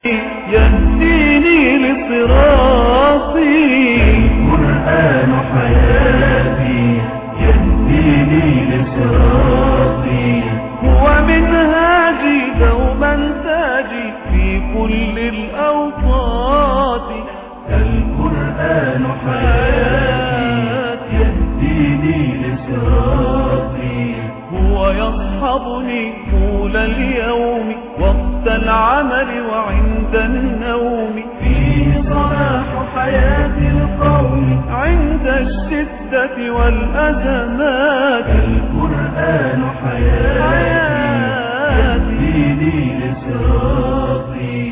يهديني لصراطي القرآن حياتي يهديني لصراطي هو منهاجي دوما تاجي في كل الأوقات القرآن حياتي يهديني لصراطي هو يصحبني طول اليوم وقت العمل وعند النوم فيه صلاح حياة القوم عند الشدة والأزمات القرآن حياتي يهديني لصراطي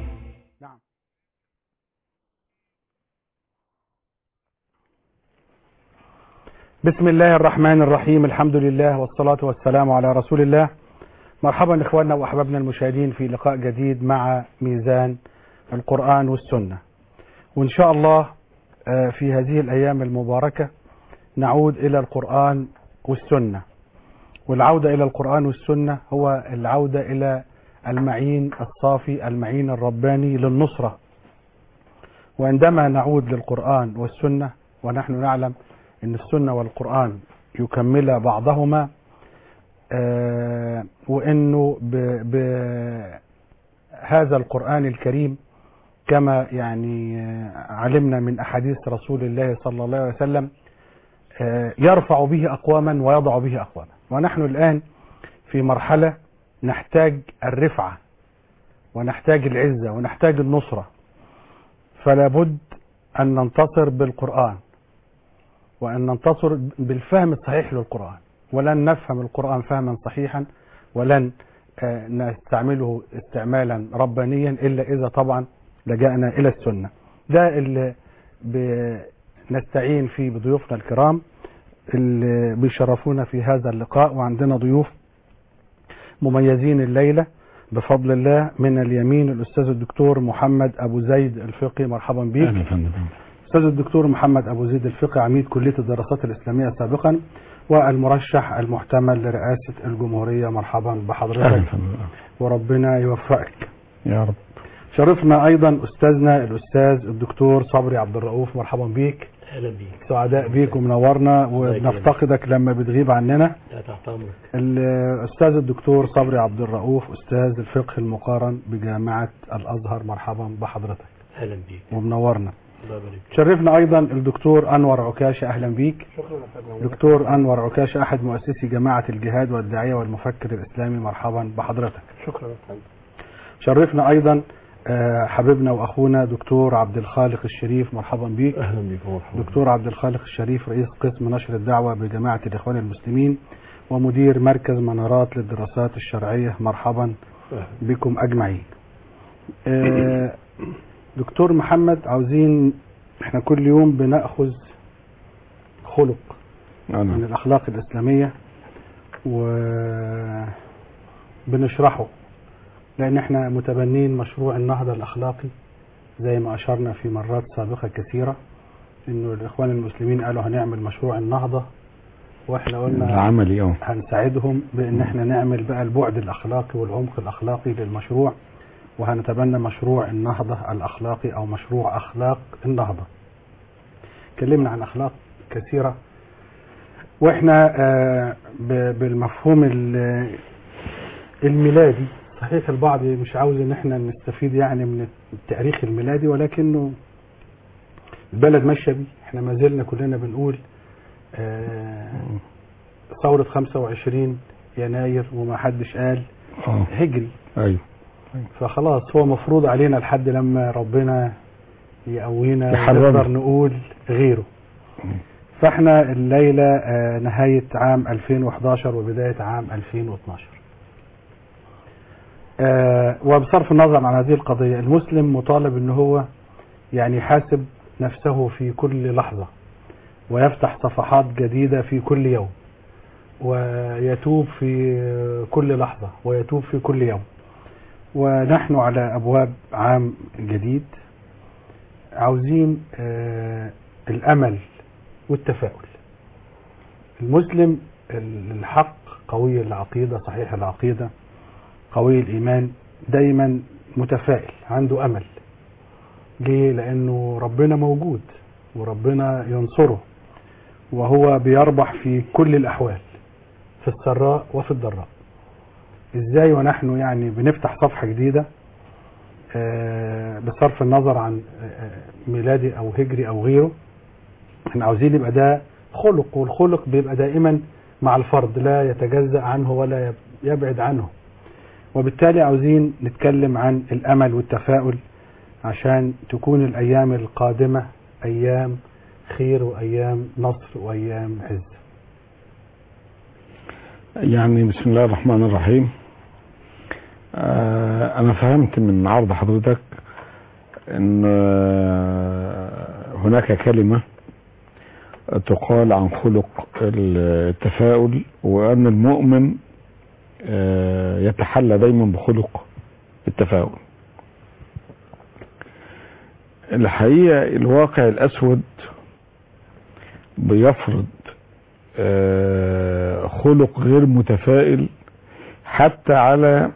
بسم الله الرحمن الرحيم الحمد لله والصلاة والسلام على رسول الله مرحبا إخواننا وأحبابنا المشاهدين في لقاء جديد مع ميزان القرآن والسنة وإن شاء الله آه، في هذه الأيام المباركة نعود إلى القرآن والسنة والعودة إلى القرآن والسنة هو العودة إلى المعين الصافي المعين الرباني للنصرة وعندما نعود للقرآن والسنة ونحن نعلم أن السنة والقرآن يكمل بعضهما آه، وأنه بهذا القرآن الكريم كما يعني آه، علمنا من أحاديث رسول الله صلى الله عليه وسلم آه، يرفع به أقواما ويضع به أقواما ونحن الآن في مرحلة نحتاج الرفعة ونحتاج العزة ونحتاج النصرة فلا بد أن ننتصر بالقرآن وأن ننتصر بالفهم الصحيح للقرآن ولن نفهم القرآن فهما صحيحا ولن آه، نستعمله استعمالا ربانيا إلا إذا طبعا لجأنا إلى السنة ده اللي نستعين فيه بضيوفنا الكرام اللي بيشرفونا في هذا اللقاء وعندنا ضيوف مميزين الليلة بفضل الله من اليمين الأستاذ الدكتور محمد أبو زيد الفقي مرحبا بك اهلا يا فندم أستاذ الدكتور محمد أبو زيد الفقي عميد كلية الدراسات الإسلامية سابقا والمرشح المحتمل لرئاسة الجمهورية مرحبا اهلا يا بحضرتك فندم وربنا يوفقك يا رب شرفنا أيضا أستاذنا الأستاذ الدكتور صبري عبد الرؤوف مرحبا بيك اهلا بيك سعداء بيك ومنورنا الله يكرمك. وبنفتقدك لما بتغيب عننا لا تحت امرك الأستاذ الدكتور صبري عبد الرؤوف أستاذ الفقه المقارن بجامعة الأزهر مرحبا بحضرتك اهلا بيك ومنورنا الله يبارك فيك. شرفنا أيضا الدكتور أنور عكاشة أهلا بيك شكرا يا فندم دكتور أنور عكاشة أحد مؤسسي جماعة الجهاد والداعية والمفكر الإسلامي مرحبا بحضرتك شكرا يا فندم شرفنا أيضا آه، حبيبنا وأخونا دكتور عبد الخالق الشريف مرحبا بيك اهلا بيك ومرحبا دكتور عبد الخالق الشريف رئيس قسم نشر الدعوة بجماعة الإخوان المسلمين ومدير مركز منارات للدراسات الشرعية مرحبا أهلا. بكم أجمعين آه، دكتور محمد عاوزين احنا كل يوم بنأخذ خلق من انا الأخلاق الإسلامية وبنشرحه لأن احنا متبنين مشروع النهضة الأخلاقي زي ما أشرنا في مرات سابقة كثيرة إنه الإخوان المسلمين قالوا هنعمل مشروع النهضة وإحنا قلنا العملي اه هنساعدهم بإن احنا نعمل بقى البعد الأخلاقي والعمق الأخلاقي للمشروع وهنتبنى مشروع النهضة الأخلاقي أو مشروع أخلاق النهضة اتكلمنا عن أخلاق كثيرة واحنا آه، ب- بالمفهوم ال- الميلادي صحيح البعض مش عاوز ان احنا نستفيد يعني من التاريخ الميلادي ولكنه البلد ماشيه بيه احنا ما زلنا كلنا بنقول آه، ثورة 25 يناير وما حدش قال اه هجري ايوه فخلاص هو مفروض علينا لحد لما ربنا يقوينا يحررنا. نقدر نقول غيره فاحنا الليلة آه، نهاية عام 2011 وبداية عام 2012 آه، وبصرف النظر عن هذه القضية المسلم مطالب ان هو يعني يحاسب نفسه في كل لحظة ويفتح صفحات جديدة في كل يوم ويتوب في كل لحظة ويتوب في كل يوم ونحن على أبواب عام جديد عاوزين آه، الأمل والتفاؤل المسلم الحق قوي العقيدة صحيح العقيدة قوي الإيمان دايما متفائل عنده امل ليه لانه ربنا موجود وربنا ينصره وهو بيربح في كل الاحوال في السراء وفي الضراء ازاي ونحن يعني بنفتح صفحه جديده آه، بصرف النظر عن آه، ميلادي او هجري او غيره احنا عاوزين يبقى ده خلق والخلق بيبقى دائما مع الفرد لا يتجزأ عنه ولا يب- يبعد عنه وبالتالي عاوزين نتكلم عن الامل والتفاؤل عشان تكون الايام القادمه ايام خير وايام نصر وايام عز يعني بسم الله الرحمن الرحيم آه انا فهمت من عرض حضرتك ان آه، هناك كلمة تقال عن خلق التفاؤل وان المؤمن آه، يتحلى دايما بخلق التفاؤل الحقيقة الواقع الاسود بيفرض آه، خلق غير متفائل حتى على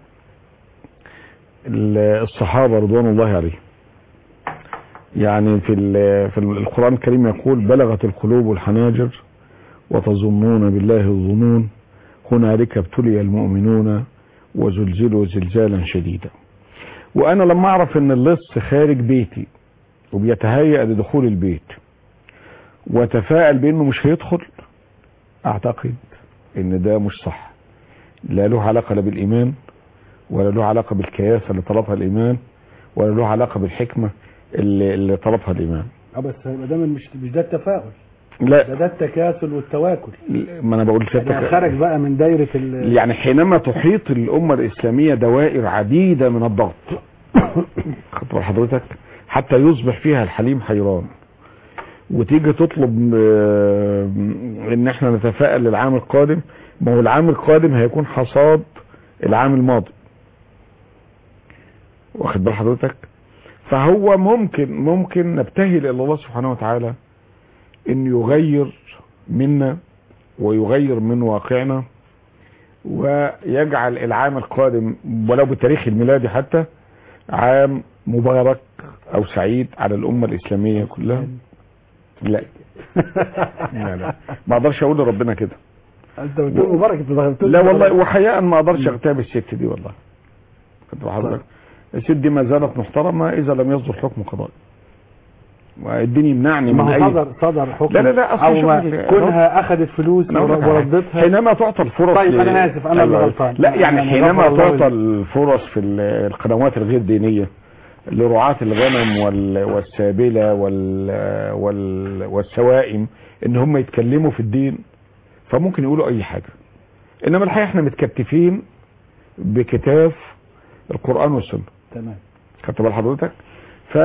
ال- الصحابة رضوان الله عليهم يعني في ال- في القرآن الكريم يقول بلغت القلوب الحناجر وتظنون بالله الظنون هنالك ابتلي المؤمنون وزلزلوا زلزالا شديدا وانا لما اعرف ان اللص خارج بيتي وبيتهيأ لدخول البيت وتفائل بانه مش هيدخل اعتقد ان ده مش صح لا له علاقة لا بالايمان ولا له علاقة بالكياسة اللي طلبها الايمان ولا له علاقة بالحكمة اللي, اللي طلبها الايمان اه بس يبقى ده مش مش ده التفاؤل لا ده ده التكاسل والتواكل ما انا بقول يعني لك خرج بقى من دايره ال يعني حينما تحيط الأمة الإسلامية دوائر عديدة من الضغط خدت بال حضرتك حتى يصبح فيها الحليم حيران وتيجي تطلب آه، ان احنا نتفائل للعام القادم ما هو العام القادم هيكون حصاد العام الماضي واخد بال حضرتك فهو ممكن ممكن نبتهل الى الله سبحانه وتعالى ان يغير منا ويغير من واقعنا ويجعل العام القادم ولو بالتاريخ الميلادي حتى عام مبارك او سعيد على الامه الاسلاميه كلها لا لا لا ما اقدرش اقول لربنا كده انت بتقول مبارك انت بتقول لا والله وحقيقه ما اقدرش اغتاب الست دي والله كنت بحضرتك الست دي ما زالت محترمه اذا لم يصدر حكم قضائي والدين يمنعني ما من هو اي صدر صدر حكم لا لا لا، أصل او شوف ما ال- كونها اخذت فلوس أنا أقول لك حاجة. وردتها حينما تعطى الفرص طيب، ل- أنا آسف، أنا اللي أيوة. غلطان. لا يعني أنا حينما غفر الله تعطى لي. الفرص في ال- القنوات الغير دينية لرعاة الغنم وال- والسابلة وال وال والسوائم ان هم يتكلموا في الدين فممكن يقولوا اي حاجة انما الحقيقة احنا متكتفين بكتاف القرآن والسنة تمام خدت بال حضرتك ف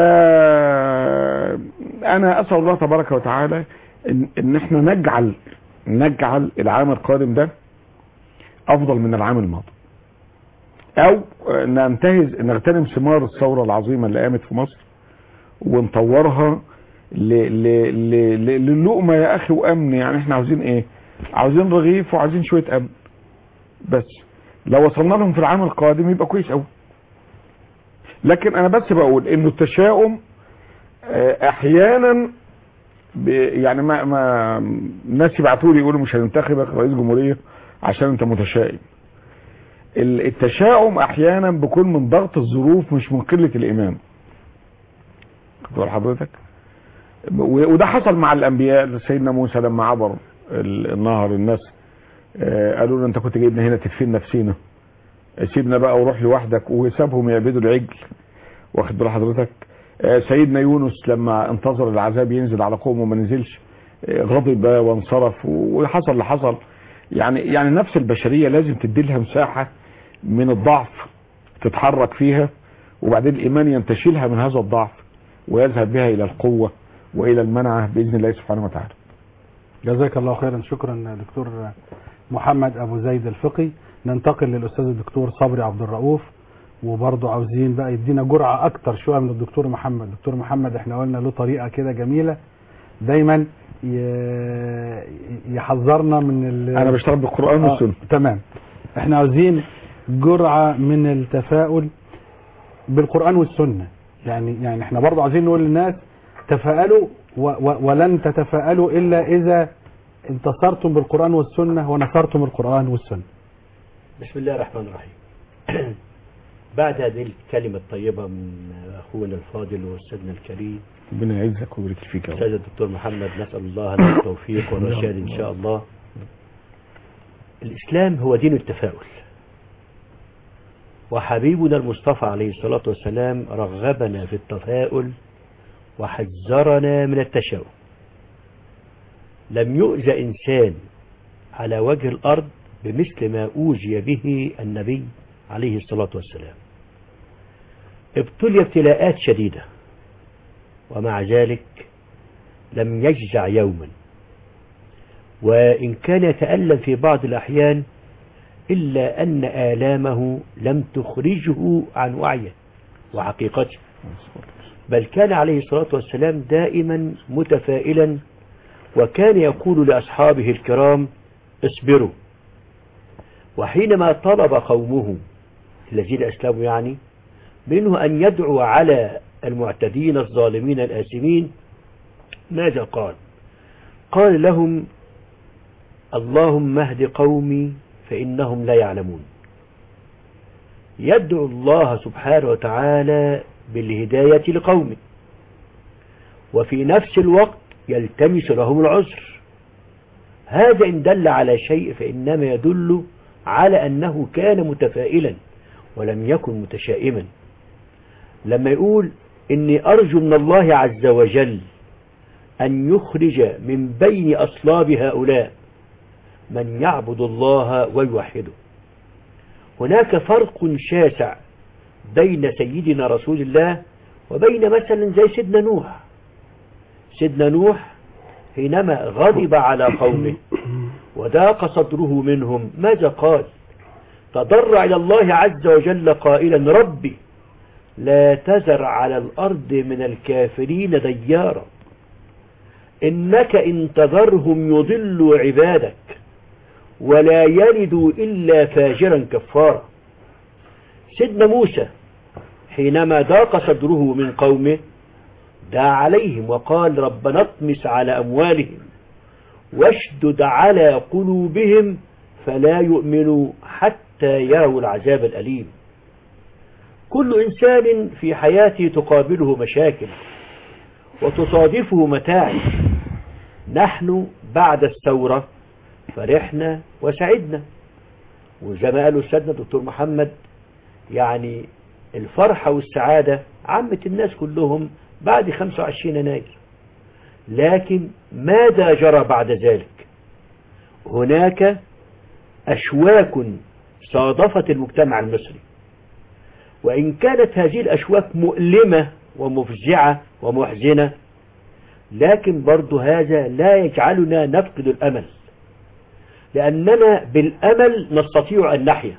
انا اسال الله تبارك وتعالى ان, ان احنا نجعل نجعل العام القادم ده افضل من العام الماضي او ننتهز نغتنم ثمار الثوره العظيمه اللي قامت في مصر ونطورها ل- ل- ل- ل- للقمه يا اخي وامن يعني احنا عاوزين ايه عاوزين رغيف وعاوزين شويه امن بس لو وصلنا لهم في العام القادم يبقى كويس قوي لكن انا بس بقول انه التشاؤم آه، احيانا ب- يعني ما ما الناس يبعتوا لي يقولوا مش هننتخبك رئيس جمهوريه عشان انت متشائم ال- التشاؤم احيانا بيكون من ضغط الظروف مش من قله الايمان خد بال حضرتك و- وده حصل مع الانبياء سيدنا موسى لما عبر ال- النهر الناس آه، قالوا له انت كنت جايبنا هنا تدفين نفسينا سيبنا بقى وروح لوحدك وسابهم يعبدوا العجل واخد بال حضرتك آه، سيدنا يونس لما انتظر العذاب ينزل على قومه وما نزلش آه، غضب وانصرف وحصل اللي حصل يعني يعني نفس البشريه لازم تدي لها مساحه من الضعف تتحرك فيها وبعدين الايمان ينتشلها من هذا الضعف ويذهب بها الى القوه والى المنعه باذن الله سبحانه وتعالى جزاك الله خيرا شكرا دكتور محمد ابو زيد الفقي ننتقل للاستاذ الدكتور صبري عبد الرؤوف وبرضه عاوزين بقى يدينا جرعه اكتر شويه من الدكتور محمد دكتور محمد احنا قلنا له طريقه كده جميله دايما ي- يحذرنا من ال... انا بشتغل بالقران آه، والسنه تمام احنا عاوزين جرعة من التفاؤل بالقرآن والسنة يعني يعني احنا برضه عايزين نقول للناس تفاءلوا و و ولن تتفاءلوا إلا إذا انتصرتم بالقرآن والسنة ونصرتم القرآن والسنة بسم الله الرحمن الرحيم بعد هذه الكلمة الطيبة من أخونا الفاضل وأستاذنا الكريم ربنا يعزك ويبارك فيك يا رب أستاذ الدكتور محمد نسأل الله له التوفيق والرشاد إن شاء الله الإسلام هو دين التفاؤل وحبيبنا المصطفى عليه الصلاة والسلام رغبنا في التفاؤل وحذرنا من التشاؤم لم يؤذى إنسان على وجه الأرض بمثل ما أوذي به النبي عليه الصلاة والسلام ابتلي ابتلاءات شديدة ومع ذلك لم يجزع يوما وإن كان يتألم في بعض الأحيان إلا أن آلامه لم تخرجه عن وعيه وحقيقته بل كان عليه الصلاة والسلام دائما متفائلا وكان يقول لأصحابه الكرام اصبروا وحينما طلب قومه الذين أسلموا يعني منه أن يدعو على المعتدين الظالمين الآثمين ماذا قال قال لهم اللهم اهد قومي فإنهم لا يعلمون يدعو الله سبحانه وتعالى بالهداية لقومه وفي نفس الوقت يلتمس لهم العذر هذا إن دل على شيء فإنما يدل على أنه كان متفائلا ولم يكن متشائما لما يقول إني أرجو من الله عز وجل أن يخرج من بين أصلاب هؤلاء من يعبد الله ويوحده هناك فرق شاسع بين سيدنا رسول الله وبين مثلا زي سيدنا نوح سيدنا نوح حينما غضب على قومه وضاق صدره منهم ماذا قال تضرع إلى الله عز وجل قائلا ربي لا تزر على الأرض من الكافرين ديارا إنك إن تذرهم يضلوا عبادك ولا يلدوا إلا فاجرا كفارا سيدنا موسى حينما ضاق صدره من قومه دعا عليهم وقال ربنا اطمس على أموالهم واشدد على قلوبهم فلا يؤمنوا حتى يروا العذاب الأليم كل إنسان في حياته تقابله مشاكل وتصادفه متاعب نحن بعد الثورة فرحنا وسعدنا وزي ما قالوا أستاذنا دكتور محمد يعني الفرحة والسعادة عامة الناس كلهم بعد 25 يناير لكن ماذا جرى بعد ذلك هناك أشواك صادفت المجتمع المصري وإن كانت هذه الأشواك مؤلمة ومفزعة ومحزنة لكن برضو هذا لا يجعلنا نفقد الأمل لأننا بالأمل نستطيع أن نحيا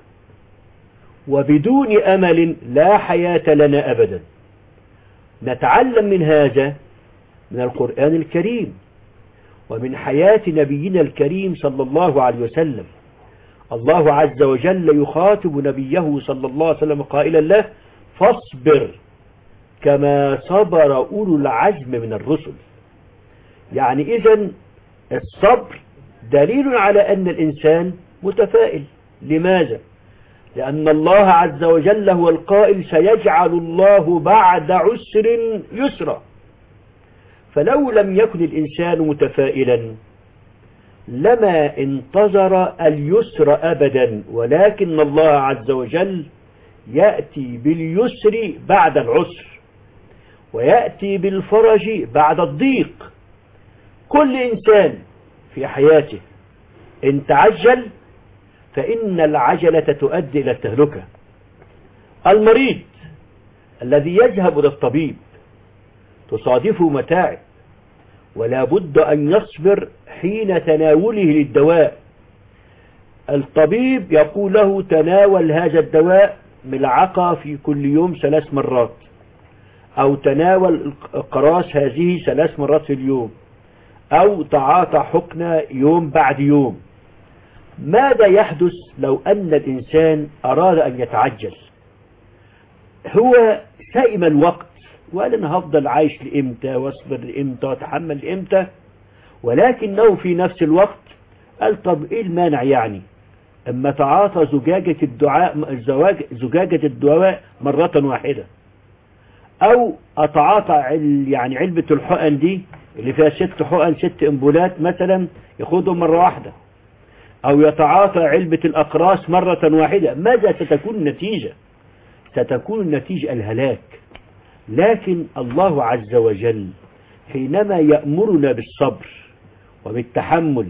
وبدون أمل لا حياة لنا أبدا نتعلم من هذا من القرآن الكريم ومن حياة نبينا الكريم صلى الله عليه وسلم الله عز وجل يخاطب نبيه صلى الله عليه وسلم قائلا له فاصبر كما صبر أولو العزم من الرسل يعني إذا الصبر دليل على أن الإنسان متفائل لماذا؟ لأن الله عز وجل هو القائل سيجعل الله بعد عسر يسرا فلو لم يكن الإنسان متفائلا لما انتظر اليسر أبدا ولكن الله عز وجل يأتي باليسر بعد العسر ويأتي بالفرج بعد الضيق كل إنسان في حياته إن تعجل فإن العجلة تؤدي إلى التهلكة المريض الذي يذهب للطبيب تصادفه متاعب ولا بد أن يصبر حين تناوله للدواء الطبيب يقول له تناول هذا الدواء ملعقة في كل يوم ثلاث مرات أو تناول القراص هذه ثلاث مرات في اليوم أو تعاطى حقنة يوم بعد يوم ماذا يحدث لو أن الإنسان أراد أن يتعجل هو سائم الوقت وقال انا هفضل عايش لامتى واصبر لامتى واتحمل لامتى ولكنه في نفس الوقت قال طب ايه المانع يعني اما تعاطى زجاجة الدعاء زواج زجاجة الدواء مرة واحدة او اتعاطى عل يعني علبة الحقن دي اللي فيها ست حقن ست امبولات مثلا ياخدهم مرة واحدة او يتعاطى علبة الاقراص مرة واحدة ماذا ستكون النتيجة ستكون النتيجة الهلاك لكن الله عز وجل حينما يأمرنا بالصبر وبالتحمل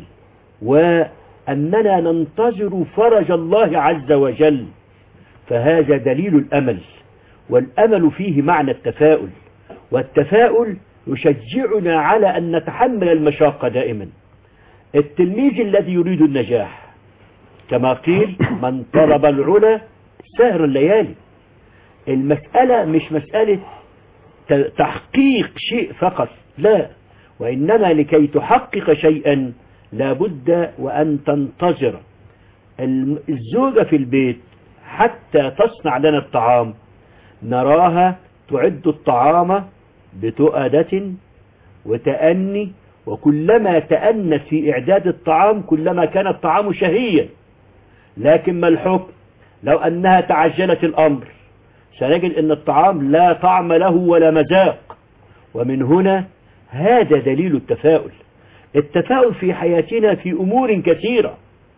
وأننا ننتظر فرج الله عز وجل فهذا دليل الأمل والأمل فيه معنى التفاؤل والتفاؤل يشجعنا على أن نتحمل المشاقة دائما التلميذ الذي يريد النجاح كما قيل من طلب العلا سهر الليالي المسألة مش مسألة ت- تحقيق شيء فقط لا وإنما لكي تحقق شيئا لابد وأن تنتظر الم- الزوجة في البيت حتى تصنع لنا الطعام نراها تعد الطعام بتؤدة وتأني وكلما تأنت في إعداد الطعام كلما كان الطعام شهيا لكن ما الحكم لو أنها تعجلت الأمر سنجد أن الطعام لا طعم له ولا مذاق ومن هنا هذا دليل التفاؤل التفاؤل في حياتنا في أمور كثيرة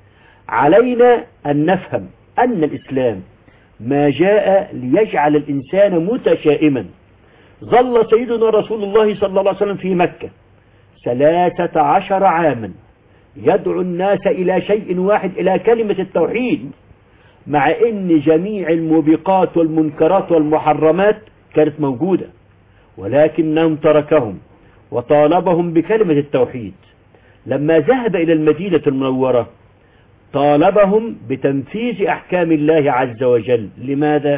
علينا أن نفهم أن الإسلام ما جاء ليجعل الإنسان متشائما ظل سيدنا رسول الله صلى الله عليه وسلم في مكة ثلاثة عشر عاما يدعو الناس إلى شيء واحد إلى كلمة التوحيد مع ان جميع الموبقات والمنكرات والمحرمات كانت موجودة ولكنهم تركهم وطالبهم بكلمة التوحيد لما ذهب إلى المدينة المنورة طالبهم بتنفيذ أحكام الله عز وجل لماذا؟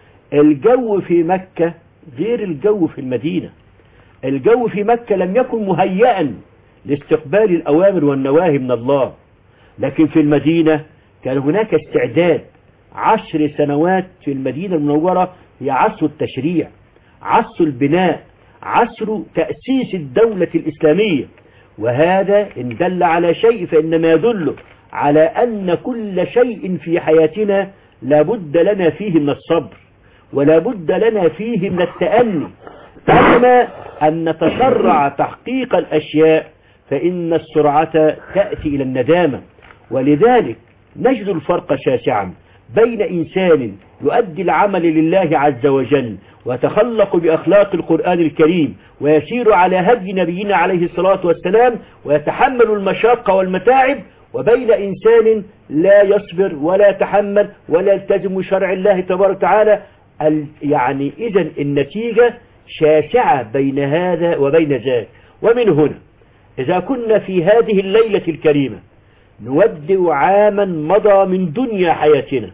الجو في مكة غير الجو في المدينة الجو في مكة لم يكن مهيئا لاستقبال الأوامر والنواهي من الله لكن في المدينة كان هناك استعداد عشر سنوات في المدينة المنورة هي عصر التشريع عصر البناء عصر تأسيس الدولة الإسلامية وهذا إن دل على شيء فإنما يدل على أن كل شيء في حياتنا لابد لنا فيه من الصبر ولا بد لنا فيه من التأني أما أن نتسرع تحقيق الأشياء فإن السرعة تأتي إلى الندامة ولذلك نجد الفرق شاسعا بين إنسان يؤدي العمل لله عز وجل ويتخلق بأخلاق القرآن الكريم ويسير على هدي نبينا عليه الصلاة والسلام ويتحمل المشاق والمتاعب وبين إنسان لا يصبر ولا يتحمل ولا يلتزم شرع الله تبارك وتعالى ال- يعني إذا النتيجة شاسعة بين هذا وبين ذاك ومن هنا إذا كنا في هذه الليلة الكريمة نودع عاما مضى من دنيا حياتنا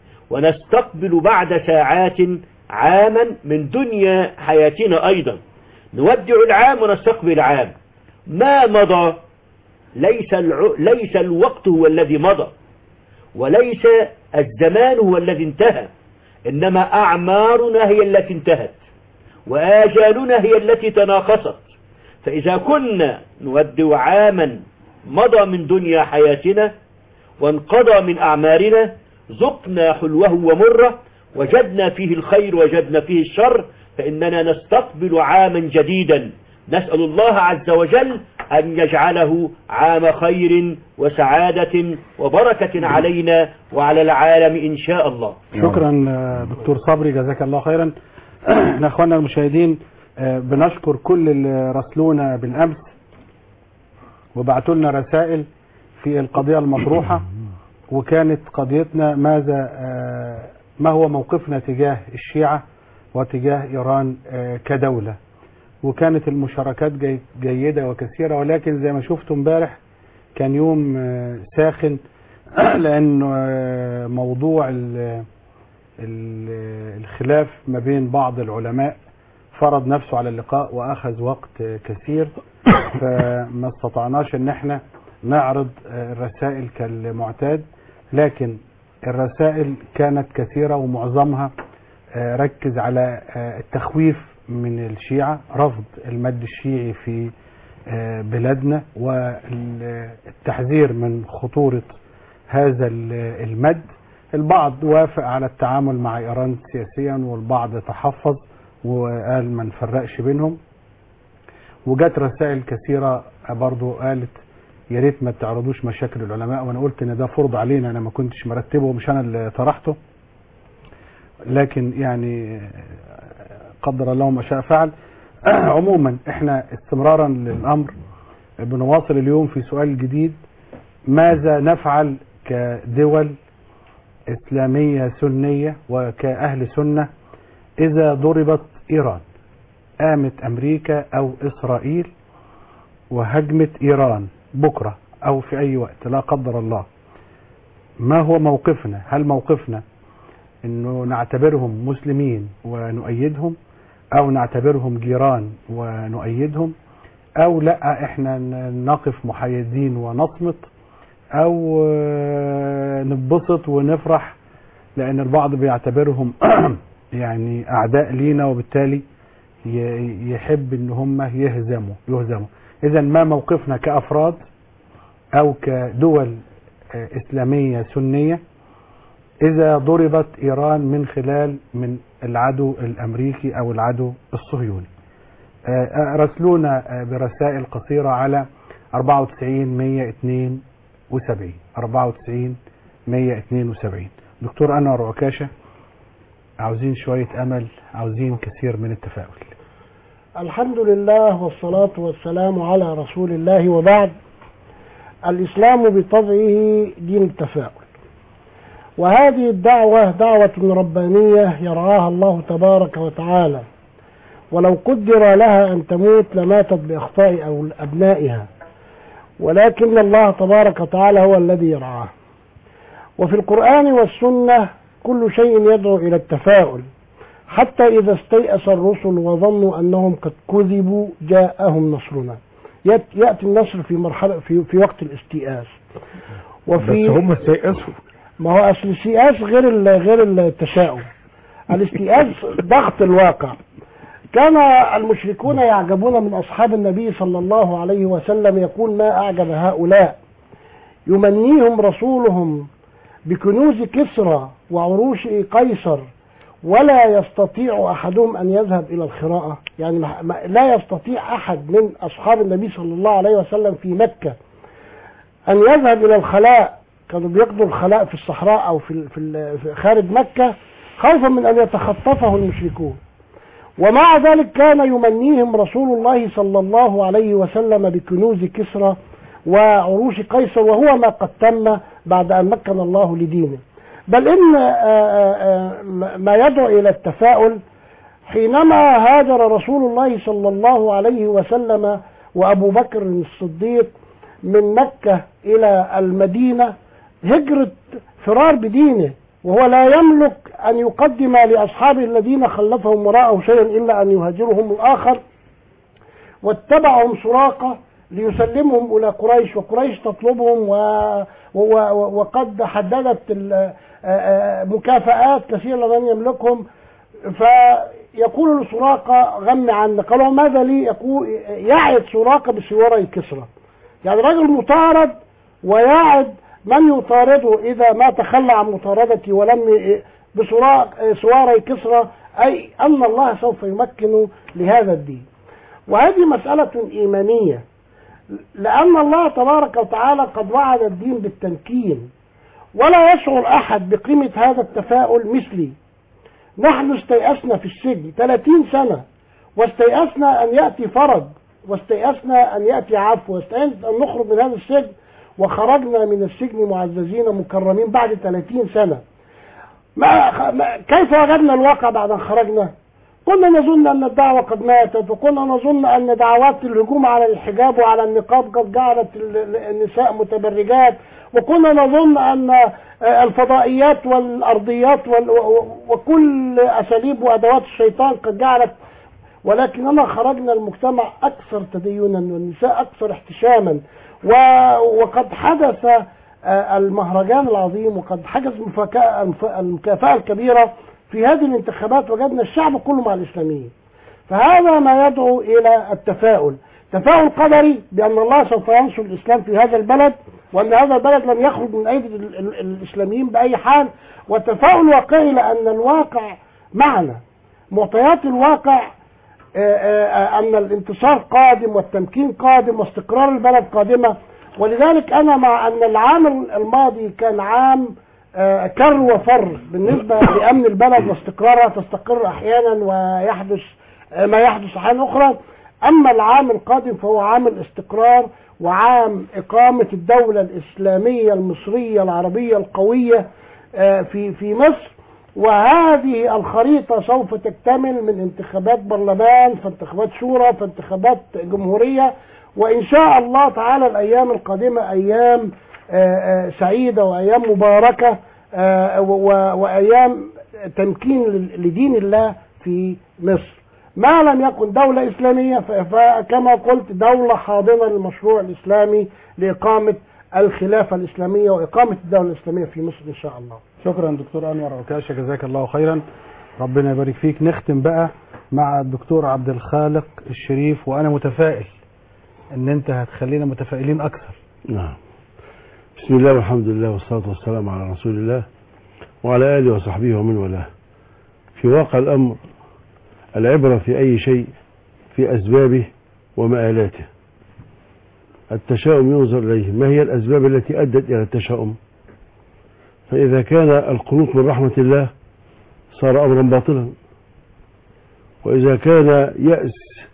ونستقبل بعد ساعات عاما من دنيا حياتنا أيضا نودع العام ونستقبل العام ما مضى ليس, الع... ليس الوقت هو الذي مضى وليس الزمان هو الذي انتهى إنما أعمارنا هي التي انتهت وآجالنا هي التي تناقصت فإذا كنا نودع عاما مضى من دنيا حياتنا وانقضى من أعمارنا ذقنا حلوه ومره وجدنا فيه الخير وجدنا فيه الشر فإننا نستقبل عاما جديدا نسأل الله عز وجل أن يجعله عام خير وسعادة وبركة علينا وعلى العالم إن شاء الله شكرا آه، دكتور صبري جزاك الله خيرا احنا اخواننا المشاهدين آه، بنشكر كل اللي راسلونا بالامس وبعتوا لنا رسائل في القضيه المطروحه وكانت قضيتنا ماذا آه، ما هو موقفنا تجاه الشيعه وتجاه ايران آه، كدوله وكانت المشاركات جي جيده وكثيره ولكن زي ما شفتوا امبارح كان يوم آه، ساخن لأن آه، موضوع ال- ال- الخلاف ما بين بعض العلماء فرض نفسه على اللقاء وأخذ وقت آه، كثير فما استطعناش ان احنا نعرض آه، الرسائل كالمعتاد لكن الرسائل كانت كثيرة ومعظمها آه، ركز على آه، التخويف من الشيعة رفض المد الشيعي في آه، بلادنا والتحذير من خطورة هذا ال- المد البعض وافق على التعامل مع إيران سياسيا والبعض تحفظ وقال ما نفرقش بينهم وجات رسائل كثيرة برضو قالت يا ريت ما تعرضوش مشاكل العلماء وانا قلت ان ده فرض علينا انا ما كنتش مرتبه ومش انا اللي طرحته لكن يعني قدر الله ما شاء فعل عموما احنا استمرارا للامر بنواصل اليوم في سؤال جديد ماذا نفعل كدول اسلاميه سنيه وكاهل سنه اذا ضربت ايران قامت امريكا او اسرائيل وهجمت ايران بكره او في اي وقت لا قدر الله ما هو موقفنا هل موقفنا انه نعتبرهم مسلمين ونؤيدهم او نعتبرهم جيران ونؤيدهم او لا احنا ن- نقف محايدين ونصمت او آه، نتبسط ونفرح لان البعض بيعتبرهم يعني اعداء لينا وبالتالي ي- يحب ان هم يهزموا يهزموا اذا ما موقفنا كافراد او كدول آه، اسلاميه سنيه اذا ضربت ايران من خلال من العدو الامريكي او العدو الصهيوني آه، آه، راسلونا آه، برسائل قصيره على 94 172 94 172 دكتور انور عكاشه عاوزين شويه امل عاوزين كثير من التفاؤل الحمد لله والصلاة والسلام على رسول الله وبعد الإسلام بطبعه دين التفاؤل وهذه الدعوة دعوة ربانية يرعاها الله تبارك وتعالى ولو قدر لها أن تموت لماتت بأخطاء أو أبنائها ولكن الله تبارك وتعالى هو الذي يرعاها وفي القرآن والسنة كل شيء يدعو إلى التفاؤل حتى إذا استيأس الرسل وظنوا أنهم قد كذبوا جاءهم نصرنا يأت- يأتي النصر في مرحلة في, في وقت الاستيئاس وفي بس هم استيأسوا ما هو أصل الاستيئاس غير ال- غير التشاؤم الاستيئاس ضغط الواقع كان المشركون يعجبون من أصحاب النبي صلى الله عليه وسلم يقول ما أعجب هؤلاء يمنيهم رسولهم بكنوز كسرى وعروش قيصر ولا يستطيع أحدهم أن يذهب إلى الخراءة يعني ما- ما- لا يستطيع أحد من أصحاب النبي صلى الله عليه وسلم في مكة أن يذهب إلى الخلاء كانوا بيقضوا الخلاء في الصحراء أو في, ال- في, ال- في خارج مكة خوفا من أن يتخطفه المشركون ومع ذلك كان يمنيهم رسول الله صلى الله عليه وسلم بكنوز كسرى وعروش قيصر وهو ما قد تم بعد أن مكن الله لدينه بل إن آه، آه، آه، ما يدعو إلى التفاؤل حينما هاجر رسول الله صلى الله عليه وسلم وأبو بكر الصديق من مكة إلى المدينة هجرة فرار بدينه وهو لا يملك أن يقدم لأصحابه الذين خلفهم وراءه شيئا إلا أن يهاجرهم الآخر واتبعهم سراقة ليسلمهم إلى قريش وقريش تطلبهم و... و... و... وقد حددت ال... آ- آ- مكافآت كثيرة لمن يملكهم فيقول لسراقة غم عنا قالوا ماذا لي يقول يعد سراقة بسواري كسرى يعني رجل مطارد ويعد من يطارده إذا ما تخلى عن مطاردتي ولم ي- بسراق سواري كسرى أي أن الله سوف يمكن لهذا الدين وهذه مسألة إيمانية لأن الله تبارك وتعالى قد وعد الدين بالتمكين ولا يشعر أحد بقيمة هذا التفاؤل مثلي نحن استيأسنا في السجن 30 سنة واستيأسنا أن يأتي فرج واستيأسنا أن يأتي عفو واستيأسنا أن نخرج من هذا السجن وخرجنا من السجن معززين مكرمين بعد 30 سنة ما ما- كيف وجدنا الواقع بعد أن خرجنا كنا نظن أن الدعوة قد ماتت وكنا نظن أن دعوات الهجوم على الحجاب وعلى النقاب قد جعلت ال- ال- النساء متبرجات وكنا نظن أن آه، الفضائيات والأرضيات وال- و- و- وكل أساليب وأدوات الشيطان قد جعلت ولكننا خرجنا المجتمع أكثر تدينا والنساء أكثر احتشاما و- وقد حدث آه، المهرجان العظيم وقد حدث المفاكأة- المف- المكافأة الكبيرة في هذه الانتخابات وجدنا الشعب كله مع الإسلاميين فهذا ما يدعو إلى التفاؤل تفاؤل قدري بأن الله سوف ينصر الإسلام في هذا البلد وأن هذا البلد لن يخرج من أيدي ال- ال- الإسلاميين بأي حال وتفاؤل واقعي لأن الواقع معنا معطيات الواقع آه، آه، أن الانتصار قادم والتمكين قادم واستقرار البلد قادمة ولذلك أنا مع أن العام الماضي كان عام آه، كر وفر بالنسبة لأمن البلد واستقرارها تستقر أحيانا ويحدث آه، ما يحدث أحيانا أخرى أما العام القادم فهو عام الاستقرار وعام إقامة الدولة الإسلامية المصرية العربية القوية آه، في في مصر وهذه الخريطة سوف تكتمل من انتخابات برلمان فانتخابات شورى فانتخابات جمهورية وإن شاء الله تعالى الأيام القادمة أيام آه، آه، سعيدة وأيام مباركة آه، و- و- وأيام تمكين لل- لدين الله في مصر ما لم يكن دولة إسلامية ف- فكما قلت دولة حاضنة للمشروع الإسلامي لإقامة الخلافة الإسلامية وإقامة الدولة الإسلامية في مصر إن شاء الله شكرا دكتور انور عكاشه جزاك الله خيرا ربنا يبارك فيك نختم بقى مع الدكتور عبد الخالق الشريف وانا متفائل ان انت هتخلينا متفائلين اكثر نعم بسم الله والحمد لله والصلاة والسلام على رسول الله وعلى آله وصحبه ومن والاه في واقع الأمر العبرة في أي شيء في أسبابه ومآلاته التشاؤم ينظر إليه ما هي الأسباب التي أدت إلى التشاؤم فإذا كان القنوط من رحمة الله صار أمرا باطلا وإذا كان يأس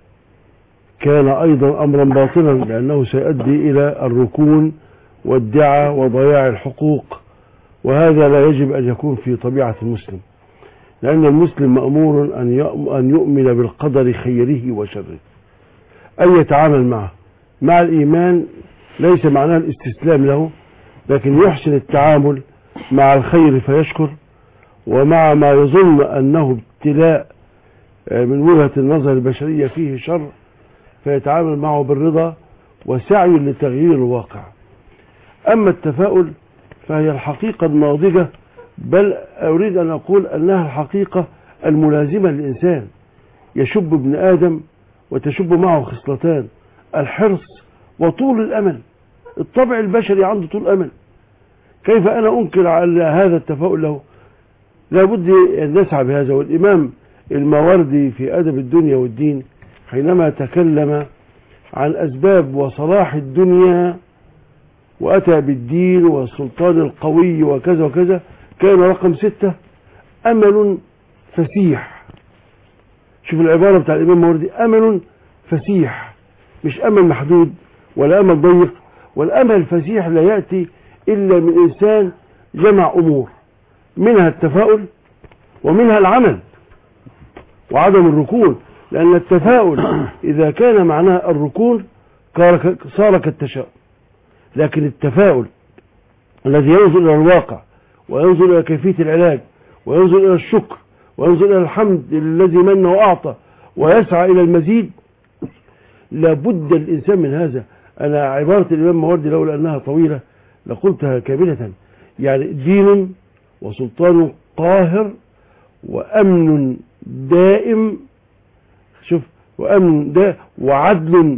كان أيضا أمرا باطلا لأنه سيؤدي إلى الركون والدعة وضياع الحقوق وهذا لا يجب أن يكون في طبيعة المسلم لأن المسلم مأمور أن يؤم- أن يؤمن بالقدر خيره وشره أن يتعامل معه مع الإيمان ليس معناه الاستسلام له لكن يحسن التعامل مع الخير فيشكر ومع ما يظن أنه ابتلاء آه، من وجهة النظر البشرية فيه شر فيتعامل معه بالرضا وسعي لتغيير الواقع أما التفاؤل فهي الحقيقة الناضجة بل أريد أن أقول أنها الحقيقة الملازمة للإنسان يشب ابن آدم وتشب معه خصلتان الحرص وطول الأمل الطبع البشري عنده طول أمل كيف أنا أنكر على هذا التفاؤل له لابد أن نسعى بهذا والإمام الماوردي في أدب الدنيا والدين حينما تكلم عن أسباب وصلاح الدنيا وأتى بالدين والسلطان القوي وكذا وكذا كان رقم ستة أمل فسيح شوف العبارة بتاع الإمام الماوردي أمل فسيح مش أمل محدود ولا أمل ضيق والأمل الفسيح لا يأتي إلا من إنسان جمع أمور منها التفاؤل ومنها العمل وعدم الركون لأن التفاؤل إذا كان معناه الركون كار- صار كالتشاؤم لكن التفاؤل الذي ينظر إلى الواقع وينظر إلى كيفية العلاج وينظر إلى الشكر وينظر إلى الحمد للذي من وأعطى ويسعى إلى المزيد لابد الإنسان من هذا أنا عبارة الإمام مواردي لولا أنها طويلة لقلتها كاملة يعني دين وسلطان قاهر وأمن دائم شوف وأمن ده وعدل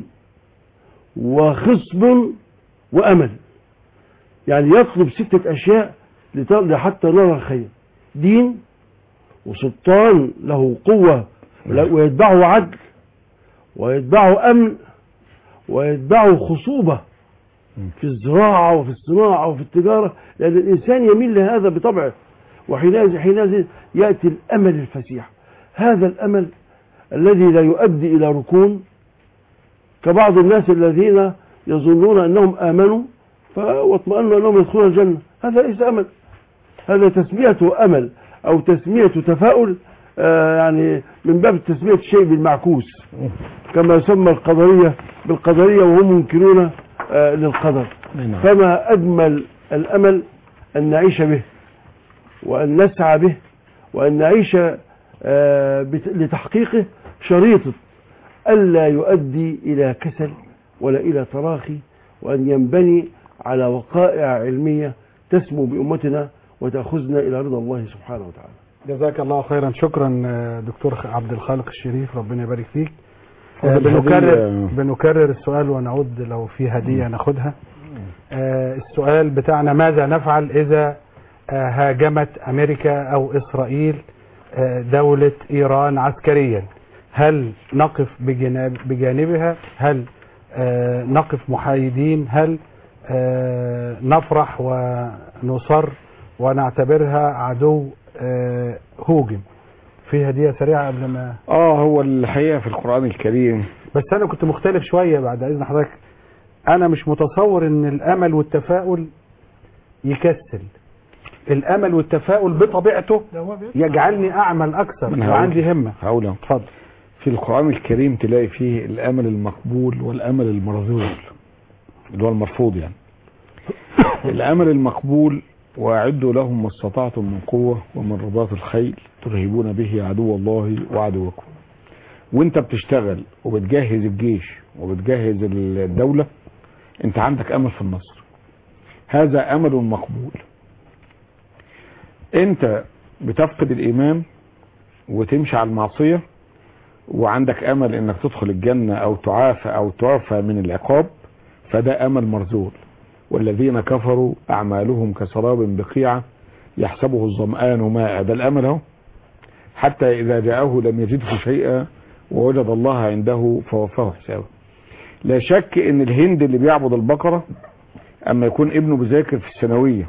وخصب وأمل يعني يطلب ستة أشياء لت- حتى نرى الخير دين وسلطان له قوة ويتبعه عدل ويتبعه أمن ويتبعه خصوبة في الزراعة وفي الصناعة وفي التجارة لأن الإنسان يميل لهذا بطبعه وحينئذ حينئذ يأتي الأمل الفسيح هذا الأمل الذي لا يؤدي إلى ركون كبعض الناس الذين يظنون أنهم آمنوا ف- واطمأنوا أنهم يدخلون الجنة هذا ليس أمل هذا تسميته أمل أو تسمية تفاؤل آه، يعني من باب تسمية الشيء بالمعكوس كما يسمى القدرية بالقدرية وهم منكرون آه، للقدر فما أجمل الأمل أن نعيش به وأن نسعى به وأن نعيش آه، بت- لتحقيقه شريطة ألا يؤدي إلى كسل ولا إلى تراخي وأن ينبني على وقائع علمية تسمو بأمتنا وتأخذنا إلى رضا الله سبحانه وتعالى جزاك الله خيرا شكرا آه، دكتور خ- عبد الخالق الشريف ربنا يبارك فيك آه، فضل بنكرر هدية. بنكرر السؤال ونعود لو في هدية ناخدها آه، السؤال بتاعنا ماذا نفعل إذا آه، هاجمت أمريكا أو إسرائيل آه، دولة إيران عسكريا هل نقف بجناب بجانبها هل آه، نقف محايدين هل آه، نفرح ونصر ونعتبرها عدو آه، هوجم في هدية سريعة قبل ما اه هو الحقيقة في القرآن الكريم بس انا كنت مختلف شوية بعد اذن حضرتك انا مش متصور ان الامل والتفاؤل يكسل الامل والتفاؤل بطبيعته يجعلني اعمل اكثر من هقول. وعندي همة هقول أهو. اتفضل في القرآن الكريم تلاقي فيه الأمل المقبول والأمل المرذول اللي هو المرفوض يعني الأمل المقبول وأعدوا لهم ما استطعتم من قوة ومن رباط الخيل ترهبون به عدو الله وعدوكم وانت بتشتغل وبتجهز الجيش وبتجهز الدولة انت عندك أمل في النصر هذا أمل مقبول انت بتفقد الإيمان وتمشي على المعصية وعندك امل انك تدخل الجنة او تعافى او تعفى من العقاب فده امل مرزول والذين كفروا اعمالهم كسراب بقيعة يحسبه الظمآن ماء ده الامل اهو حتى اذا جاءه لم يجده شيئا ووجد الله عنده فوفاه حسابه لا شك ان الهند اللي بيعبد البقرة اما يكون ابنه بيذاكر في الثانوية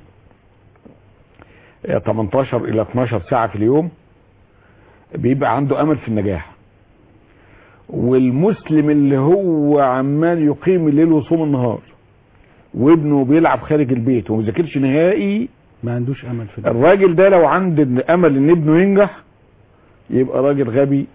18 الى 12 ساعة في اليوم بيبقى عنده امل في النجاح والمسلم اللي هو عمال يقيم الليل ويصوم النهار وابنه بيلعب خارج البيت وما بيذاكرش نهائي ما عندوش امل في ده الراجل ده لو عنده امل ان ابنه ينجح يبقى راجل غبي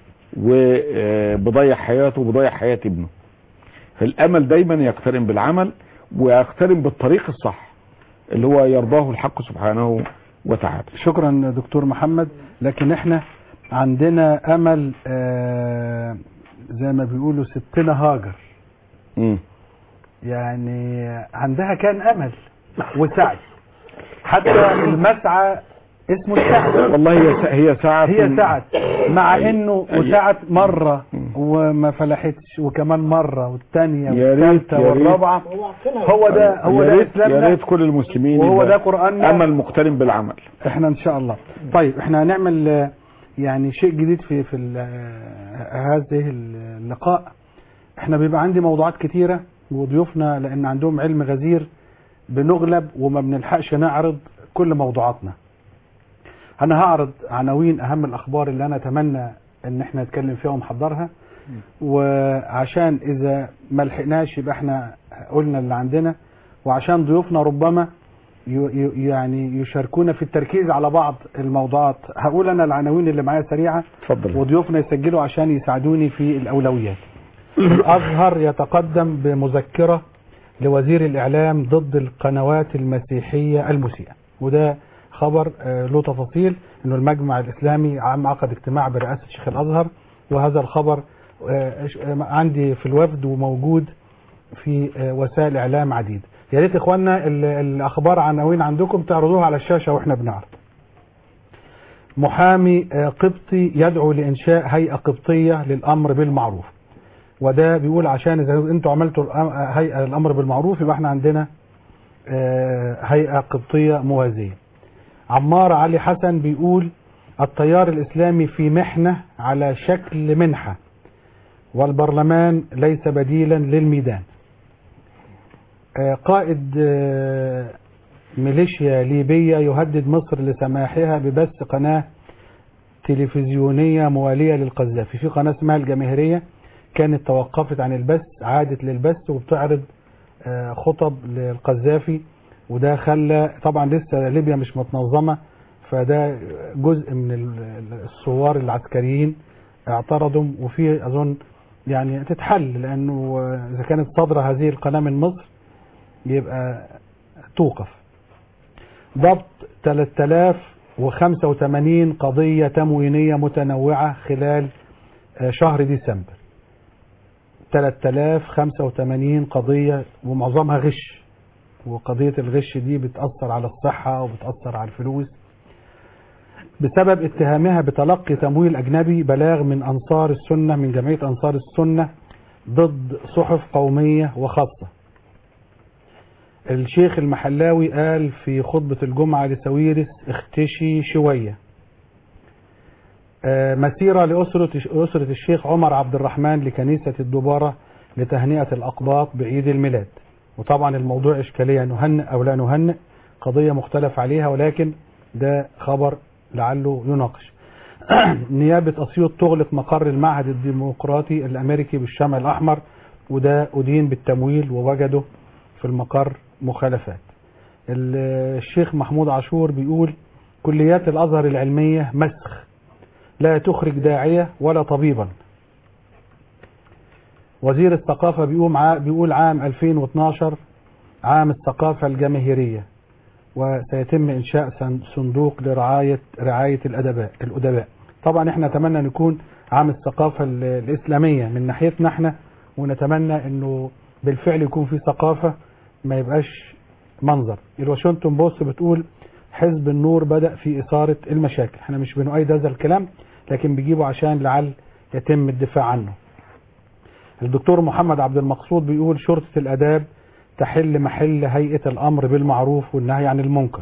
وبضيع حياته وبضيع حياة ابنه فالامل دايما يقترن بالعمل ويقترن بالطريق الصح اللي هو يرضاه الحق سبحانه وتعالى شكرا دكتور محمد لكن احنا عندنا امل آه، زي ما بيقولوا ستنا هاجر مم. يعني عندها كان امل وسعي حتى المسعى اسمه السعي والله هي سا- هي ساعة هي سعت مع انه أي- وسعت مرة مم. وما فلحتش وكمان مرة والثانية يا ريت- والثالثة يا ريت. والرابعة هو ده هو يا ده ريت يا اسلامنا ريت كل المسلمين وهو يبقى ده قرآننا امل مقترن بالعمل احنا ان شاء الله طيب احنا هنعمل آه، يعني شيء جديد في في ال- آه، هذه اللقاء احنا بيبقى عندي موضوعات كتيرة وضيوفنا لان عندهم علم غزير بنغلب وما بنلحقش نعرض كل موضوعاتنا انا هعرض عناوين اهم الاخبار اللي انا اتمنى ان احنا نتكلم فيها ونحضرها وعشان اذا ما لحقناش يبقى احنا قلنا اللي عندنا وعشان ضيوفنا ربما ي- ي- يعني يشاركونا في التركيز على بعض الموضوعات هقول انا العناوين اللي معايا سريعه اتفضل وضيوفنا يسجلوا عشان يساعدوني في الاولويات الازهر يتقدم بمذكره لوزير الاعلام ضد القنوات المسيحيه المسيئه وده خبر آه، له تفاصيل انه المجمع الاسلامي عم عقد اجتماع برئاسه شيخ الازهر وهذا الخبر آه، ش- آه، عندي في الوفد وموجود في آه، وسائل اعلام عديده يا ريت اخواننا ال- الاخبار عناوين عندكم تعرضوها على الشاشه واحنا بنعرض محامي آه، قبطي يدعو لانشاء هيئه قبطيه للامر بالمعروف وده بيقول عشان اذا انتوا عملتوا الأم- هيئه الامر بالمعروف يبقى احنا عندنا آه، هيئه قبطيه موازيه عمار علي حسن بيقول التيار الاسلامي في محنه على شكل منحه والبرلمان ليس بديلا للميدان آه، قائد آه، ميليشيا ليبية يهدد مصر لسماحها ببث قناة تلفزيونية موالية للقذافي في قناة اسمها الجماهيرية كانت توقفت عن البث عادت للبث وبتعرض آه، خطب للقذافي وده خلى طبعا لسه ليبيا مش متنظمة فده جزء من ال- الثوار العسكريين اعترضوا وفي اظن يعني تتحل لانه آه، اذا كانت صادرة هذه القناة من مصر يبقى توقف ضبط 3085 قضية تموينية متنوعة خلال آه، شهر ديسمبر 3085 قضية ومعظمها غش وقضية الغش دي بتأثر على الصحة وبتأثر على الفلوس بسبب اتهامها بتلقي تمويل أجنبي بلاغ من أنصار السنة من جمعية أنصار السنة ضد صحف قومية وخاصة الشيخ المحلاوي قال في خطبة الجمعة لسويرس اختشي شوية آه، مسيرة لأسرة أسرة الشيخ عمر عبد الرحمن لكنيسة الدبارة لتهنئة الأقباط بعيد الميلاد وطبعا الموضوع إشكالية نهنئ أو لا نهنئ قضية مختلف عليها ولكن ده خبر لعله يناقش نيابة أسيوط تغلق مقر المعهد الديمقراطي الأمريكي بالشمع الأحمر وده أدين بالتمويل ووجدوا في المقر مخالفات ال- الشيخ محمود عاشور بيقول كليات الأزهر العلمية مسخ لا تخرج داعية ولا طبيبا وزير الثقافة بيقوم ع- بيقول عام 2012 عام الثقافة الجماهيرية وسيتم إنشاء سن- صندوق لرعاية رعاية الأدباء الأدباء طبعا احنا نتمنى أن يكون عام الثقافة ال- الإسلامية من ناحيتنا احنا ونتمنى أنه بالفعل يكون في ثقافة ما يبقاش منظر الواشنطن بوست بتقول حزب النور بدأ في إثارة المشاكل احنا مش بنؤيد هذا الكلام لكن بيجيبه عشان لعل يتم الدفاع عنه الدكتور محمد عبد المقصود بيقول شرطة الأداب تحل محل هيئة الأمر بالمعروف والنهي عن المنكر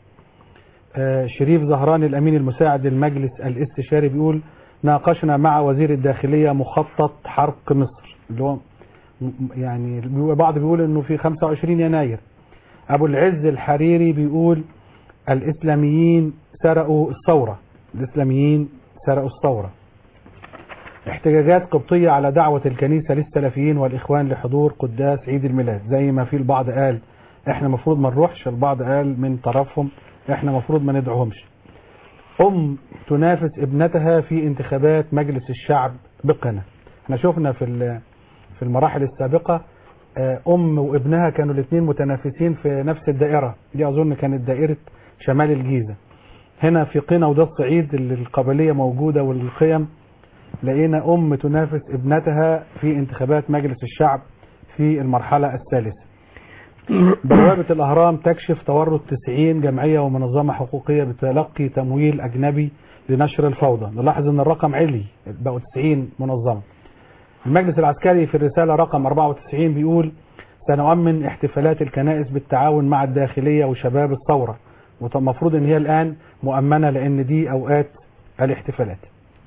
آه، شريف زهران الأمين المساعد للمجلس الاستشاري بيقول ناقشنا مع وزير الداخلية مخطط حرق مصر اللي هو م- يعني بعض بيقول انه في 25 يناير ابو العز الحريري بيقول الاسلاميين سرقوا الثورة الاسلاميين سرقوا الثورة احتجاجات قبطية على دعوة الكنيسة للسلفيين والإخوان لحضور قداس عيد الميلاد زي ما في البعض قال احنا مفروض ما نروحش البعض قال من طرفهم احنا مفروض ما ندعوهمش أم تنافس ابنتها في انتخابات مجلس الشعب بقنا احنا شفنا في ال- في المراحل السابقة آه، أم وابنها كانوا الاثنين متنافسين في نفس الدائرة دي أظن كانت دائرة شمال الجيزة هنا في قنا وده الصعيد اللي القبلية موجودة والقيم لقينا أم تنافس ابنتها في انتخابات مجلس الشعب في المرحلة الثالثة بوابة الأهرام تكشف تورط 90 جمعية ومنظمة حقوقية بتلقي تمويل أجنبي لنشر الفوضى نلاحظ أن الرقم علي بقوا 90 منظمة المجلس العسكري في الرسالة رقم 94 بيقول سنؤمن احتفالات الكنائس بالتعاون مع الداخلية وشباب الثورة والمفروض ان هي الآن مؤمنة لأن دي أوقات الاحتفالات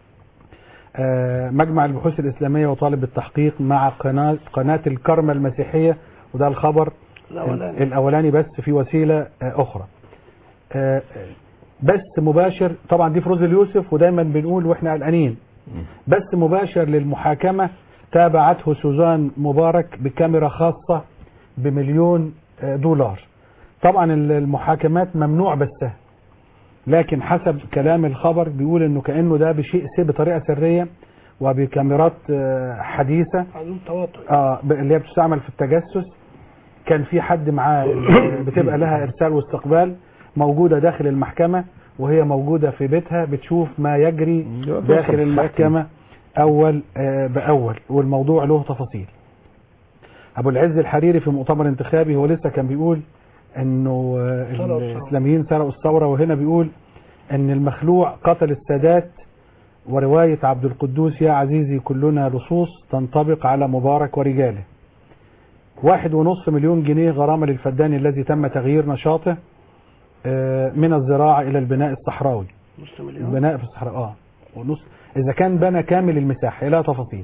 آه، مجمع البحوث الإسلامية وطالب بالتحقيق مع قناة, قناة الكرمة المسيحية وده الخبر الأولاني. الأولاني بس في وسيلة آه، أخرى آه، بث مباشر طبعا دي فروز اليوسف ودايما بنقول واحنا قلقانين بث مباشر للمحاكمة تابعته سوزان مبارك بكاميرا خاصة بمليون آه، دولار طبعا المحاكمات ممنوع بثها لكن حسب كلام الخبر بيقول انه كانه ده بشيء سي بطريقه سريه وبكاميرات آه، حديثه عندهم تواطؤ اه ب- اللي هي بتستعمل في التجسس كان في حد معاه آه، بتبقى لها ارسال واستقبال موجوده داخل المحكمه وهي موجوده في بيتها بتشوف ما يجري ده داخل توصل المحكمه اول آه، باول والموضوع له تفاصيل ابو العز الحريري في مؤتمر انتخابي هو لسه كان بيقول انه آه، سرقوا الثورة. الاسلاميين سرقوا الثوره وهنا بيقول ان المخلوع قتل السادات ورواية عبد القدوس يا عزيزي كلنا لصوص تنطبق على مبارك ورجاله واحد ونص مليون جنيه غرامة للفدان الذي تم تغيير نشاطه آه، من الزراعة إلى البناء الصحراوي نص مليون البناء في الصحراء اه ونص إذا كان بنى كامل المساحة إلى تفاصيل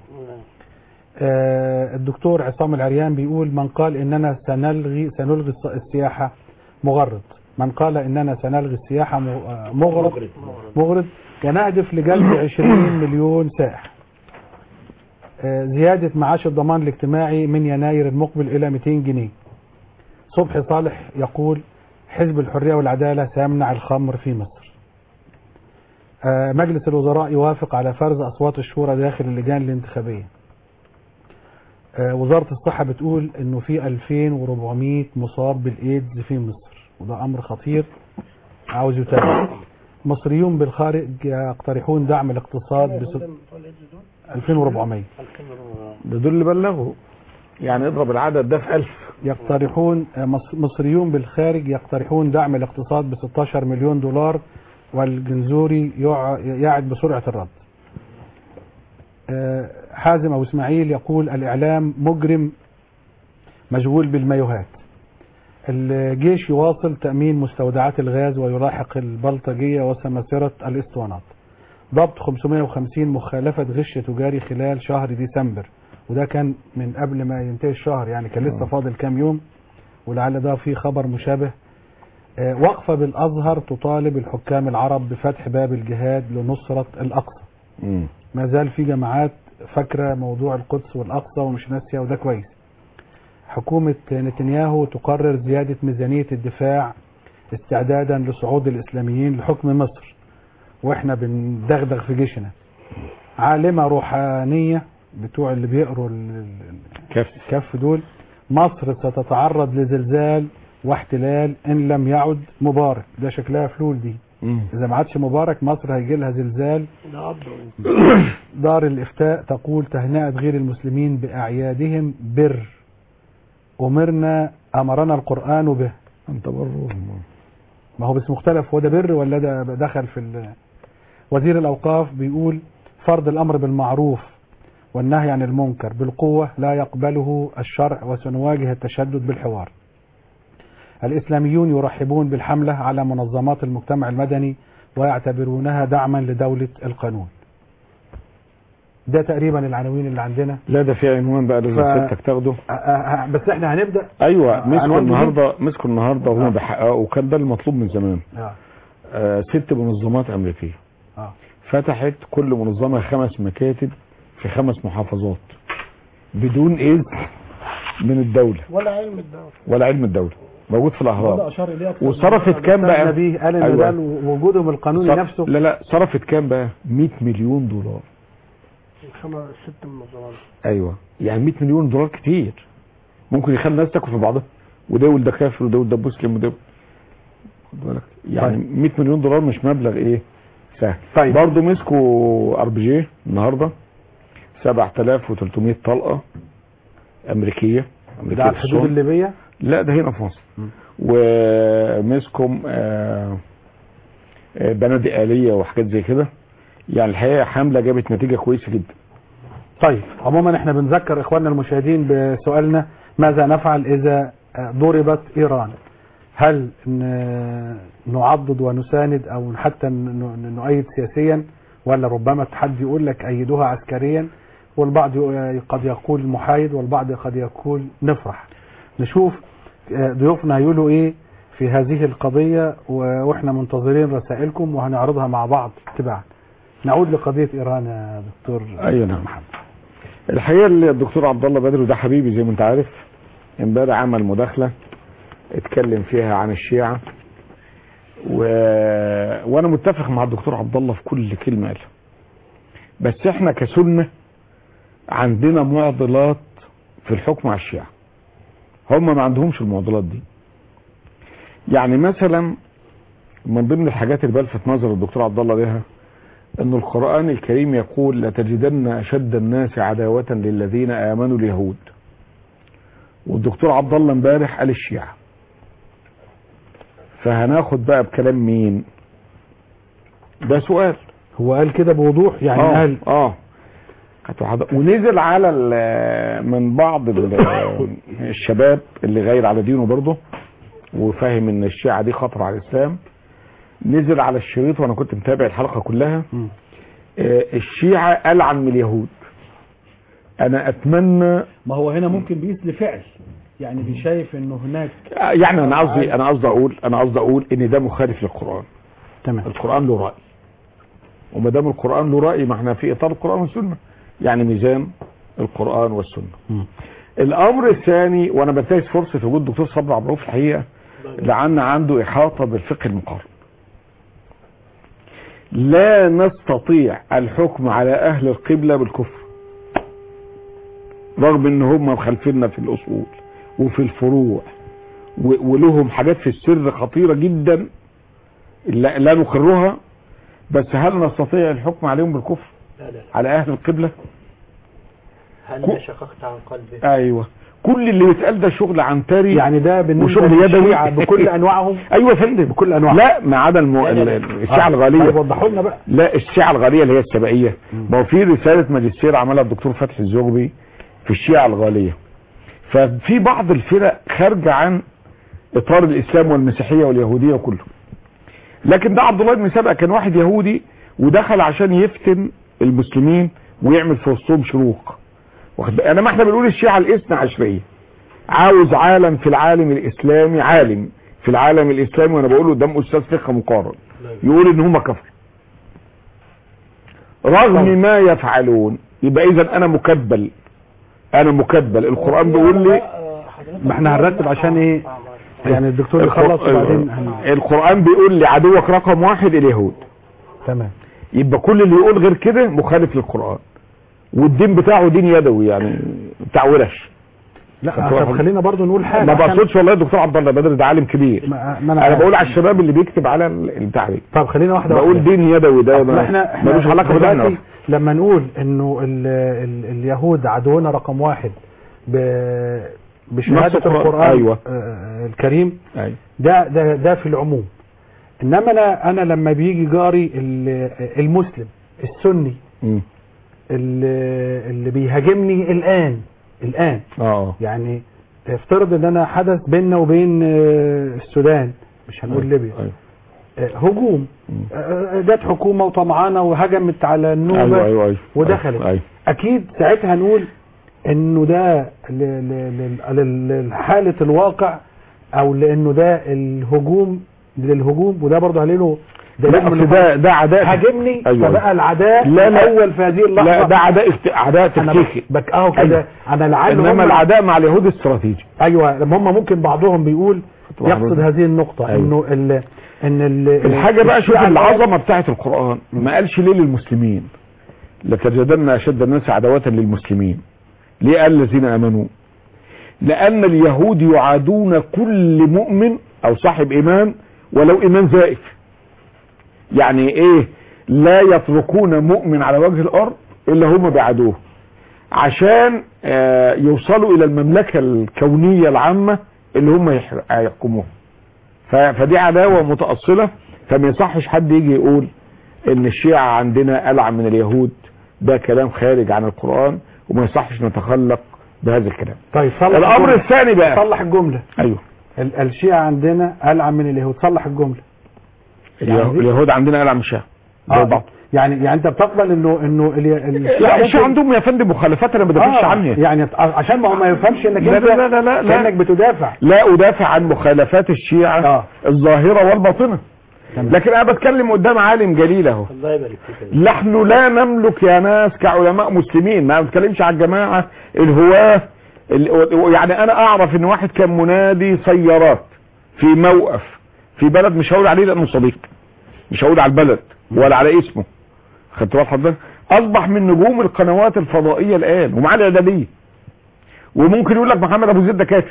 آه، الدكتور عصام العريان بيقول من قال إننا سنلغي سنلغي الس- السياحة مغرض من قال إننا سنلغي السياحة م- آه، مغرض مغرض. مغرض ونهدف لجلب 20 مليون سائح آه، زيادة معاش الضمان الاجتماعي من يناير المقبل إلى 200 جنيه صبحي صالح يقول حزب الحرية والعدالة سيمنع الخمر في مصر آه، مجلس الوزراء يوافق على فرز أصوات الشورى داخل اللجان الانتخابية آه، وزارة الصحة بتقول انه في 2400 مصاب بالايدز في مصر وده امر خطير عاوز يتابع مصريون بالخارج يقترحون دعم الاقتصاد ب 2400 ده دول اللي بلغوا يعني اضرب العدد ده في 1000 يقترحون آه، مص- مصريون بالخارج يقترحون دعم الاقتصاد ب 16 مليون دولار والجنزوري يع- يعد بسرعة الرد آه، حازم أو إسماعيل يقول الإعلام مجرم مشغول بالمايوهات الجيش يواصل تأمين مستودعات الغاز ويلاحق البلطجية وسماسرة الاسطوانات ضبط 550 مخالفة غش تجاري خلال شهر ديسمبر وده كان من قبل ما ينتهي الشهر يعني كان لسه آه. فاضل كام يوم ولعل ده في خبر مشابه آه، وقفة بالأزهر تطالب الحكام العرب بفتح باب الجهاد لنصرة الأقصى مم. ما زال في جماعات فاكرة موضوع القدس والأقصى ومش ناسية وده كويس حكومة نتنياهو تقرر زيادة ميزانية الدفاع استعدادا لصعود الإسلاميين لحكم مصر واحنا بندغدغ في جيشنا عالمة روحانية بتوع اللي بيقروا ال- ال- كف الكف دول مصر ستتعرض لزلزال واحتلال ان لم يعد مبارك ده شكلها فلول دي مم. اذا ما عادش مبارك مصر هيجي لها زلزال دار الافتاء تقول تهنئة غير المسلمين باعيادهم بر امرنا امرنا القران به انت بره ما هو بس مختلف هو ده بر ولا ده دخل في ال- وزير الاوقاف بيقول فرض الامر بالمعروف والنهي عن المنكر بالقوة لا يقبله الشرع وسنواجه التشدد بالحوار الإسلاميون يرحبون بالحملة على منظمات المجتمع المدني ويعتبرونها دعما لدولة القانون ده تقريبا العناوين اللي عندنا لا ده في عنوان بقى لازم ف- ستك تاخده أ- أ- بس احنا هنبدأ ايوه آه، مسكوا عنوان جديد؟ النهارده مسكوا النهارده وهم آه. بيحققوا وكان ده المطلوب من زمان آه. آه ست منظمات امريكيه آه. فتحت كل منظمه خمس مكاتب في خمس محافظات بدون اذن من الدوله ولا علم الدولة ولا علم الدوله موجود في وده الاهرام أشار إليه أكثر وصرفت من مرة. كام بقى نبيه قال ان أيوة. ده وجودهم القانوني صر- نفسه لا لا صرفت كام بقى 100 مليون دولار خمس ست منظمات ايوه يعني 100 مليون دولار كتير ممكن يخلي الناس تاكل في بعضها وده يقول ده كافر وده يقول ده مسلم وده خد بالك يعني 100 مليون دولار مش مبلغ ايه سهل طيب. برضه مسكوا ار بي جي النهارده 7300 طلقه امريكيه امريكيه ده على الحدود الصون. الليبية لا ده هنا في مصر م. ومسكم آه، آه، بنادق آلية وحاجات زي كده يعني الحقيقة حملة جابت نتيجة كويسة جدا طيب عموما احنا بنذكر اخواننا المشاهدين بسؤالنا ماذا نفعل اذا ضربت ايران هل ن- نعضد ونساند او حتى ن- نؤيد سياسيا ولا ربما حد يقول لك ايدوها عسكريا والبعض ي- قد يقول محايد والبعض قد يقول نفرح نشوف آه، ضيوفنا هيقولوا ايه في هذه القضية و- واحنا منتظرين رسائلكم وهنعرضها مع بعض تباعا نعود لقضية ايران يا دكتور أيوة نعم. محمد الحقيقة اللي الدكتور عبد الله بدر وده حبيبي زي ما انت عارف امبارح عمل مداخلة اتكلم فيها عن الشيعة و... وانا متفق مع الدكتور عبد الله في كل كلمة قالها بس احنا كسنة عندنا معضلات في الحكم على الشيعة هم ما عندهمش المعضلات دي يعني مثلا من ضمن الحاجات اللي بلفت نظر الدكتور عبد الله لها ان القرآن الكريم يقول لتجدن اشد الناس عداوة للذين امنوا اليهود والدكتور عبد الله امبارح قال الشيعة فهناخد بقى بكلام مين ده سؤال هو قال كده بوضوح يعني اه قال اه كانت واحدة- ونزل على ال- من بعض ال- الشباب اللي غير على دينه برضه وفاهم ان الشيعة دي خطر على الاسلام نزل على الشريط وانا كنت متابع الحلقة كلها مم. آه، الشيعة ألعن من اليهود أنا أتمنى ما هو هنا ممكن بيقيس لفعل يعني بيشايف انه هناك آه، يعني أنا قصدي أنا قصدي أقول أنا قصدي أقول إن ده مخالف للقرآن تمام القرآن له رأي وما دام القرآن له رأي ما احنا في إطار القرآن والسنة يعني ميزان القرآن والسنة مم. الأمر الثاني وأنا بنتهز فرصة وجود الدكتور صبري عبد الرؤوف الحقيقة لأن عنده إحاطة بالفقه المقارن لا نستطيع الحكم على أهل القبلة بالكفر رغم ان هم مخالفيننا في الاصول وفي الفروع و- ولهم حاجات في السر خطيرة جدا لا, لا نقرها بس هل نستطيع الحكم عليهم بالكفر لا لا على اهل القبلة هل كو- ما شققت عن قلبه ايوه كل اللي بيتقال ده شغل عنتري يعني ده بالنسبه وشغل يدوي. للشيعة بكل انواعهم ايوه يا فندم بكل انواعهم لا ما عدا المو... لا، لا، لا. ال- الشيعة طيب الغالية وضحوا لنا بقى لا الشيعة الغالية اللي هي السبعية ما هو في رسالة ماجستير عملها الدكتور فتحي الزغبي في الشيعة الغالية ففي بعض الفرق خارجة عن اطار الاسلام والمسيحية واليهودية وكله لكن ده عبد الله بن سبأ كان واحد يهودي ودخل عشان يفتن المسلمين ويعمل في وسطهم شروق واخد بالك؟ انا ما احنا بنقول الشيعة الاثنى عشرية عاوز عالم في العالم الاسلامي عالم في العالم الاسلامي وانا بقول له قدام استاذ فقه مقارن يقول ان هم كفر رغم ما يفعلون يبقى اذا انا مكبل انا مكبل القرآن بيقول لي ما احنا هنرتب عشان ايه يعني الدكتور يخلص وبعدين هن- القرآن بيقول لي عدوك رقم واحد اليهود تمام يبقى كل اللي يقول غير كده مخالف للقرآن والدين بتاعه دين يدوي يعني بتاع ورش لا فتوى- طب خلينا برضو نقول حاجه ما عشان- بقصدش والله الدكتور عبد الله بدر ده عالم كبير ما ما انا عارف. بقول على الشباب اللي بيكتب على ال- البتاع دي طب خلينا واحده بقول واحدة. دين يدوي ده أصل ما- احنا احنا ملوش علاقه دلوقتي بالله لما نقول انه ال ال اليهود عدونا رقم واحد ب بشهاده نص القرآن. القران أيوة. آه، الكريم ايوه ده ده ده في العموم انما انا انا لما بيجي جاري ال- المسلم السني مم. اللي, اللي بيهاجمني الان الان اه يعني افترض ان انا حدث بيننا وبين آه، السودان مش هنقول ليبيا ايوه آه، هجوم مم. آه، جت حكومه وطمعانه وهجمت على النوبه ايوه ايوه ايوه ودخلت. ايوه اكيد ساعتها نقول انه ده ل- ل- ل- ل- لحاله الواقع او لانه ده الهجوم للهجوم وده برضه عليه لا دليل من اصل ده ده عداء هاجمني أيوة. فبقى العداء لا، لا. الاول في هذه اللحظه لا ده عداء اخت- عداء انا تكتيكي بك اهو كده أيوة. انا لعل هم- انما العداء مع اليهود استراتيجي ايوه لما هم ممكن بعضهم بيقول طبعا يقصد برضه. هذه النقطه أيوة. انه ال ان ال الحاجة بقى شوف الشيعة العظمة بتاعت القرآن ما قالش ليه للمسلمين لتجدن أشد الناس عداوة للمسلمين ليه قال الذين آمنوا لأن اليهود يعادون كل مؤمن أو صاحب إيمان ولو إيمان زائف يعني إيه لا يتركون مؤمن على وجه الأرض إلا هم بيعادوه عشان آه، يوصلوا إلى المملكة الكونية العامة اللي هم يحر- يحكموها ف- فدي عداوة متأصلة فما يصحش حد يجي يقول ان الشيعة عندنا ألعن من اليهود ده كلام خارج عن القرآن وما يصحش نتخلق بهذا الكلام طيب صلح الأمر الجملة. الثاني بقى صلح الجمله ايوه ال- الشيعة عندنا ألعن من اليهود صلح الجملة اليه- اليهود عندنا ألعن من الشيعة زي آه بعض. يعني يعني انت بتقبل انه انه ال- لا الشيعة ممكن- عندهم يا فندم مخالفات انا ما بدافعش آه عنها يعني عشان ما هو ما يفهمش انك لا انت لا لا لا لا, لا. كانك بتدافع لا أدافع عن مخالفات الشيعة آه. الظاهرة والباطنة تمام. لكن أنا بتكلم قدام عالم جليل أهو الله يبارك فيك نحن لا نملك يا ناس كعلماء مسلمين ما بتكلمش على الجماعة الهواة ال- يعني انا اعرف ان واحد كان منادي سيارات في موقف في بلد مش هقول عليه لانه صديق مش هقول على البلد ولا على اسمه خدت بال حضرتك اصبح من نجوم القنوات الفضائية الان ومعاه الاعدادية وممكن يقول لك محمد ابو زيد ده كافر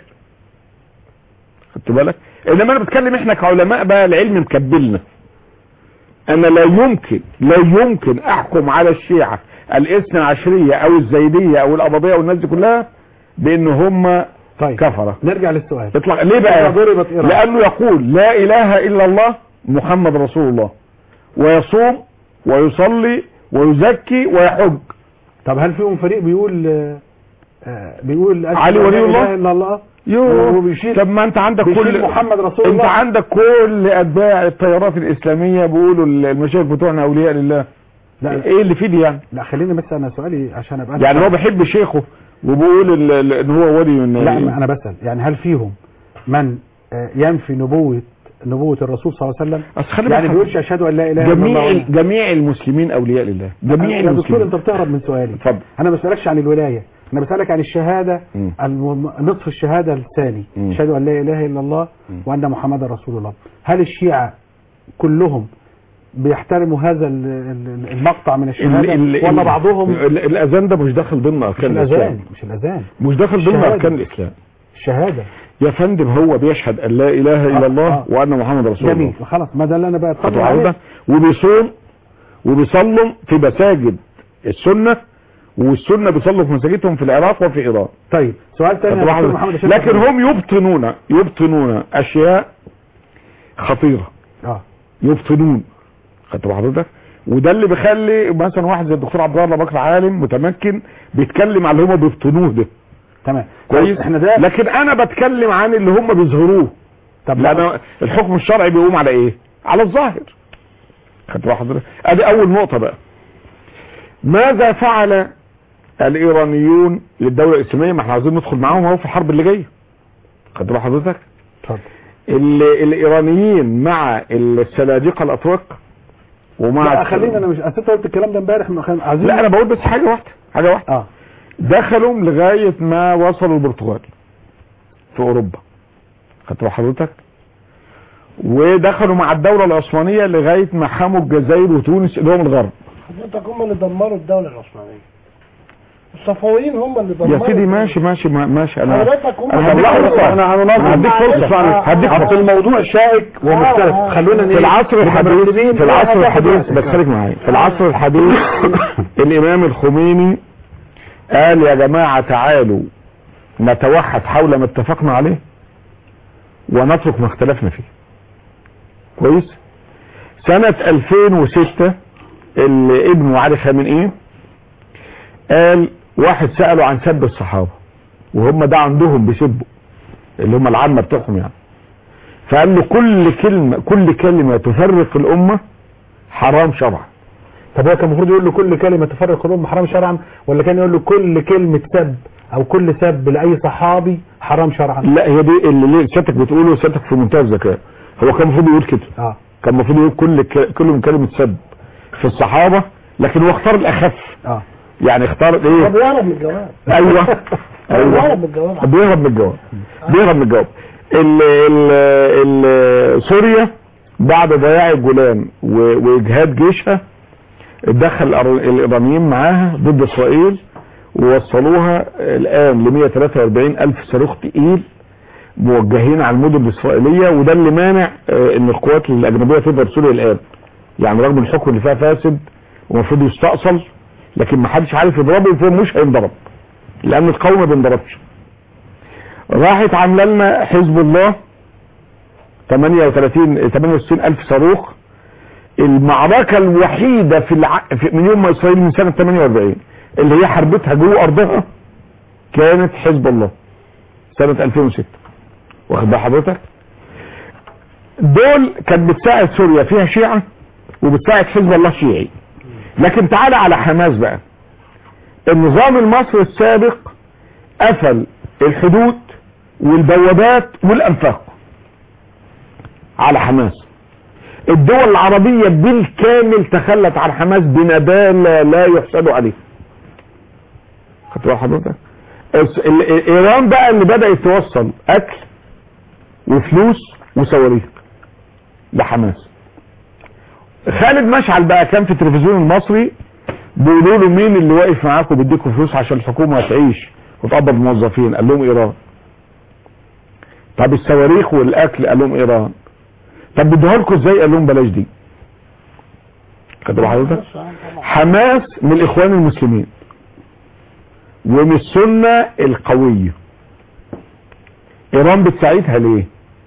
خدت بالك انما انا بتكلم احنا كعلماء بقى العلم مكبلنا انا لا يمكن لا يمكن احكم على الشيعة الاثنى عشرية او الزيدية او القبضية والناس دي كلها بان هم طيب كفرة نرجع للسؤال اطلع ليه بقى إذا ضربت إيران. لانه يقول لا اله الا الله محمد رسول الله ويصوم ويصلي ويزكي ويحج طب هل فيهم فريق بيقول آه، آه، بيقول أشهد علي أن ولي لا الله؟ إله الا الله يوه وبيشيل طب ما انت عندك بيشيل كل محمد رسول انت الله عندك كل اتباع التيارات الاسلامية بيقولوا المشايخ بتوعنا اولياء لله لا ايه اللي فيه دي يعني لا خليني بس انا سؤالي عشان ابقى أنا يعني هو فاهم. بيحب شيخه وبيقول ال- ال- ان هو ولي من لا انا بسال يعني هل فيهم من آه، ينفي نبوه نبوه الرسول صلى الله عليه وسلم أصل خلي يعني بالك بيقولش اشهد ان لا اله الا جميع الله ال- جميع المسلمين اولياء لله جميع يا دكتور المسلمين انت بتهرب من سؤالي اتفضل انا ما بسالكش عن الولايه انا بسالك عن الشهاده مم. الم- نصف الشهاده الثاني مم. اشهد ان لا اله الا الله مم. وان محمدا رسول الله هل الشيعه كلهم بيحترموا هذا ال- ال- المقطع من الشهاده ال- ال- ولا ال- بعضهم ال- الاذان ده مش داخل ضمن مش اركان الاذان الاسلام مش الاذان مش داخل ضمن الشهادة. اركان الاسلام الشهاده يا فندم هو بيشهد ان لا اله الا آه، الله آه. وان محمد رسول الله جميل خلاص ما ده اللي انا بقى خطوة عودة وبيصوم وبيصلم في مساجد السنة والسنه بيصلوا في مساجدهم في العراق وفي ايران طيب سؤال تاني يا دكتور محمد عشان لكن هم يبطنون يبطنون اشياء خطيره اه يبطنون خدت بال حضرتك وده اللي بيخلي مثلا واحد زي الدكتور عبد الله بكر عالم متمكن بيتكلم على اللي هم بيبطنوه ده تمام كويس احنا ده لكن انا بتكلم عن اللي هم بيظهروه طب لان الحكم الشرعي بيقوم على ايه على الظاهر خدت بال حضرتك ادي اول نقطه بقى ماذا فعل الايرانيون للدوله الاسلاميه ما احنا عايزين ندخل معاهم اهو في الحرب اللي جايه خدت بال حضرتك اتفضل ال- الايرانيين مع السلاجقه الاتراك ومع لا خلينا انا مش اصل انت قلت الكلام ده امبارح ما كان عايزين لا انا بقول بس حاجه واحده حاجه واحده اه دخلوا لغايه ما وصلوا البرتغال في اوروبا خدت بال حضرتك ودخلوا مع الدوله العثمانيه لغايه ما حموا الجزائر وتونس اللي هم الغرب حضرتك هم اللي دمروا الدولة العثمانية الصفويين هم اللي دمروا يا سيدي ماشي ماشي ما- ماشي انا حضرتك هم انا اللي هديك دمروا فرصه انا هننظم هديك فرصه معلش. هديك اصل فرصه الموضوع شائك ومختلف آه، آه. خلونا في العصر الحديث في العصر الحديث بس خليك معايا في العصر الحديث الامام الخميني قال يا جماعة تعالوا نتوحد حول ما اتفقنا عليه ونترك ما اختلفنا فيه كويس سنة 2006 اللي ابنه علي خامنئي قال واحد سأله عن سب الصحابة وهم ده عندهم بيسبوا اللي هم العامة بتوعهم يعني فقال له كل كلمة كل كلمة تفرق الأمة حرام شرعا طب هو كان المفروض يقول له كل كلمه تفرق الامه حرام شرعا ولا كان يقول له كل كلمه سب او كل سب لاي صحابي حرام شرعا لا هي دي اللي ليه سيادتك بتقوله سيادتك في منتهى الذكاء هو كان المفروض يقول كده اه كان المفروض يقول كل ك- كل من كلمة سب في الصحابة لكن هو اختار الأخف اه يعني اختار هو ايه بيهرب من الجواب ايوه هو ايوه بيهرب من الجواب بيهرب من الجواب بيهرب من الجواب ال ال ال سوريا بعد ضياع الجولان و- واجهاد جيشها دخل الأر- الايرانيين معاها ضد اسرائيل ووصلوها الان ل 143 الف صاروخ تقيل موجهين على المدن الاسرائيليه وده اللي مانع آه، ان القوات الاجنبيه تضرب سوريا الان يعني رغم الحكم اللي فيها فاسد ومفروض يستأصل لكن ما حدش عارف يضربه فمش هينضرب لان القوم ما بينضربش راحت عامله لنا حزب الله 38 68 الف صاروخ المعركه الوحيده في, الع... في من يوم ما اسرائيل من سنه 48 اللي هي حربتها جوه ارضها كانت حزب الله سنه 2006 واخد بال حضرتك دول كانت بتساعد سوريا فيها شيعه وبتساعد حزب الله شيعي لكن تعالى على حماس بقى النظام المصري السابق قفل الحدود والبوابات والانفاق على حماس الدول العربية بالكامل تخلت عن حماس بندالة لا يحسد عليه خدت بال حضرتك الس- ال- ايران بقى اللي بدأت توصل اكل وفلوس وصواريخ لحماس خالد مشعل بقى كان في التلفزيون المصري بيقولوا له مين اللي واقف معاكم بيديكم فلوس عشان الحكومه تعيش وتقبض الموظفين قال لهم ايران طب الصواريخ والاكل قال لهم ايران طب بديها لكم ازاي قال لهم بلاش دي خدوا حضرتك حماس من الاخوان المسلمين ومن السنه القويه ايران بتساعدها ليه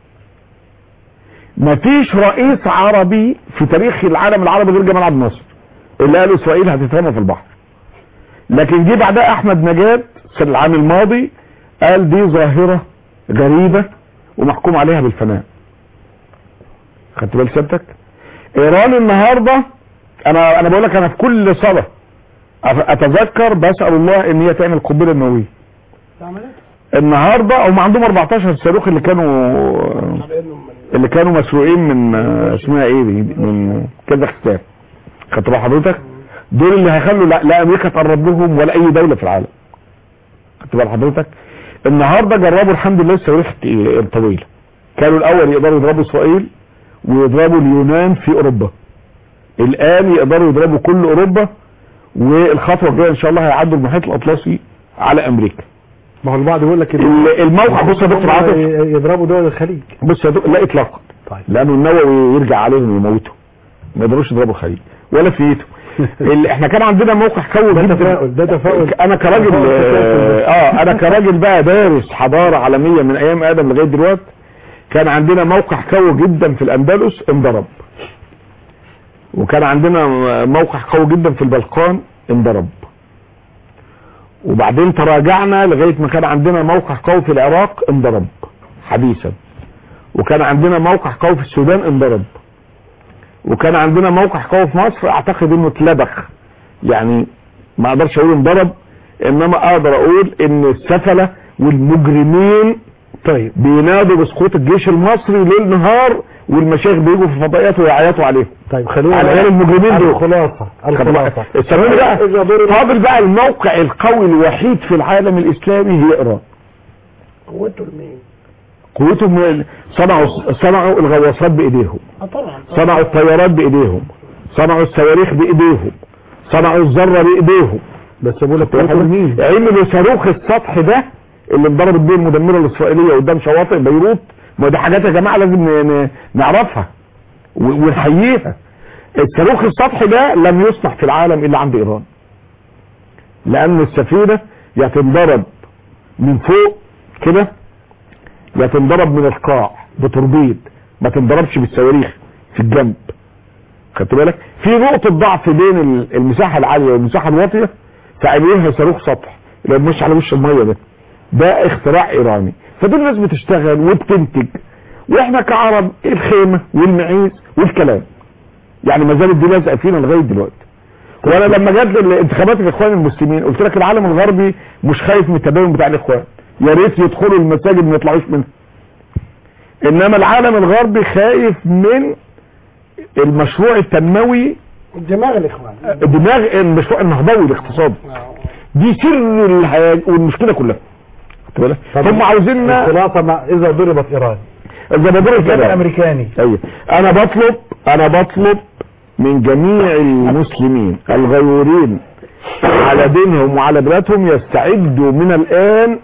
مفيش رئيس عربي في تاريخ العالم العربي غير جمال عبد الناصر اللي قال اسرائيل هتترمى في البحر لكن جه بعدها احمد نجاد في العام الماضي قال دي ظاهرة غريبة ومحكوم عليها بالفناء خدت بال سيادتك ايران النهاردة انا انا بقول لك انا في كل صلاة أف- اتذكر بسأل الله ان هي تعمل قنبلة نووية النهاردة هم عندهم 14 صاروخ اللي كانوا اللي كانوا مسروقين من آه، اسمها ايه دي من كازاخستان خدت بال حضرتك دول اللي هيخلوا لا, لا امريكا تقرب لهم ولا اي دوله في العالم خدت بال حضرتك النهارده جربوا الحمد لله الصواريخ الت- الطويله كانوا الاول يقدروا يضربوا اسرائيل ويضربوا اليونان في اوروبا الان يقدروا يضربوا كل اوروبا والخطوه الجايه ان شاء الله هيعدوا المحيط الاطلسي على امريكا ما هو البعض يقول لك ال- الموقع بص يا دكتور عاطف يضربوا دول الخليج بص يا دكتور لا اطلاقا طيب لانه النووي يرجع عليهم يموتهم ما يقدروش يضربوا الخليج ولا في ايده اللي احنا كان عندنا موقع قوي ده جدا تفاؤل ده تفاؤل انا كراجل تفاؤل اه آه، انا كراجل بقى دارس حضاره عالميه من ايام ادم لغايه دلوقتي كان عندنا موقع قوي جدا في الاندلس انضرب وكان عندنا موقع قوي جدا في البلقان انضرب وبعدين تراجعنا لغايه ما كان عندنا موقع قوي في العراق انضرب حديثا وكان عندنا موقع قوي في السودان انضرب وكان عندنا موقع قوي في مصر اعتقد انه اتلبخ يعني ما اقدرش اقول انضرب انما اقدر اقول ان السفلة والمجرمين طيب بينادوا بسقوط الجيش المصري ليل نهار والمشايخ بيجوا في فضائيات ويعيطوا عليهم طيب خلونا على غير المجرمين دول الخلاصة الخلاصة استنوني بقى فاضل بقى الموقع القوي الوحيد في العالم الاسلامي هي ايران قوته لمين؟ قوتهم صنعوا صنعوا الغواصات بايديهم اه طبعا صنعوا الطيارات بايديهم صنعوا الصواريخ بايديهم صنعوا الذره بايديهم بس بقول لك قوتهم مين عملوا صاروخ السطح ده اللي انضربت بيه المدمره الاسرائيليه قدام شواطئ بيروت ما دي حاجات يا جماعه لازم ن- ن- نعرفها و- ونحييها الصاروخ السطحي ده لم يصنع في العالم الا عند ايران لان السفينه يا تنضرب من فوق كده يا تنضرب من القاع بتوربيد ما تنضربش بالصواريخ في الجنب خدت بالك في نقطه ضعف بين ال- المساحه العاليه والمساحه الواطيه فعملوها صاروخ سطح اللي مش على وش الميه ده ده اختراع ايراني فدول الناس بتشتغل وبتنتج واحنا كعرب الخيمه والمعيز والكلام يعني ما زالت دي لازقه فينا لغايه دلوقتي وانا لما جت الانتخابات الاخوان المسلمين قلت لك العالم الغربي مش خايف من التدين بتاع الاخوان يا ريت يدخلوا المساجد ما يطلعوش منها انما العالم الغربي خايف من المشروع التنموي دماغ الاخوان دماغ المشروع النهضوي الاقتصادي دي سر الحياه والمشكله كلها خدت بالك هم عاوزيننا الخلاصة مع اذا ضربت ايران الزبادرة الجانب كده الامريكاني ايوه انا بطلب انا بطلب من جميع المسلمين الغيورين على دينهم وعلى بلادهم يستعدوا من الان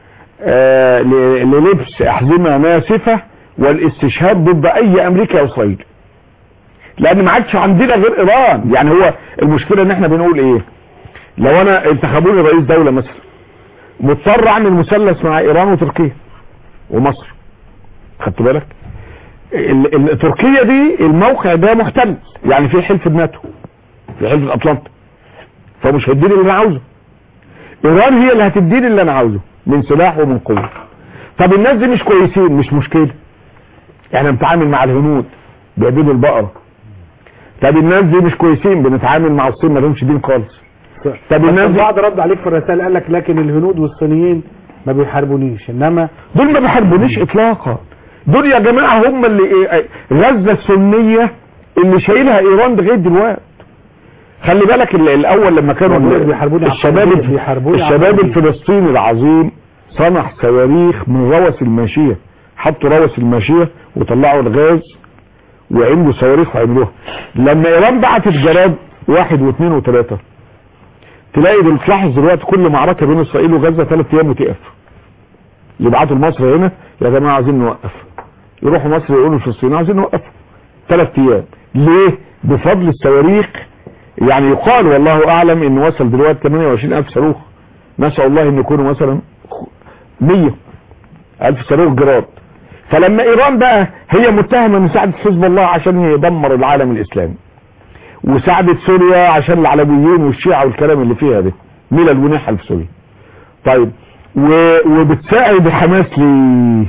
آه ل- للبس احزمه ناسفه والاستشهاد ضد اي امريكا او اسرائيل لان ما عادش عندنا غير ايران يعني هو المشكله ان احنا بنقول ايه لو انا انتخبوني رئيس دوله مثلا مضطر اعمل مثلث مع ايران وتركيا ومصر خدت بالك ال- ال- تركيا دي الموقع ده محتل يعني في حلف الناتو في حلف الاطلنطي فمش هيديني اللي انا عاوزه ايران هي اللي هتديني اللي انا عاوزه من سلاح ومن قوه طب الناس دي مش كويسين مش مشكله احنا بنتعامل مع الهنود بيعبدوا البقره طب الناس دي مش كويسين بنتعامل مع الصين ما لهمش دين خالص طب الناس دي البعض رد عليك في الرسائل قال لك لكن الهنود والصينيين ما بيحاربونيش انما دول ما بيحاربونيش اطلاقا دول يا جماعه هم اللي إيه غزه السنيه اللي شايلها ايران لغايه دلوقتي خلي بالك ال- الاول لما كانوا دول ال- بيحاربوني الشباب عقائديا، بيحاربوني الشباب عقائديا. الفلسطيني العظيم صنع صواريخ من روس الماشيه حطوا روس الماشيه وطلعوا الغاز وعملوا صواريخ وعملوها لما ايران بعتت جراد واحد واثنين وثلاثه تلاقي دل- تلاحظ دلوقتي كل معركه بين اسرائيل وغزه ثلاث ايام وتقف يبعتوا لمصر هنا يا جماعه عايزين نوقف يروحوا مصر يقولوا الفلسطينيين عايزين نوقف ثلاث ايام ليه بفضل الصواريخ يعني يقال والله اعلم ان وصل دلوقتي 28000 صاروخ نسال الله ان يكونوا مثلا 100 الف صاروخ جراد فلما ايران بقى هي متهمه ان ساعدت حزب الله عشان يدمر العالم الاسلامي وساعدت سوريا عشان العلويين والشيعة والكلام اللي فيها ده ميلاد ونحل في سوريا طيب و... وبتساعد حماس ليه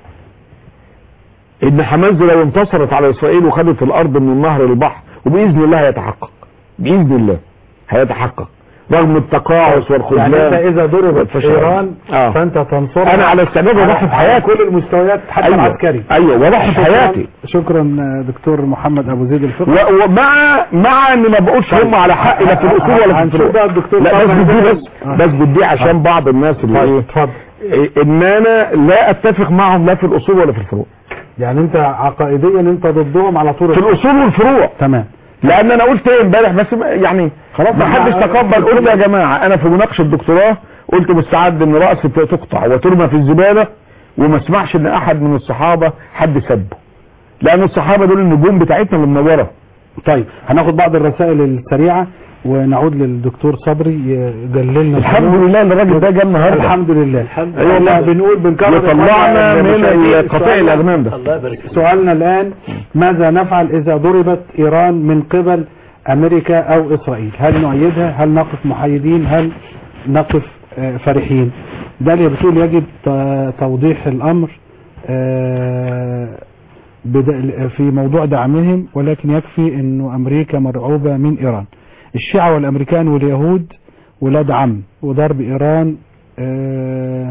ان حماس دي لو انتصرت على اسرائيل وخدت الارض من النهر للبحر وباذن الله هيتحقق باذن الله هيتحقق رغم التقاعس والخذلان يعني انت اذا ضربت فشل. ايران آه. فانت تنصر انا على استعداد اضحي بحياتي كل المستويات حتى ايوه العسكري ايوه واضحي بحياتي شكرا دكتور محمد ابو زيد الفقه و- ومع مع ان ما بقولش هم على حق لا في الاصول ولا في هنشوف الفروع بقى الدكتور لا بس طبعاً بدي ده- بس آه. بس بدي عشان بعض الناس اللي طيب ايه اتفضل إيه، ان انا لا اتفق معهم لا في الاصول ولا في الفروع يعني انت عقائديا انت ضدهم على طول في الاصول والفروع تمام لان انا قلت ايه امبارح بس ما- يعني خلاص ما حدش تقبل قلت يا جماعه انا في مناقشه دكتوراه قلت مستعد ان راسي تقطع وترمى في الزباله وما اسمعش ان احد من الصحابه حد سبه لان الصحابه دول النجوم بتاعتنا اللي منوره طيب هناخد بعض الرسائل السريعة ونعود للدكتور صبري يدللنا الحمد لله ان الراجل ده جه النهارده الحمد لله الحمد ايوه لله. والله بنقول بنكرر وطلعنا من المشاهدين. قطيع سؤالنا- الاغنام ده الله يبارك فيك سؤالنا الآن ماذا نفعل إذا ضربت إيران من قبل أمريكا أو إسرائيل هل نؤيدها هل نقف محايدين هل نقف آه، فرحين داليا بتقول يجب ت- توضيح الأمر آه، بد- في موضوع دعمهم ولكن يكفي أنه أمريكا مرعوبة من إيران الشيعة والأمريكان واليهود ولاد عم وضرب إيران آه،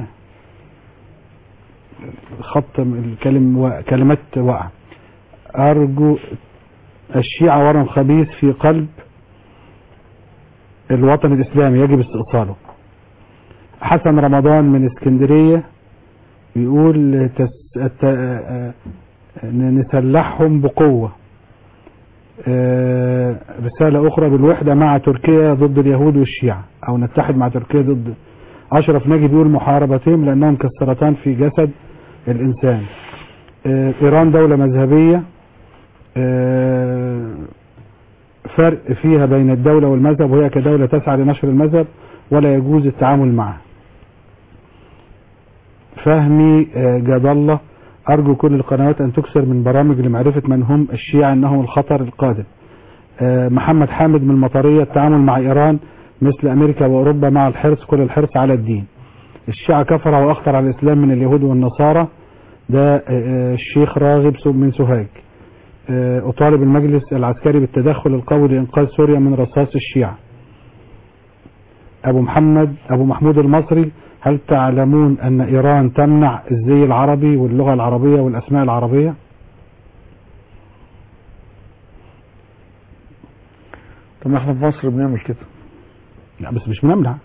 خط الكلم كلمات وقع أرجو الشيعة ورم خبيث في قلب الوطن الإسلامي يجب استئصاله حسن رمضان من اسكندرية بيقول تس... الت... آه، آه، نسلحهم بقوة آه، رسالة أخرى بالوحدة مع تركيا ضد اليهود والشيعة أو نتحد مع تركيا ضد أشرف ناجي بيقول محاربتهم لأنهم كالسرطان في جسد الإنسان آه، إيران دولة مذهبية آه، فرق فيها بين الدولة والمذهب وهي كدولة تسعى لنشر المذهب ولا يجوز التعامل معها فهمي آه، جاد الله أرجو كل القنوات أن تكثر من برامج لمعرفة من هم الشيعة أنهم الخطر القادم آه، محمد حامد من المطرية التعامل مع إيران مثل أمريكا وأوروبا مع الحرص كل الحرص على الدين الشيعة كفر وأخطر على الإسلام من اليهود والنصارى ده آه، آه، الشيخ راغب سو- من سوهاج آه، أطالب المجلس العسكري بالتدخل القوي لإنقاذ سوريا من رصاص الشيعة أبو محمد أبو محمود المصري هل تعلمون أن إيران تمنع الزي العربي واللغة العربية والأسماء العربية طب ما احنا في مصر بنعمل كده لا بس مش بنمنع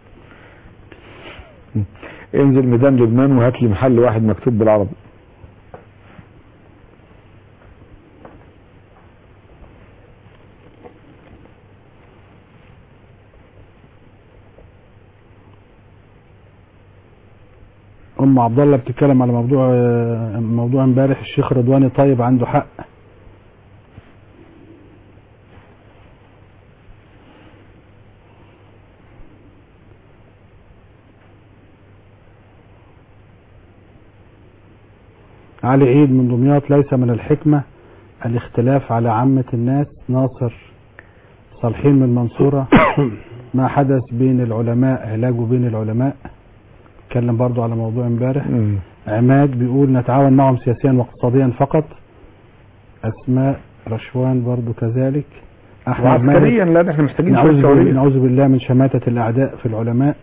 انزل ميدان لبنان وهات لي محل واحد مكتوب بالعربي أم عبد الله بتتكلم على موضوع آه، موضوع امبارح الشيخ رضواني طيب عنده حق علي عيد من دمياط ليس من الحكمة الاختلاف على عامة الناس ناصر صالحين من المنصورة ما حدث بين العلماء علاجه بين العلماء اتكلم برضو على موضوع امبارح مم. عماد بيقول نتعاون معهم سياسيا واقتصاديا فقط اسماء رشوان برضو كذلك احمد مالك وعسكريا لا ده احنا محتاجين نعوذ, شويه بالله, ثوريه نعوذ بالله من شماتة الاعداء في العلماء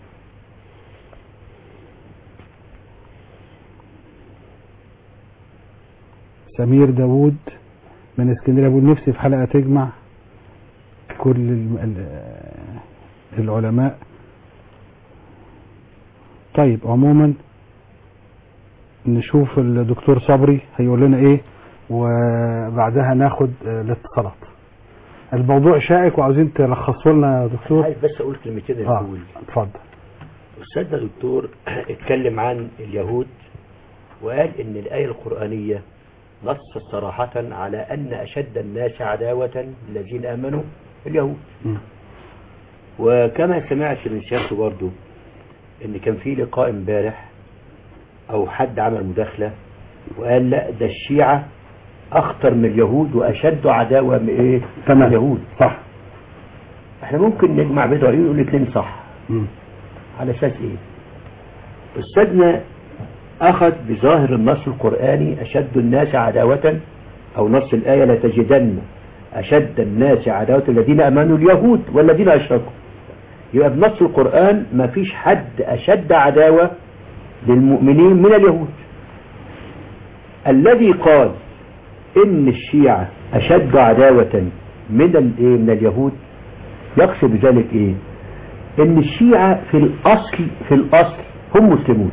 سمير داوود من اسكندريه بيقول نفسي في حلقه تجمع كل الم- ال- العلماء طيب عموما نشوف الدكتور صبري هيقول لنا ايه وبعدها ناخد آه، الاتصالات الموضوع شائك وعاوزين تلخصوا لنا يا دكتور عايز بس اقول كلمتين اه الاول اتفضل استاذنا دكتور اتكلم عن اليهود وقال ان الايه القرانيه نص صراحه على ان اشد الناس عداوه الذين امنوا اليهود مم. وكما سمعت من سيادته برضه ان كان في لقاء امبارح او حد عمل مداخله وقال لا ده الشيعه اخطر من اليهود واشد عداوه من ايه تمام. اليهود صح احنا ممكن نجمع بين رايين ونقول الاثنين صح مم. على اساس ايه استاذنا اخذ بظاهر النص القراني اشد الناس عداوه او نص الايه لتجدن اشد الناس عداوه الذين امنوا اليهود والذين اشركوا يبقى بنص القران ما فيش حد اشد عداوه للمؤمنين من اليهود الذي قال ان الشيعه اشد عداوه من الايه من اليهود يقصد بذلك ايه ان الشيعة في الاصل في الاصل هم مسلمون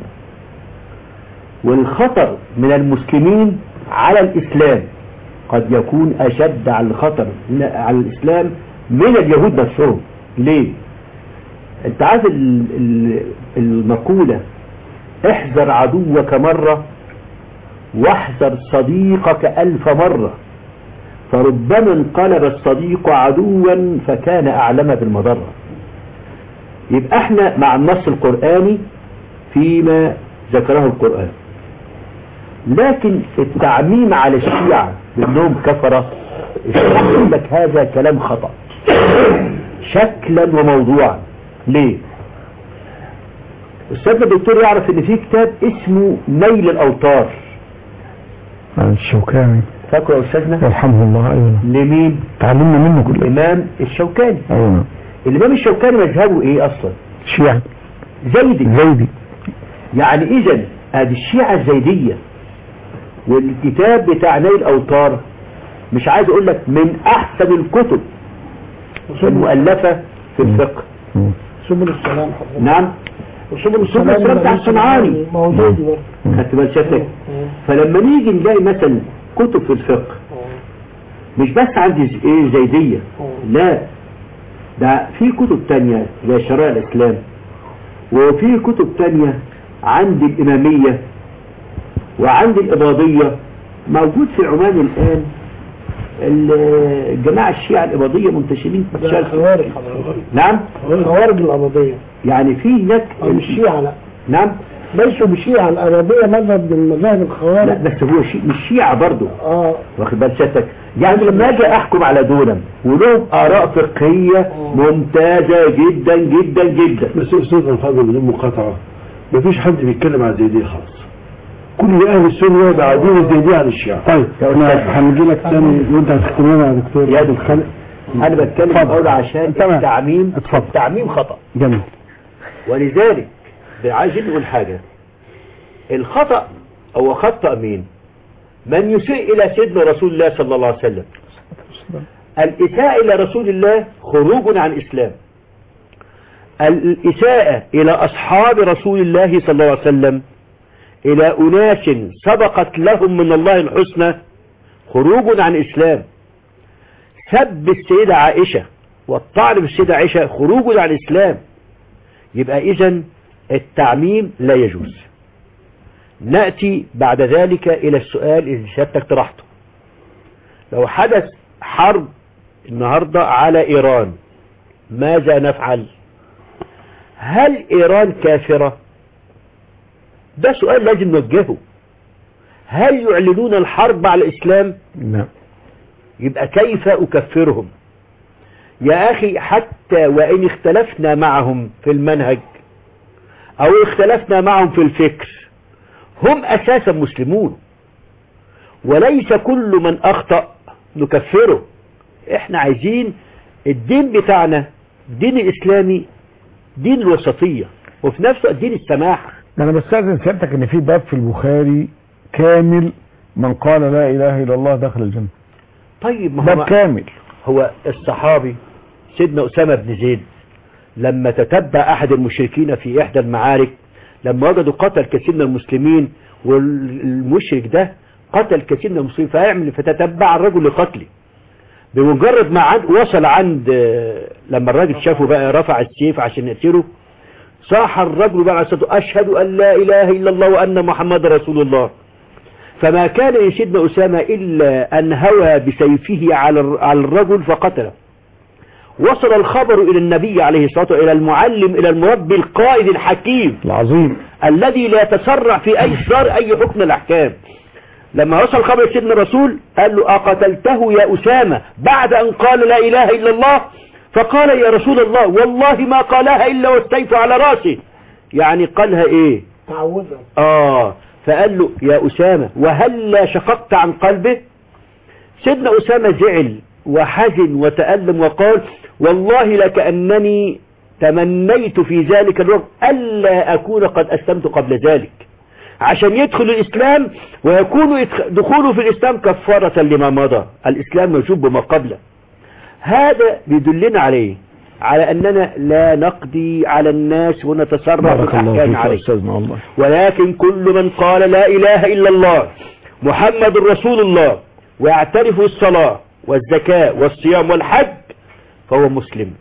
والخطر من المسلمين على الاسلام قد يكون اشد على الخطر من- على الاسلام من اليهود نفسهم ليه انت عارف ال- ال- المقولة احذر عدوك مرة واحذر صديقك الف مرة فربما انقلب الصديق عدوا فكان أعلم بالمضرة يبقى احنا مع النص القرآني فيما ذكره القرآن لكن التعميم على الشيعة بأنهم كفرة الشيعة يقول لك هذا كلام خطأ شكلا وموضوعا ليه أستاذنا الدكتور يعرف ان في كتاب اسمه نيل الأوطار الشوكاني فاكره يا أستاذنا يرحمه الله ايوه لمين تعلمنا منه كل الإمام الشوكاني ايوه الإمام الشوكاني مذهبه إيه أصلا شيعي زيدي زيدي يعني إذا هذه الشيعة الزيدية والكتاب بتاع نيل الأوطار مش عايز أقول لك من أحسن الكتب المؤلفة في الفقه مم. سبل السلام حضرتك نعم وسبل سبل السلام بتاع الصنعاني. موجود برضه خدت بال شكلك فلما نيجي نلاقي مثلا كتب في الفقه مش بس عندي ز- ايه زيدية لا ده في كتب تانية زي شرائع الإسلام وفي كتب تانية عندي الإمامية وعندي الإباضية موجود في عمان الآن ال- الجماعة الشيعة الإباضية منتشرين في ده الشرق خوارج حضرتك نعم خوارج الأبدية يعني في هناك أو مش شيعة لا نعم ليسوا بشيعة الأرابية مذهب من مذاهب لا الخوارج بس هو شيء مش شيعة برضه اه واخد بال سيادتك يعني لما اجي احكم على دولم ولهم اراء فقهيه ممتازه جدا جدا جدا بس استاذ الفاضل بدون مقاطعه مفيش حد بيتكلم عن الزيديه خالص كل اهل السنه بعدين الزيديه عن الشيعه طيب احنا هنجي لك تاني وانت هتختم لنا يا دكتور يا دكتور انا بتكلم اتفضل. اقول عشان تمام. التعميم اتفضل. التعميم خطا جميل ولذلك عايزين نقول حاجه الخطا هو خطا مين من يسيء الى سيدنا رسول الله صلى الله عليه وسلم الإساءة إلى رسول الله خروج عن إسلام الإساءة إلى أصحاب رسول الله صلى الله عليه وسلم إلى أناس سبقت لهم من الله الحسنى خروج عن إسلام سب السيدة عائشة والطعن في السيدة عائشة خروج عن إسلام يبقى إذن التعميم لا يجوز نأتي بعد ذلك إلى السؤال اللي سيادتك طرحته لو حدث حرب النهاردة على إيران ماذا نفعل هل إيران كافرة ده سؤال لازم نوجهه هل يعلنون الحرب على الإسلام نعم يبقى كيف أكفرهم يا أخي حتى وإن اختلفنا معهم في المنهج أو اختلفنا معهم في الفكر هم أساسا مسلمون وليس كل من أخطأ نكفره احنا عايزين الدين بتاعنا الدين الإسلامي دين الوسطية وفي نفس الوقت دين السماحة ده انا بستاذن سيادتك ان في باب في البخاري كامل من قال لا اله الا الله دخل الجنه طيب ما باب هو كامل هو الصحابي سيدنا أسامة بن زيد لما تتبع أحد المشركين في إحدى المعارك لما وجدوا قتل كثير من المسلمين والمشرك ده قتل كثير من المسلمين فيعمل فتتبع الرجل لقتله بمجرد ما عند وصل عند آه، لما الراجل شافه بقى رفع السيف عشان يقتله صاح الرجل بقى على صوته أشهد أن لا إله إلا الله وأن محمد رسول الله فما كان لسيدنا أسامة إلا أن هوى بسيفه على الر- على الرجل فقتله وصل الخبر إلى النبي عليه الصلاة والسلام إلى المعلم إلى المربي القائد الحكيم العظيم الذي لا يتسرع في أي إصدار أي حكم من الأحكام لما وصل خبر سيدنا الرسول قال له أقتلته يا أسامة بعد أن قال لا إله إلا الله فقال يا رسول الله والله ما قالها إلا والسيف على راسه يعني قالها إيه تعوذا آه فقال له يا أسامة وهل لا شققت عن قلبه سيدنا أسامة زعل وحزن وتألم وقال والله لكأنني تمنيت في ذلك الوقت ألا أكون قد أسلمت قبل ذلك عشان يدخل الإسلام ويكون إدخ- دخوله في الإسلام كفارة لما مضى الإسلام يجب ما قبله هذا بيدلنا عليه على أننا لا نقضي على الناس ونتسرع في بارك الله الأحكام فيك يا عليه استاذنا والله ولكن كل من قال لا إله إلا الله محمد رسول الله ويعترف الصلاة والزكاة والصيام والحج فهو مسلم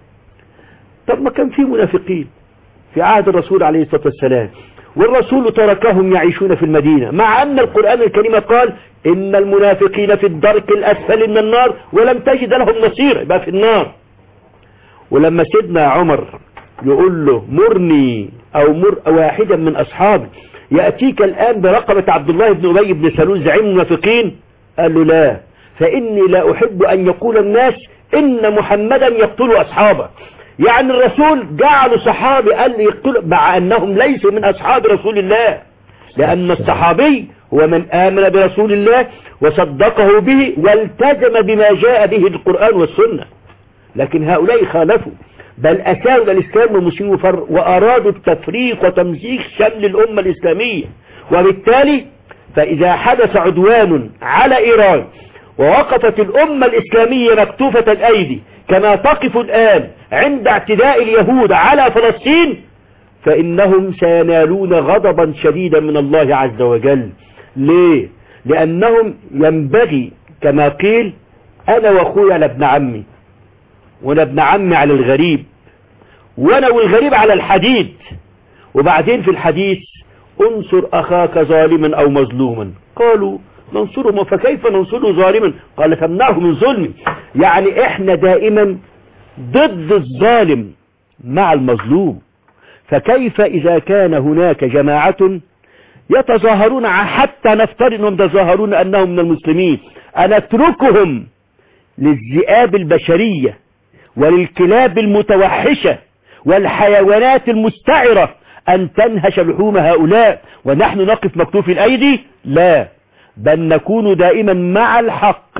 طب ما كان في منافقين في عهد الرسول عليه الصلاة والسلام والرسول تركهم يعيشون في المدينة مع أن القرآن الكريم قال إن المنافقين في الدرك الأسفل من النار ولم تجد لهم نصير يبقى في النار ولما سيدنا عمر يقول له مرني أو مر واحدا من أصحابي يأتيك الآن برقبة عبد الله بن أبي بن سلول زعيم المنافقين قال له لا فإني لا أحب أن يقول الناس إن محمدا يقتل أصحابه يعني الرسول جعل صحابي قال يقتل مع أنهم ليسوا من أصحاب رسول الله لأن الصحابي هو من آمن برسول الله وصدقه به والتزم بما جاء به القرآن والسنة لكن هؤلاء خالفوا بل أساءوا الإسلام والمسلمين وفر- وأرادوا التفريق وتمزيق شمل الأمة الإسلامية وبالتالي فإذا حدث عدوان على إيران ووقفت الأمة الإسلامية مكتوفة الأيدي كما تقف الآن عند اعتداء اليهود على فلسطين فإنهم سينالون غضبا شديدا من الله عز وجل ليه؟ لأنهم ينبغي كما قيل أنا وأخويا على ابن عمي وأنا ابن عمي على الغريب وأنا والغريب على الحديد وبعدين في الحديث انصر أخاك ظالما أو مظلوما قالوا ننصره فكيف ننصره ظالما قال تمنعه من ظلمه يعني احنا دائما ضد الظالم مع المظلوم فكيف إذا كان هناك جماعة يتظاهرون ع- حتى نفترض أنهم يتظاهرون أنهم من المسلمين أن أتركهم للذئاب البشرية وللكلاب المتوحشة والحيوانات المستعرة أن تنهش لحوم هؤلاء ونحن نقف مكتوف الأيدي لا بل نكون دائما مع الحق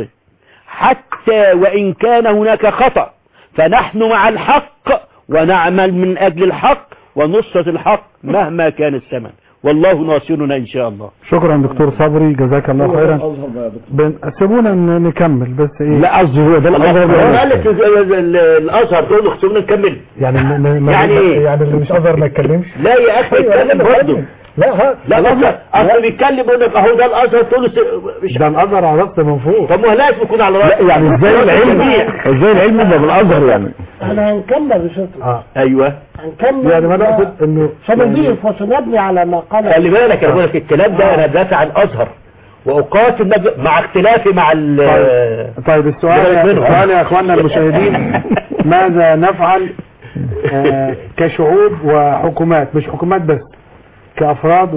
حتى وإن كان هناك خطأ فنحن مع الحق ونعمل من أجل الحق ونصرة الحق مهما كان الثمن والله ناصرنا إن شاء الله شكرا دكتور صبري جزاك الله خيرا بن- سيبونا ن- نكمل بس ايه لا قصدي هو ده الأزهر قال لك ال- ال- الأزهر تقول له خصومنا نكمل يعني م- م- يعني إيه؟ يعني اللي مش قدر ما يتكلمش لا يا أخي اتكلم برضه لا ها لا أصلا أصلا بيتكلم يقول لك أهو ده الأزهر تقول له س- مش ده الازهر على راسه من فوق طب ما هو لازم يكون على رأسه يعني ازاي العلم ازاي العلم يبقى بالازهر يعني احنا هنكمل يا شيخ اه أيوه هنكمل يعني ما انا اقصد انه سنضيف وسنبني على ما قال خلي بالك انا بقول لك الكلام ده انا بدافع عن الازهر واقاتل النبي- مع اختلافي مع ال طيب. طيب السؤال بالك منهم. السؤال يا اخواننا المشاهدين ماذا نفعل آه، كشعوب وحكومات مش حكومات بس كافراد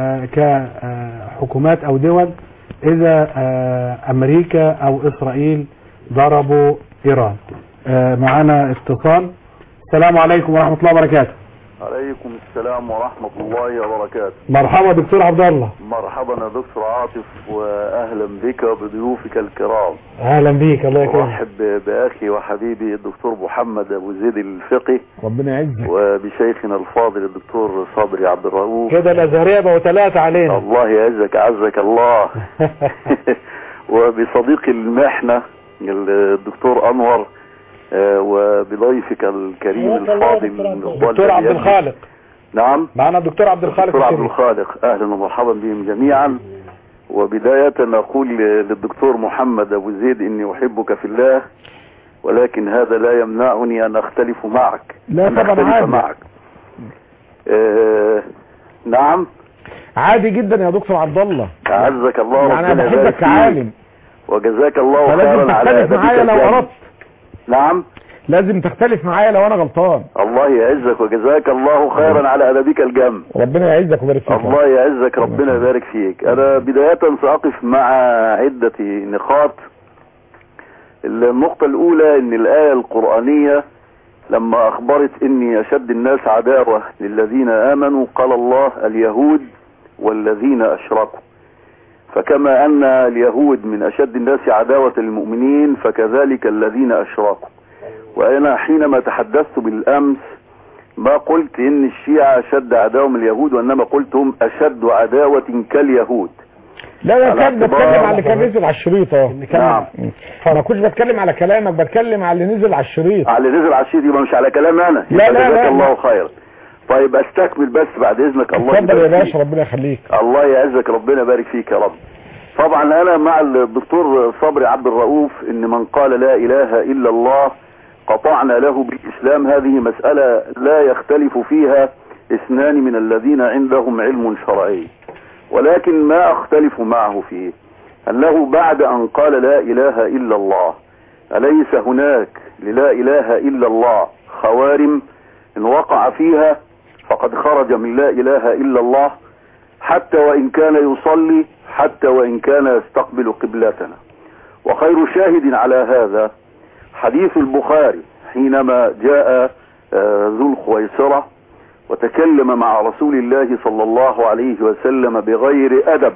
وكحكومات او دول اذا آه، امريكا او اسرائيل ضربوا ايران آه، معنا اتصال السلام عليكم ورحمه الله وبركاته عليكم السلام ورحمة الله وبركاته مرحبا دكتور عبد الله مرحبا يا دكتور عاطف وأهلا بك وبضيوفك الكرام اهلا بيك الله يكرمك أرحب بأخي وحبيبي الدكتور محمد أبو زيد الفقي ربنا يعزك وبشيخنا الفاضل الدكتور صبري عبد الرؤوف كده الازهريه بقوا ثلاثه علينا الله يعزك عزك الله وبصديقي المحنة الدكتور أنور آه، وبضيفك الكريم حياك الله يا الفاضل دكتور عبد الضال دكتور عبد الذي الخالق نعم معنا الدكتور عبد الخالق دكتور عبد الشريف. الخالق اهلا ومرحبا بهم جميعا وبداية اقول للدكتور محمد ابو زيد اني احبك في الله ولكن هذا لا يمنعني ان اختلف معك لا أن طبعا أختلف عادي. معك آه نعم عادي جدا يا دكتور عبد الله اعزك الله يعني انا ربنا يبارك بحبك فيك. كعالم وجزاك الله فلازم خيرا على تختلف معايا أدبك لو الجامد. اردت نعم لازم تختلف معايا لو انا غلطان الله يعزك وجزاك الله خيرا على ادبك الجم ربنا يعزك ويبارك فيك الله يعزك ربنا يبارك فيك انا بداية ساقف مع عدة نقاط النقطة الاولى ان الاية القرآنية لما اخبرت اني اشد الناس عداوة للذين امنوا قال الله اليهود والذين اشركوا فكما ان اليهود من اشد الناس عداوة للمؤمنين فكذلك الذين اشركوا وانا حينما تحدثت بالامس ما قلت ان الشيعة اشد عداوة من اليهود وانما قلت هم اشد عداوة كاليهود لا انا على كان اعتبار- بتكلم على اللي كان نزل على الشريط اهو نعم ما كنتش بتكلم على كلامك بتكلم على اللي نزل على الشريط على نزل على الشيء يبقى مش على كلامي انا لا، يبقى لا، جزاك لا، الله لا. خير طيب استكمل بس بعد اذنك الله اتفضل يا يبارك باشا فيك. ربنا يخليك الله يعزك ربنا يبارك فيك يا رب طبعا انا مع الدكتور صبري عبد الرؤوف ان من قال لا اله الا الله قطعنا له بالاسلام هذه مسألة لا يختلف فيها اثنان من الذين عندهم علم شرعي ولكن ما اختلف معه فيه أنه بعد أن قال لا إله إلا الله أليس هناك للا إله إلا الله خوارم إن وقع فيها فقد خرج من لا إله إلا الله حتى وإن كان يصلي حتى وإن كان يستقبل قبلتنا وخير شاهد على هذا حديث البخاري حينما جاء آه، ذو الخويسرة وتكلم مع رسول الله صلى الله عليه وسلم بغير أدب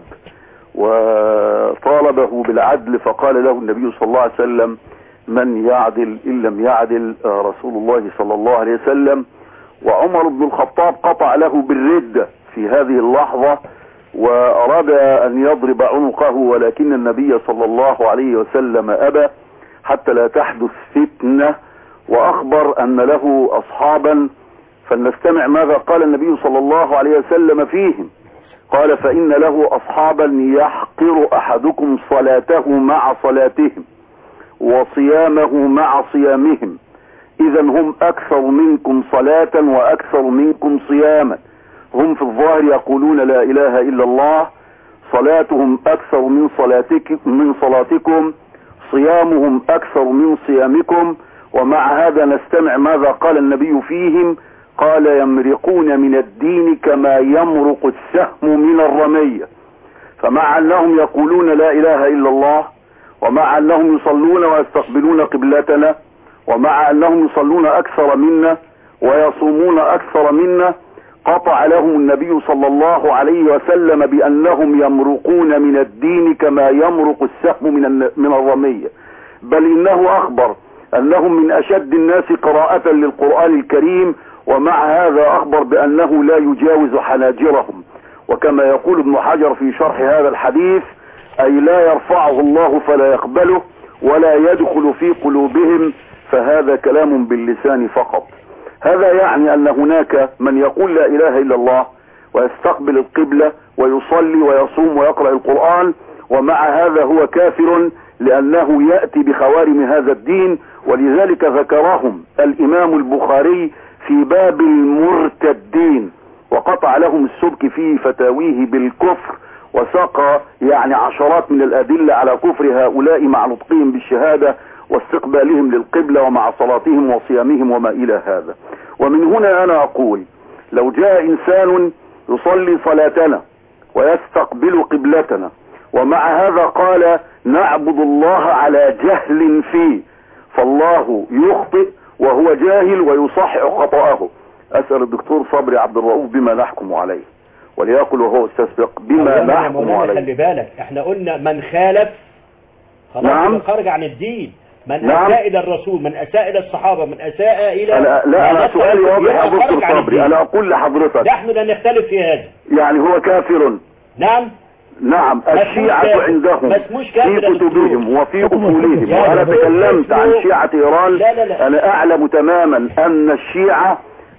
وطالبه بالعدل فقال له النبي صلى الله عليه وسلم من يعدل إن لم يعدل آه، رسول الله صلى الله عليه وسلم وعمر بن الخطاب قطع له بالردة في هذه اللحظة وأراد أن يضرب عنقه ولكن النبي صلى الله عليه وسلم أبى حتى لا تحدث فتنة وأخبر أن له أصحابا فلنستمع ماذا قال النبي صلى الله عليه وسلم فيهم قال فإن له أصحابا يحقر أحدكم صلاته مع صلاتهم وصيامه مع صيامهم إذا هم أكثر منكم صلاة وأكثر منكم صياما هم في الظاهر يقولون لا إله إلا الله صلاتهم أكثر من صلاتك من صلاتكم صيامهم أكثر من صيامكم ومع هذا نستمع ماذا قال النبي فيهم قال يمرقون من الدين كما يمرق السهم من الرمية فمع أنهم يقولون لا إله إلا الله ومع أنهم يصلون ويستقبلون قبلتنا ومع أنهم يصلون أكثر منا ويصومون أكثر منا قطع لهم النبي صلى الله عليه وسلم بأنهم يمرقون من الدين كما يمرق السهم من الن- من الرمية بل إنه أخبر أنهم من أشد الناس قراءة للقرآن الكريم ومع هذا أخبر بأنه لا يجاوز حناجرهم وكما يقول ابن حجر في شرح هذا الحديث أي لا يرفعه الله فلا يقبله ولا يدخل في قلوبهم فهذا كلام باللسان فقط هذا يعني أن هناك من يقول لا إله إلا الله ويستقبل القبلة ويصلي ويصوم ويقرأ القرآن ومع هذا هو كافر لأنه يأتي بخوارم هذا الدين ولذلك ذكرهم الإمام البخاري في باب المرتدين وقطع لهم السبك في فتاويه بالكفر وساق يعني عشرات من الأدلة على كفر هؤلاء مع نطقهم بالشهادة واستقبالهم للقبلة ومع صلاتهم وصيامهم وما إلى هذا ومن هنا أنا أقول لو جاء إنسان يصلي صلاتنا ويستقبل قبلتنا ومع هذا قال نعبد الله على جهل فيه فالله يخطئ وهو جاهل ويصحح خطأه أسأل الدكتور صبري عبد الرؤوف بما نحكم عليه وليقل وهو استسبق بما أولاً يا نحكم مولانا عليه خلي بالك احنا قلنا من خالف خلاص نعم. يبقى خرج عن الدين من نعم. اساء الى الرسول من اساء الى الصحابه من اساء الى أنا لا ما أنا نص سؤالي يبقى واضح يا خرج دكتور عن صبري الدين. أنا أقول لحضرتك نحن لا نختلف في هذا يعني هو كافر نعم نعم اسموش الشيعة كافر. عندهم ما اسموش في كافر يا دكتور. كتبهم وفي حكم أصولهم الحكم. وأنا لا، لا، تكلمت عن اسمه- شيعة إيران لا، لا، لا. أنا أعلم تماما أن الشيعة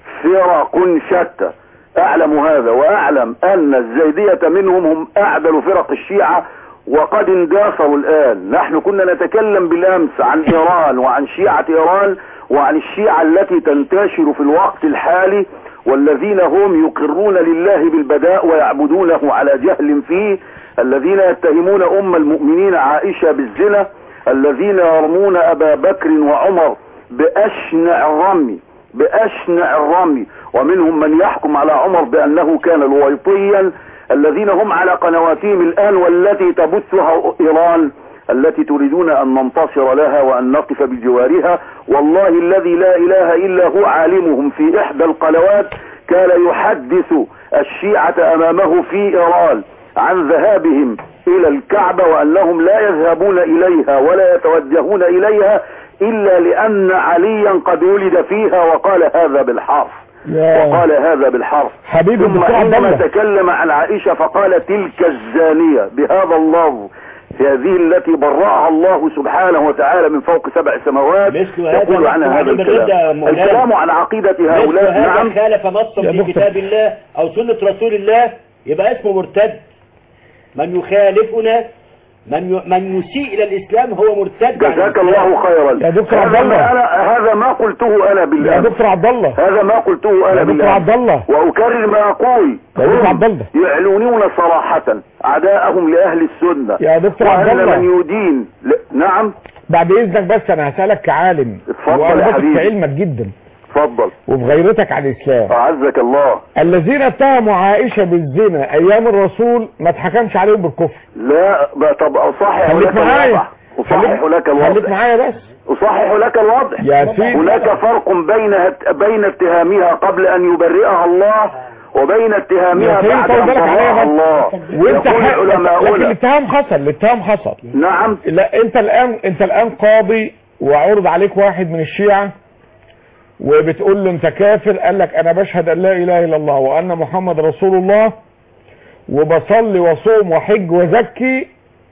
فرق شتى أعلم هذا وأعلم أن الزيدية منهم هم أعدل فرق الشيعة وقد اندثروا الآن نحن كنا نتكلم بالأمس عن إيران وعن شيعة إيران وعن الشيعة التي تنتشر في الوقت الحالي والذين هم يقرون لله بالبداء ويعبدونه على جهل فيه الذين يتهمون أم المؤمنين عائشة بالزنا الذين يرمون أبا بكر وعمر بأشنع الرمي بأشنع الرمي ومنهم من يحكم على عمر بأنه كان لويطيا الذين هم على قنواتهم الآن والتي تبثها إيران التي تريدون أن ننتصر لها وأن نقف بجوارها والله الذي لا إله إلا هو عالمهم في إحدى القنوات كان يحدث الشيعة أمامه في إيران عن ذهابهم إلى الكعبة وأنهم لا يذهبون إليها ولا يتوجهون إليها إلا لأن عليا قد ولد فيها وقال هذا بالحرف يا وقال هذا بالحرف حبيبي ثم الدكتور عبد حينما الله تكلم عن عائشة فقال تلك الزانية بهذا اللفظ هذه التي برأها الله سبحانه وتعالى من فوق سبع سماوات مثل هذا يقول عنها هذا مكتوب بالردة يا الكلام مولانا. الكلام عن عقيدة مثل هؤلاء هذا نعم خالف نصا يا في دكتور. كتاب الله او سنة رسول الله يبقى اسمه مرتد من يخالفنا من ي... من يسيء الى الاسلام هو مرتد عن جزاك الإسلام. الله خيرا يا دكتور هذا عبد الله. ما انا هذا ما قلته انا يا بالله دكتور عبد الله هذا ما قلته يا انا دكتور بالله عبد الله واكرر ما اقول يا دكتور هم عبد الله. يعلنون صراحة عداءهم لاهل السنة يا دكتور عبد وان الله. من يدين ل... نعم بعد اذنك بس انا هسالك كعالم اتفضل يا وانا بثق حبيبي. في علمك جدا اتفضل وفي غيرتك عن الاسلام اعزك الله الذين اتهموا عائشه بالزنا ايام الرسول ما اتحكمش عليهم بالكفر لا بقى طب اصحح خليك لك معايا الوضع اصحح لك خليك الوضع معايا بس اصحح لك الوضع يا سيدي هناك فرق بين بين اتهامها قبل ان يبرئها الله وبين اتهامها يا سيدي بعد طول ان بالك عليا طلعها بس. الله وانت يقول ح... لكن علماؤنا الاتهام حصل الاتهام حصل نعم لا انت الان انت الان قاضي وعرض عليك واحد من الشيعة وبتقول له انت كافر قال لك انا بشهد ان لا اله الا الله وان محمد رسول الله وبصلي وصوم وحج وزكي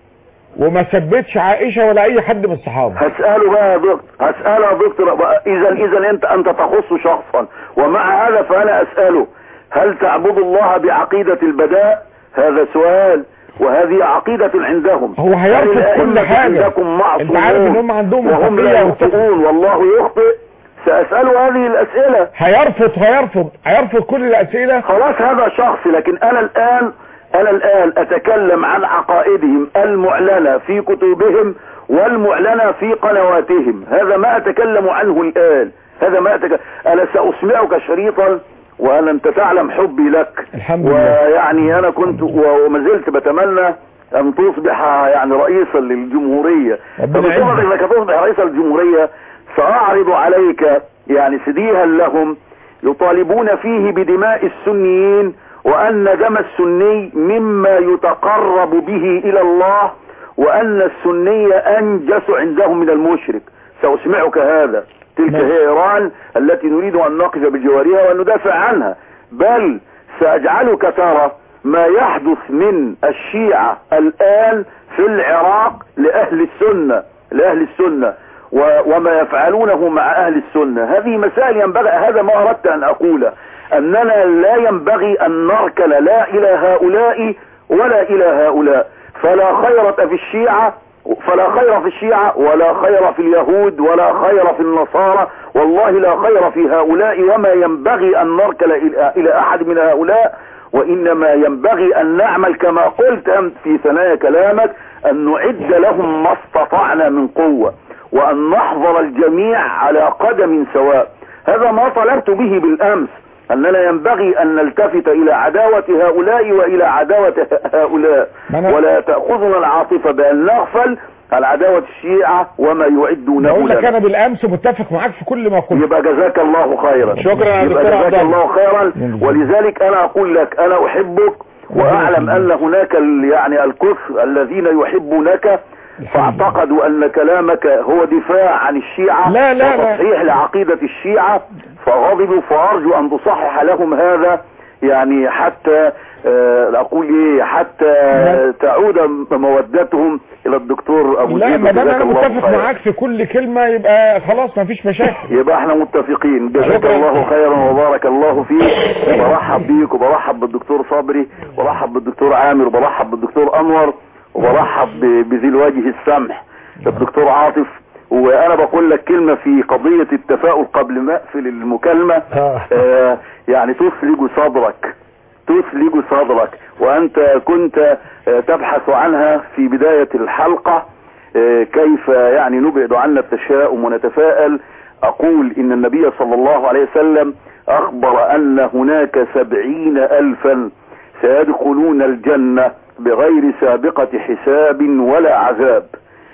وما ثبتش عائشة ولا اي حد من الصحابة هسأله بقى يا دكتور هسأله يا دكتور بقى اذا اذا انت انت تخص شخصا ومع هذا فانا اسأله هل تعبد الله بعقيدة البداء هذا سؤال وهذه عقيدة عندهم هو هيرفض هل الأئمة كل حاجة. عندكم انت عارف ان هم عندهم وهم لا مصداقية وثقة. يخطئون والله يخطئ سأسأله هذه الأسئلة هيرفض هيرفض هيرفض كل الاسئلة خلاص هذا شخصي لكن انا الان انا الان اتكلم عن عقائدهم المعلنة في كتبهم والمعلنة في قنواتهم هذا ما اتكلم عنه الان هذا ما أتكلم انا ساسمعك شريطا وانا انت تعلم حبي لك الحمد لله ويعني انا كنت و- وما زلت بتمنى ان تصبح يعني رئيسا للجمهورية ربنا فبطلب يعزك. انك تصبح رئيسا للجمهورية ساعرض عليك يعني سديها لهم يطالبون فيه بدماء السنيين وان دم السني مما يتقرب به الى الله وان السني انجس عندهم من المشرك ساسمعك هذا تلك ماشي. هي ايران التي نريد ان نقف بجوارها وان ندافع عنها بل ساجعلك ترى ما يحدث من الشيعة الان في العراق لاهل السنة لاهل السنة و- وما يفعلونه مع اهل السنة هذه مسائل ينبغي هذا ما اردت ان اقوله اننا لا ينبغي ان نركن لا الى هؤلاء ولا الى هؤلاء فلا خيرة في الشيعة فلا خير في الشيعة ولا خير في اليهود ولا خير في النصارى والله لا خير في هؤلاء وما ينبغي ان نركن الى إلى احد من هؤلاء وانما ينبغي ان نعمل كما قلت انت في ثنايا كلامك ان نعد لهم ما استطعنا من قوة وان نحضر الجميع على قدم سواء هذا ما طلبت به بالامس اننا ينبغي ان نلتفت الى عداوة هؤلاء والى عداوة هؤلاء ما أنا- ولا تأخذنا العاطفة بان نغفل عن عداوة الشيعة وما يعدونه بقول لك لنا انا بالامس متفق معاك في كل ما قلت يبقى جزاك الله خيرا شكرا يا يبقى دكتور عبد جزاك الله. الله خيرا ولذلك انا اقول لك انا احبك واعلم ان هناك ال- يعني الكفر الذين يحبونك فاعتقدوا ان كلامك هو دفاع عن الشيعة لا، لا، لا. وتصحيح لعقيدة الشيعة فغضبوا فارجو ان تصحح لهم هذا يعني حتى آه، اقول ايه حتى لا. تعود مودتهم الى الدكتور ابو لا زيد ما دام وجزاك انا الله متفق خيرا. معاك في كل كلمة يبقى خلاص ما فيش مشاكل يبقى احنا متفقين جزاك شكرا. الله خيرا وبارك الله فيك وبرحب بيك وبرحب بالدكتور صبري وبرحب بالدكتور عامر وبرحب بالدكتور انور وبرحب ب- بذي الوجه السمح الدكتور عاطف وانا بقول لك كلمة في قضية التفاؤل قبل ما اقفل المكالمة آه. آه يعني تثلج صدرك تثلج صدرك وانت كنت آه، تبحث عنها في بداية الحلقة آه، كيف يعني نبعد عنا التشاؤم ونتفائل اقول ان النبي صلى الله عليه وسلم اخبر ان هناك سبعين الفا سيدخلون الجنة بغير سابقة حساب ولا عذاب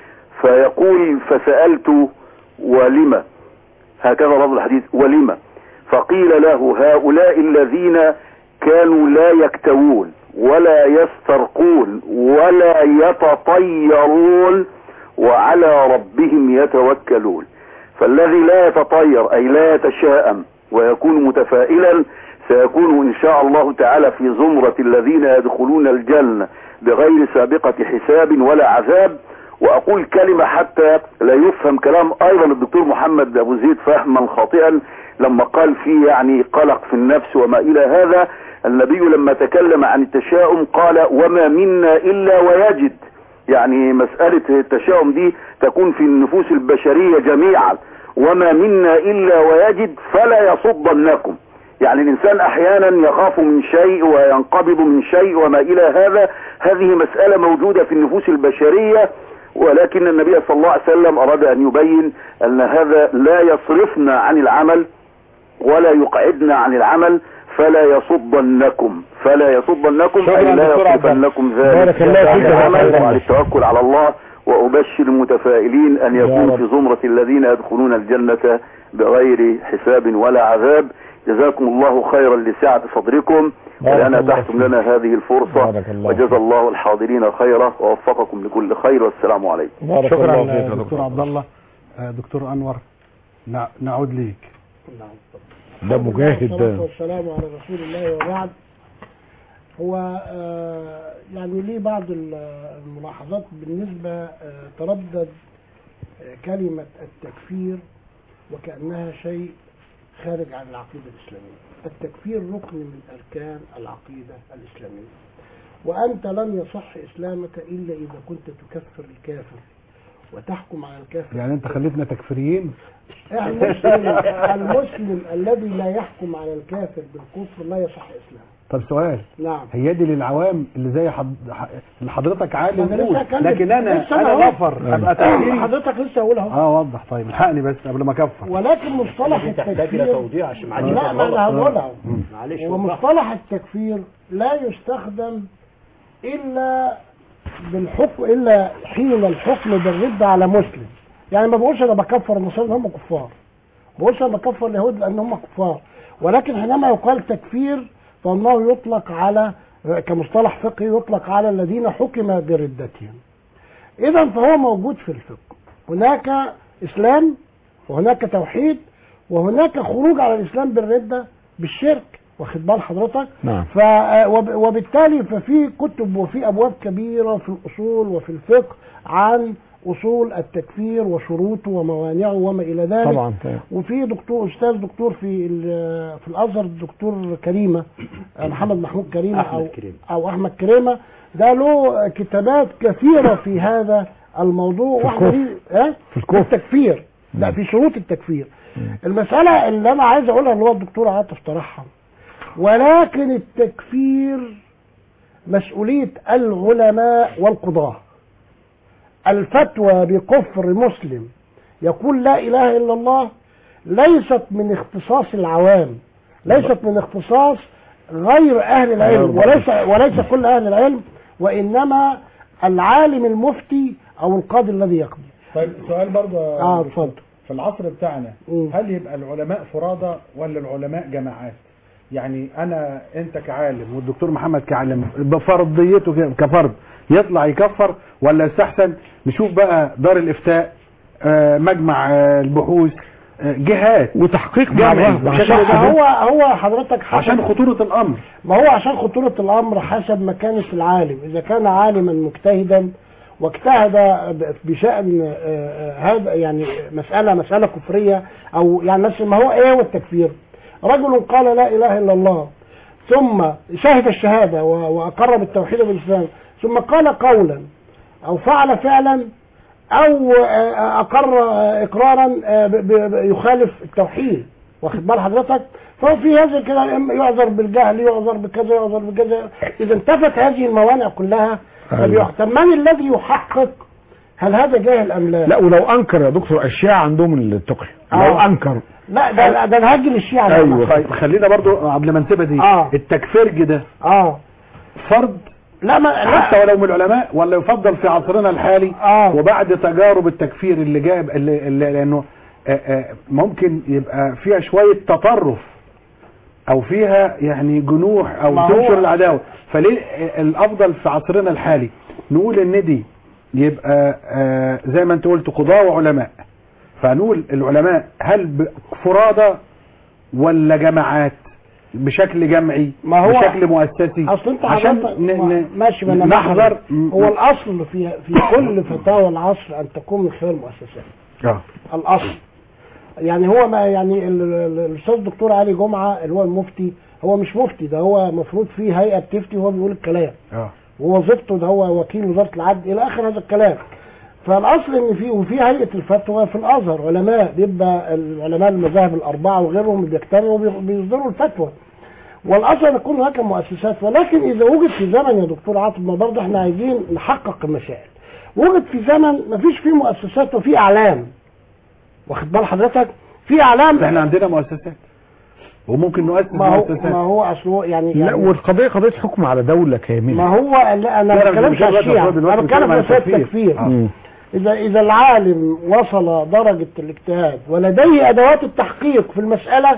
فيقول فسألت ولم هكذا رب الحديث ولم فقيل له هؤلاء الذين كانوا لا يكتوون ولا يسترقون ولا يتطيرون وعلى ربهم يتوكلون فالذي لا يتطير أي لا يتشاءم ويكون متفائلا سيكون إن شاء الله تعالى في زمرة الذين يدخلون الجنة بغير سابقة حساب ولا عذاب وأقول كلمة حتى لا يفهم كلام أيضا الدكتور محمد أبو زيد فهما خاطئا لما قال فيه يعني قلق في النفس وما إلى هذا النبي لما تكلم عن التشاؤم قال وما منا إلا ويجد يعني مسألة التشاؤم دي تكون في النفوس البشرية جميعا وما منا إلا ويجد فلا يصدنكم يعني الإنسان أحيانا يخاف من شيء وينقبض من شيء وما إلى هذا هذه مسألة موجودة في النفوس البشرية ولكن النبي صلى الله عليه وسلم أراد أن يبين أن هذا لا يصرفنا عن العمل ولا يقعدنا عن العمل فلا يصدنكم فلا يصدنكم شكراً أي لا دكتور عبد الله. يصرفنكم ذلك بارك الله عن فيك يا العمل دكتور. وعن التوكل على الله وأبشر المتفائلين أن يكونوا رب. في زمرة الذين يدخلون الجنة بغير حساب ولا عذاب جزاكم الله خيرا لسعة صدركم بارك ولأن الله أتحتم فيك. لنا هذه الفرصة بارك الله وجزا فيك. الله الحاضرين خيرا ووفقكم لكل خير والسلام عليكم شكرا الله فيك يا دكتور دكتور. عبد الله آه، دكتور انور نع- نعود ليك ده مجاهد والصلاة ده والسلام على رسول الله وبعد هو آه، يعني ليه بعض ال- الملاحظات بالنسبة آه، تردد آه، كلمة التكفير وكأنها شيء خارج عن العقيدة الإسلامية التكفير ركن من أركان العقيدة الإسلامية وأنت لن يصح إسلامك إلا إذا كنت تكفر الكافر وتحكم على الكافر يعني انت خليتنا تكفيريين المسلم المسلم الذي لا يحكم على الكافر بالكفر لا يصح اسلامه طب سؤال نعم هي دي للعوام اللي زي حض... ح- اللي حضرتك عالم أنا لسه قول هتكلم. لكن انا لسه انا أهو. غفر ابقى تكفيري حضرتك لسه اقول اهو اه وضح طيب الحقني بس قبل ما اكفر ولكن مصطلح دي تحتاج الى التكفير توضيح عشان لا معلش ما انا هقولها معلش وضح. ومصطلح التكفير لا يستخدم الا بالحكم الا حين الحكم بالرد على مسلم يعني ما بقولش انا بكفر النصارى لأن هم كفار ما بقولش انا بكفر اليهود لان هم كفار ولكن حينما يقال تكفير فانه يطلق على كمصطلح فقهي يطلق على الذين حكم بردتهم اذا فهو موجود في الفقه هناك اسلام وهناك توحيد وهناك خروج على الاسلام بالرده بالشرك واخد بال حضرتك نعم ف وب- وبالتالي ففي كتب وفي ابواب كبيره في الاصول وفي الفقه عن اصول التكفير وشروطه وموانعه وما الى ذلك طبعا طبعا. وفي دكتور استاذ دكتور في ال- في الازهر الدكتور كريمه محمد محمود كريمه أحمد او كريمة. او احمد كريمه ده له كتابات كثيره في هذا الموضوع واحده دي ها في الكفر. التكفير لا في شروط التكفير المساله اللي انا عايز اقولها اللي هو الدكتور عاطف طرحها ولكن التكفير مسؤوليه العلماء والقضاه الفتوى بكفر مسلم يقول لا اله الا الله ليست من اختصاص العوام ليست من اختصاص غير اهل العلم وليس وليس كل اهل العلم وانما العالم المفتي او القاضي الذي يقضي طيب سؤال برضه اه اتفضل في العصر بتاعنا مم. هل يبقى العلماء فرادى ولا العلماء جماعات يعني انا انت كعالم والدكتور محمد كعالم بفرضيته كده- كفرد يطلع يكفر ولا يستحسن نشوف بقى دار الافتاء آه، مجمع آه، البحوث آه، جهات وتحقيق جمعي مع بعض بشكل عشان ما هو هو حضرتك حسب- عشان خطورة الامر ما هو عشان خطورة الأمر حسب مكانة العالم إذا كان عالما مجتهدا واجتهد ب- بشأن آه، آه، هذا يعني مسألة مسألة كفرية أو يعني مثل ما هو إيه والتكفير رجل قال لا إله إلا الله ثم شهد الشهادة و- وأقر بالتوحيد والإسلام ثم قال قولا أو فعل فعلا أو آه، أقر آه، إقرارا آه، ب- ب- ب- يخالف التوحيد واخد بال حضرتك فهو في هذا كده إما يعذر بالجهل يعذر بكذا يعذر بكذا إذا انتفت هذه الموانع كلها فبيح- طب من الذي يحقق هل هذا جاهل أم لا؟ لا ولو انكر يا دكتور اشياء عندهم التقي لو آه. انكر لا ده ده الهج للشيعة يا أيوة. جماعة. طيب خلينا برضو قبل ما نسيبها دي آه. التكفيرج ده اه فرض لا ما حتى لا ولو من العلماء ولا يفضل في عصرنا الحالي آه. وبعد تجارب التكفير اللي جاب اللي, اللي لانه آه، آه، ممكن يبقى فيها شوية تطرف او فيها يعني جنوح او ما هو- تنشر العداوة فليه آه، الافضل في عصرنا الحالي نقول ان دي يبقى آه، زي ما انت قلت قضاة وعلماء فنقول العلماء هل ب- فرادى ولا جماعات بشكل جمعي ما هو- بشكل مؤسسي اصل انت عشان حضرتك- ن- ما- ن- ماشي ما انا نحذر مثلا هو الاصل في في كل فتاوى العصر ان تكون من خلال المؤسسات اه الاصل يعني هو ما يعني ال- ال- الاستاذ الدكتور علي جمعه اللي هو المفتي هو مش مفتي ده هو المفروض فيه هيئه بتفتي وهو بيقول الكلام اه ووظيفته ده هو وكيل وزاره العدل الى اخر هذا الكلام فالاصل ان في وفي هيئه الفتوى في الازهر علماء بيبقى العلماء المذاهب الاربعه وغيرهم بيجتمعوا وبيصدروا الفتوى والاصل ان يكون هناك مؤسسات ولكن اذا وجد في زمن يا دكتور عاطف ما برضه احنا عايزين نحقق المسائل وجد في زمن ما فيش فيه مؤسسات وفي اعلام واخد بال حضرتك في اعلام احنا عندنا مؤسسات وممكن نؤسس ما هو مؤسسات ما هو اصله يعني, لا يعني والقضيه قضيه حكم على دوله كامله ما هو لا انا لا، ما لا، بتكلمش مش على دلوقتي، الشيعة دلوقتي انا بتكلم بنتكلم عن في مسألة التكفير. التكفير مم. اذا اذا العالم وصل درجة الاجتهاد ولديه ادوات التحقيق في المسألة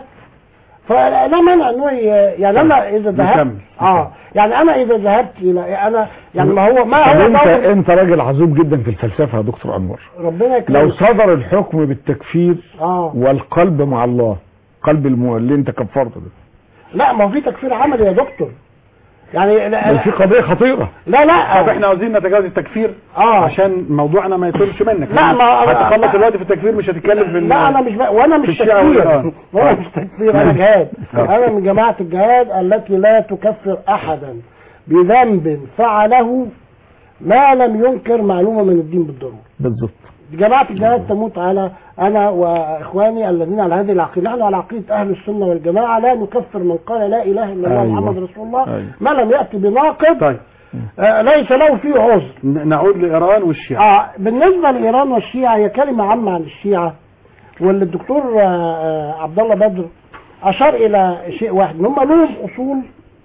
فلا مانع انه ي- يعني انا اذا ذهبت نكمل. اه يعني انا اذا ذهبت الى انا يعني ما هو ما طب هو انت دور انت راجل عظيم جدا في الفلسفه يا دكتور انور ربنا لو يكرمك صدر الحكم بالتكفير اه والقلب مع الله قلب الم... اللي انت كفرته ده لا ما هو في تكفير عملي يا دكتور يعني لا بل في قضيه خطيره لا, لا طب احنا عاوزين نتجاوز التكفير اه عشان موضوعنا ما يطولش منك لا، ما- هتخلص لا. الوقت في التكفير مش هتتكلم في لا انا مش ب... وانا في مش الشيعة تكفير والإيران. وانا مش تكفير انا جهاد انا من جماعه الجهاد التي لا تكفر احدا بذنب فعله ما لم ينكر معلومه من الدين بالضروره بالظبط جماعه الجهاد تموت على انا واخواني الذين على هذه العقيده نحن على عقيده اهل السنه والجماعه لا نكفر من قال لا اله الا الله أيوة. محمد رسول الله أيوة. ما لم ياتي بناقض طيب آه ليس له فيه عذر ن- نعود لايران والشيعة اه بالنسبه لايران والشيعه هي كلمه عامه عن الشيعه واللي الدكتور آه، آه، عبد الله بدر اشار الى شيء واحد ان هم لهم اصول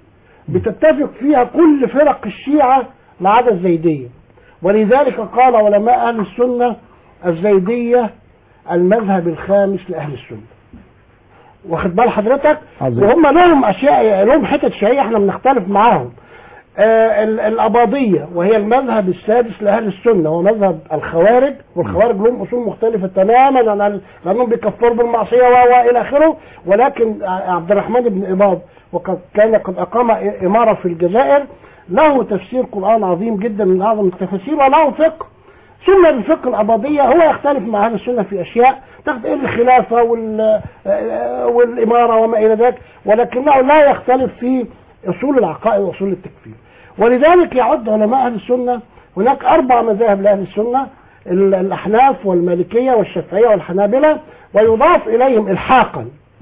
بتتفق فيها كل فرق الشيعه ما عدا الزيديه ولذلك قال علماء اهل السنه الزيديه المذهب الخامس لاهل السنه واخد بال حضرتك عظيم. وهم لهم اشياء لهم حتت شيعيه احنا بنختلف معاهم آه، ال- الأباضية وهي المذهب السادس لأهل السنة هو مذهب الخوارج والخوارج لهم أصول مختلفة تماما عن ال- لأنهم بيكفروا بالمعصية و و إلى آخره ولكن ع- عبد الرحمن بن إباض وقد كان قد أقام إ- إمارة في الجزائر له تفسير قرآن عظيم جدا من أعظم التفاسير وله فقه ثم الفقه الأباضية هو يختلف مع أهل السنة في أشياء تحت الخلافة وال- آه، والإمارة وما إلى ذلك ولكنه لا يختلف في أصول العقائد وأصول التكفير ولذلك يعد علماء أهل السنة هناك أربع مذاهب لأهل السنة ال- الأحناف والمالكية والشافعية والحنابلة ويضاف إليهم إلحاقا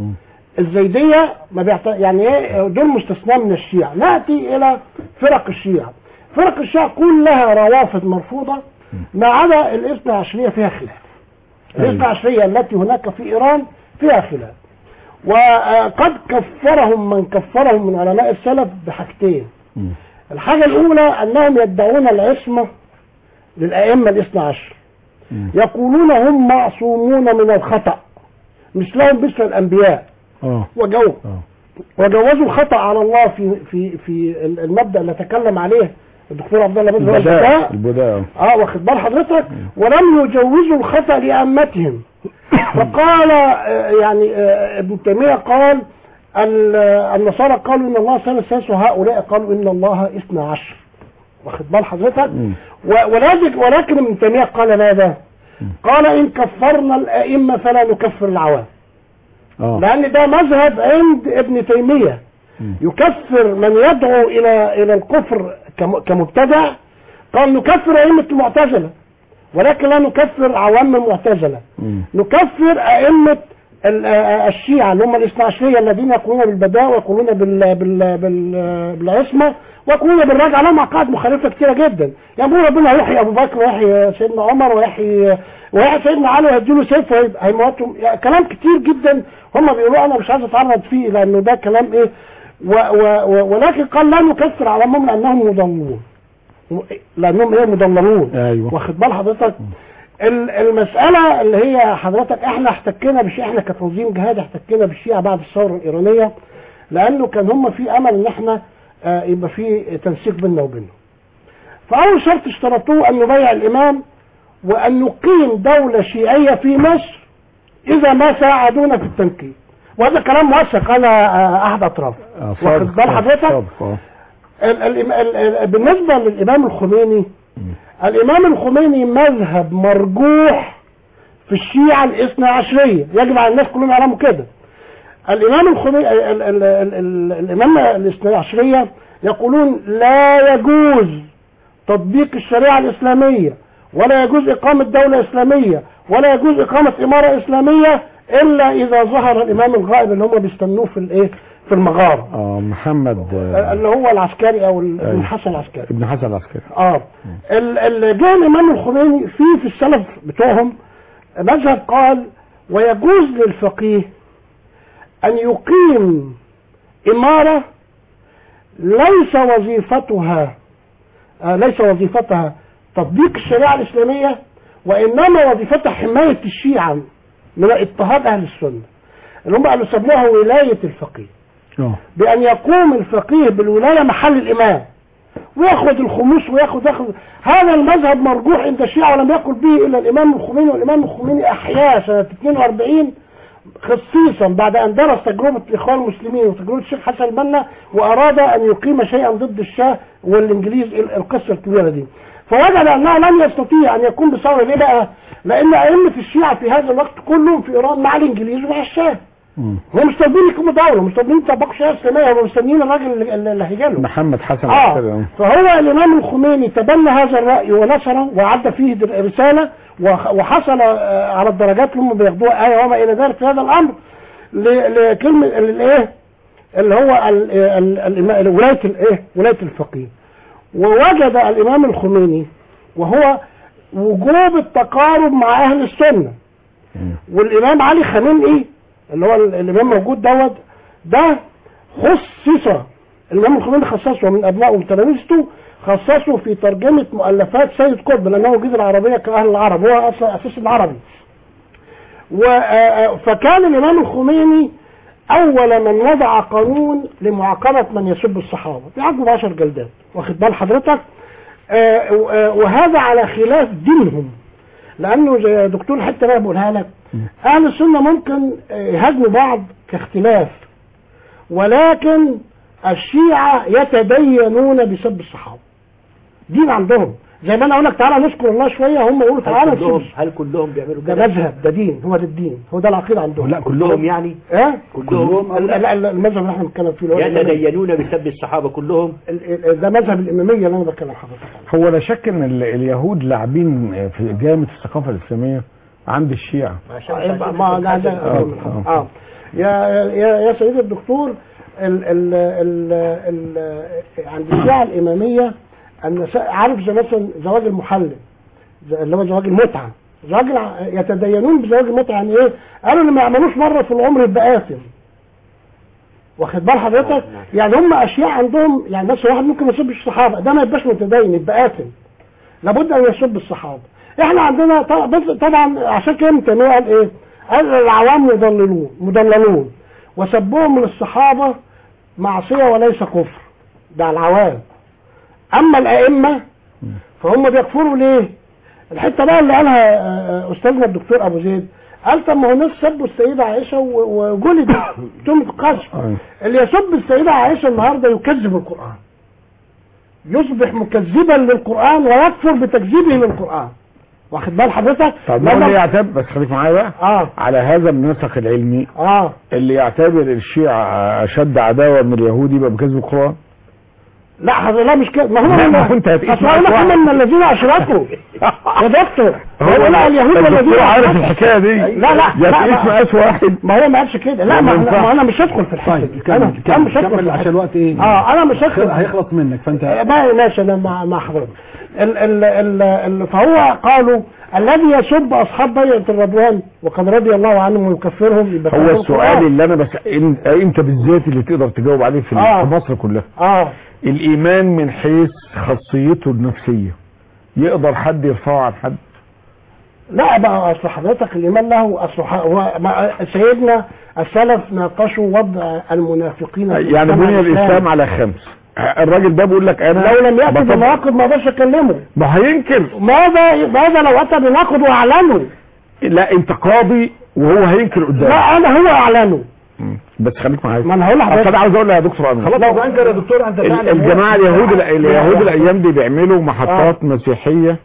الزيدية ما بيعت... يعني ايه دول مستثنى من الشيعة نأتي إلى فرق الشيعة فرق الشيعة كلها روافض مرفوضة ما عدا الاثنى عشرية فيها خلاف الاثنى عشرية التي هناك في إيران فيها خلاف وقد كفرهم من كفرهم من علماء السلف بحاجتين الحاجة الأولى أنهم يدعون العصمة للأئمة الاثنى عشر يقولون هم معصومون من الخطأ مثلهم مثل الأنبياء اه وجو اه وجوزوا الخطأ على الله في في في المبدأ اللي تكلم عليه الدكتور عبد الله بدر البداء البداء البداء اه واخد بال حضرتك ولم يجوزوا الخطأ لأئمتهم فقال آه، يعني آه، ابن تيمية قال ال- آه، النصارى قالوا ان الله ثالث ثالث وهؤلاء قالوا ان الله اثنى عشر واخد بال حضرتك و- ولكن ولكن ابن تيمية قال ماذا قال ان كفرنا الائمة فلا نكفر العوام اه لان ده مذهب عند ابن تيمية يكفر من يدعو الى الى الكفر كم- كمبتدع قال نكفر ائمة المعتزلة ولكن لا نكفر عوام المعتزلة مم. نكفر ائمة ال- آه، الشيعة اللي هم الاثنى عشرية الذين يقولون بالبداء ويقولون بال بال بال بالعصمة ويقولون بالرجعة لهم عقائد مخالفة كتيرة جدا يعني بيقولوا ربنا هيحيي ابو بكر ويحيي سيدنا عمر ويحيي ويحيي سيدنا علي ويديله سيف وهيب- هيموتهم يعني كلام كتير جدا هم بيقولوا انا مش عايز اتعرض فيه لانه ده كلام ايه و و و ولكن قال لا نكفر عوامهم لانهم مضلون لانهم ايه مضللون ايوه واخد بال حضرتك ال- المسألة اللي هي حضرتك احنا احتكينا بالشيعة احنا كتنظيم جهاد احتكينا بالشيعة بعد الثورة الإيرانية لأنه كان هم في أمل إن احنا آه، يبقى في تنسيق بيننا وبينهم. فأول شرط اشترطوه أن نبايع الإمام وأن نقيم دولة شيعية في مصر إذا ما ساعدونا في التنكيل. وهذا كلام موثق على آه، أحد أطراف. آه، واخد صادق، بال آه، حضرتك؟ صادق، آه. ال- ال- ال- ال- بالنسبة للإمام الخميني الإمام الخميني مذهب مرجوح في الشيعة الاثنى عشرية يجب على الناس كلهم يعلموا كده الإمام الخميني ال- ال- ال- ال- الإمام الاثنى عشرية يقولون لا يجوز تطبيق الشريعة الإسلامية ولا يجوز إقامة دولة إسلامية ولا يجوز إقامة إمارة إسلامية إلا إذا ظهر الإمام الغائب اللي هم بيستنوه في الإيه في المغارة اه محمد آه، اللي هو العسكري أو ابن حسن العسكري ابن حسن العسكري اه ال- اللي جاء الامام الخميني في في السلف بتوعهم مذهب قال ويجوز للفقيه ان يقيم اماره ليس وظيفتها آه ليس وظيفتها تطبيق الشريعه الاسلاميه وانما وظيفتها حمايه الشيعه من اضطهاد اهل السنه اللي هم قالوا سموها ولايه الفقيه اه بأن يقوم الفقيه بالولاية محل الإمام وياخد الخموس وياخد ياخد هذا المذهب مرجوح عند الشيعة ولم يقل به إلا الإمام الخميني والإمام الخميني أحياه سنة 42 خصيصا بعد أن درس تجربة الإخوان المسلمين وتجربة الشيخ حسن البنا وأراد أن يقيم شيئا ضد الشاه والإنجليز ال- القصة الكبيرة دي فوجد أنه لن يستطيع أن يقوم بثورة ليه بقى؟ لأن أئمة الشيعة في هذا الوقت كلهم في إيران مع الإنجليز ومع الشاه مم. هم مش طالبين يقوموا دولة مش طالبين يطبقوا شريعة إسلامية هم مستنيين الراجل اللي, اللي هيجي لهم محمد حسن العسكري اه آه. فهو الامام الخميني تبنى هذا الراي ونشره وعد فيه در- رساله وخ- وحصل آه، على الدرجات اللي هم بياخدوها ايه وما الى ذلك في هذا الامر ل- لكلمه الايه اللي هو ال- ال- الإما- ولايه الايه ولايه الفقيه ووجد الامام الخميني وهو وجوب التقارب مع اهل السنه والامام علي خامنئي اللي هو ال- الامام موجود دوت ده خصص الامام الخميني خصصه من ابنائه وتلاميذته خصصه في ترجمه مؤلفات سيد قطب لانه جيد العربيه كاهل العرب هو اصلا اساس العربي و آه، فكان الامام الخميني اول من وضع قانون لمعاقبه من يسب الصحابه بيعاقبوا 10 جلدات واخد بال حضرتك آه، و- آه، وهذا على خلاف دينهم لانه زي دكتور حتى بقى بقولها لك اهل السنه ممكن آه، يهاجموا بعض كاختلاف ولكن الشيعة يتدينون بسب الصحابة دين عندهم زي ما انا اقول لك تعالى نذكر الله شويه هم يقولوا تعالى هل كلهم نسب هل كلهم بيعملوا ده كده مذهب ده دين هو ده الدين هو ده العقيده عندهم لا كلهم يعني اه كلهم ال- ال- ال- المذهب اللي احنا بنتكلم فيه اللي هو الإمامية. يتدينون بسب الصحابة كلهم ال- ال- ده مذهب الاماميه اللي انا بتكلم حضرتك عنه هو لا شك ان ال- اليهود لاعبين في جامد الثقافه الاسلاميه عند الشيعة آه، ما ما- ده- ده- آه، آه. اه يا يا يا سيدي الدكتور ال ال ال ال عند الشيعة الإمامية أن س- عارف زي مثلا زواج المحلل زي- اللي هو زواج المتعة زواج الع- يتدينون بزواج المتعة يعني إيه؟ قالوا اللي ما يعملوش مرة في العمر يبقى آثم واخد بال حضرتك؟ يعني هم أشياء عندهم يعني مثلا واحد ممكن ما يسبش الصحابة ده ما يبقاش متدين يبقى آثم لابد أن يسب الصحابة احنا عندنا طبعا بص- طبعا عشان كده ابن تيمية قال ايه؟ قال العوام مضللون مضللون وسبهم للصحابة معصية وليس كفر ده العوام اما الائمة فهم بيكفروا ليه الحتة بقى اللي قالها آه، آه، استاذنا الدكتور ابو زيد قال طب ما هو ناس سبوا السيدة عائشة و- وجلدت تهمة قذف أيوة. اللي يسب السيدة عائشة النهاردة يكذب القرآن يصبح مكذبا للقرآن ويكفر بتكذيبه للقرآن واخد بال حضرتك طب لما- مين اللي يعتبر بس خليك معايا بقى اه على هذا النسق العلمي اه اللي يعتبر الشيعة اشد عداوة من اليهود يبقى بكذب القرآن لا حضر لا مش كده ما هو لا، ما هو أنت هتقيس اصل اقول لك معاك هم من الذين اشركوا يا دكتور هو لا اليهود والذين الدكتور عارف أشركوا. الحكاية دي لا لا يا لا تقيس ما- مقاس واحد ما هو ما قالش كده لا ما ما, ينفعش. ما انا مش هدخل في الحته طيب دي انا كمل أنا مش كمل, هدخل كمل في عشان الحتة. الوقت ايه اه انا مش هدخل هيخلص منك فانت آه، بقى ماشي انا مع مع حضرتك ال ال ال ال فهو قالوا الذي يسب اصحاب بيعه الرضوان وقد رضي الله عنهم ويكفرهم يبقى هو كافر السؤال القرآن. اللي انا بس إن- انت بالذات اللي تقدر تجاوب عليه في آه. في مصر كلها اه الايمان من حيث خاصيته النفسية يقدر حد يرفعه عن حد لا بقى اصل حضرتك الايمان له اصل ح- هو ما- سيدنا السلف ناقشوا وضع المنافقين في يعني المجتمع بني الاسلام الإسلامي. على خمس الراجل ده بيقول لك انا لو لم ياتي بطبق- بناقض ما اقدرش اكلمه ما هينكر ماذا ماذا لو اتى بناقض واعلنه لا انت قاضي وهو هينكر قدامك لا انا هو اعلنه مم. بس خليك معايا ما انا هقول اصل انا لحضرتك عاوز اقول يا دكتور انور خلاص لو انكر يا دكتور انت ال- تعلم الجماعه اليهود ال- اليهود لا. الايام دي بيعملوا محطات مسيحيه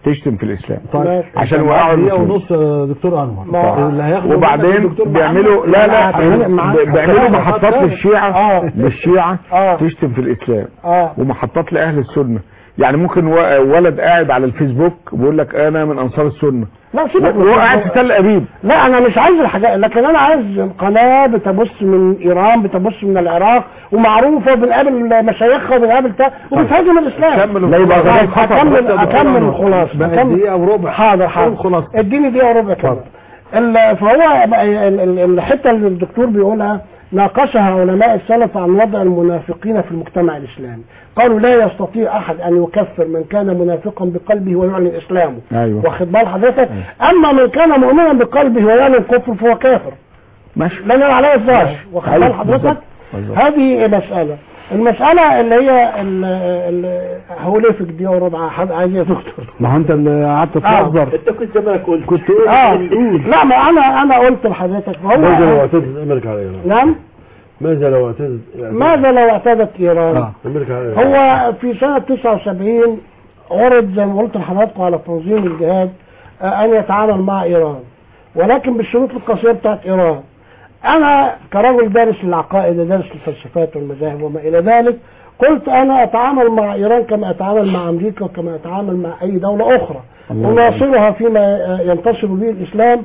تشتم في الاسلام ماشي. عشان كان يوقعوا معاك دقيقة المسلمين. ونص آه، دكتور انور ما- اللي هياخده وبعدين الدكتور بيعملوا محمد. لا لا هتفرق معاك. ب- بيعملوا محطات هتفرق. للشيعة آه. للشيعة آه. تشتم في الاسلام اه ومحطات لاهل السنة يعني ممكن و- ولد قاعد على الفيسبوك بيقول لك انا من انصار السنة لا سيبك من وهو قاعد في الفيسبوك. تل ابيب لا انا مش عايز الحاجات لكن انا عايز قناه بتبص من ايران بتبص من العراق ومعروفه وبنقابل مشايخها وبنقابل بتاع وبتهاجم الاسلام كمل لا يبقى الخلاصة. غير خطأ. اكمل دكتور اكمل أنور. الخلاصه بقى أكمل. دقيقة وربع حاضر حاضر خلاص اديني دقيقه وربع كمان ال- فهو ال- ال- الحته اللي الدكتور بيقولها ناقشها علماء السلف عن وضع المنافقين في المجتمع الاسلامي قالوا لا يستطيع احد ان يكفر من كان منافقا بقلبه ويعلن اسلامه ايوه واخد بال حضرتك اما من كان مؤمنا بقلبه ويعلن كفر فهو كافر ماشي لان عليه الظاهر واخد أيوة، بال حضرتك بالظبط، بالظبط. هذه مسألة المسألة اللي هي ال- ال- هو ليه في دقيقة وربع حد عايز إيه يا دكتور ما هو انت اللي قعدت تهزر انت كنت زمانك قلت كنت اه لا ما انا انا قلت لحضرتك ماذا لو فهو اعتدت امريكا على ايران نعم ماذا لو اعتدت يعني ماذا لو اعتدت ايران آه. امريكا على ايران هو في سنة 79 عرض زي ما قلت لحضراتكم على تنظيم الجهاد آه، أن يتعامل مع إيران ولكن بالشروط القاسية بتاعت إيران أنا كرجل دارس العقائد ودارس الفلسفات والمذاهب وما إلى ذلك قلت أنا أتعامل مع إيران كما أتعامل مع أمريكا وكما أتعامل مع أي دولة أخرى أناصرها فيما آه، ينتصر به الإسلام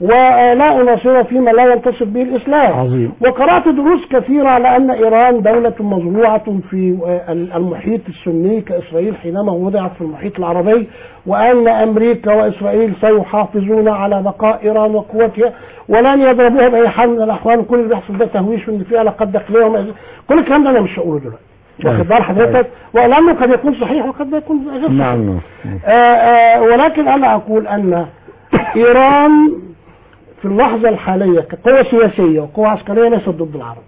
ولا أناصرها فيما لا ينتصر به الإسلام عظيم. وقرأت دروس كثيرة على أن إيران دولة مزروعة في المحيط السني كإسرائيل حينما وضعت في المحيط العربي وأن أمريكا وإسرائيل سيحافظون على بقاء إيران وقوتها ولن يضربوها بأي حال من الأحوال كل اللي بيحصل ده تهويش وإن في علاقات داخلية وما إلى ذلك. كل الكلام ده أنا مش هقوله دلوقتي واخد بال حضرتك ولأنه قد يكون صحيح وقد يكون غير صحيح نعم آه، آه، ولكن أنا أقول أن إيران في اللحظة الحالية كقوة سياسية وقوة عسكرية ليست ضد العرب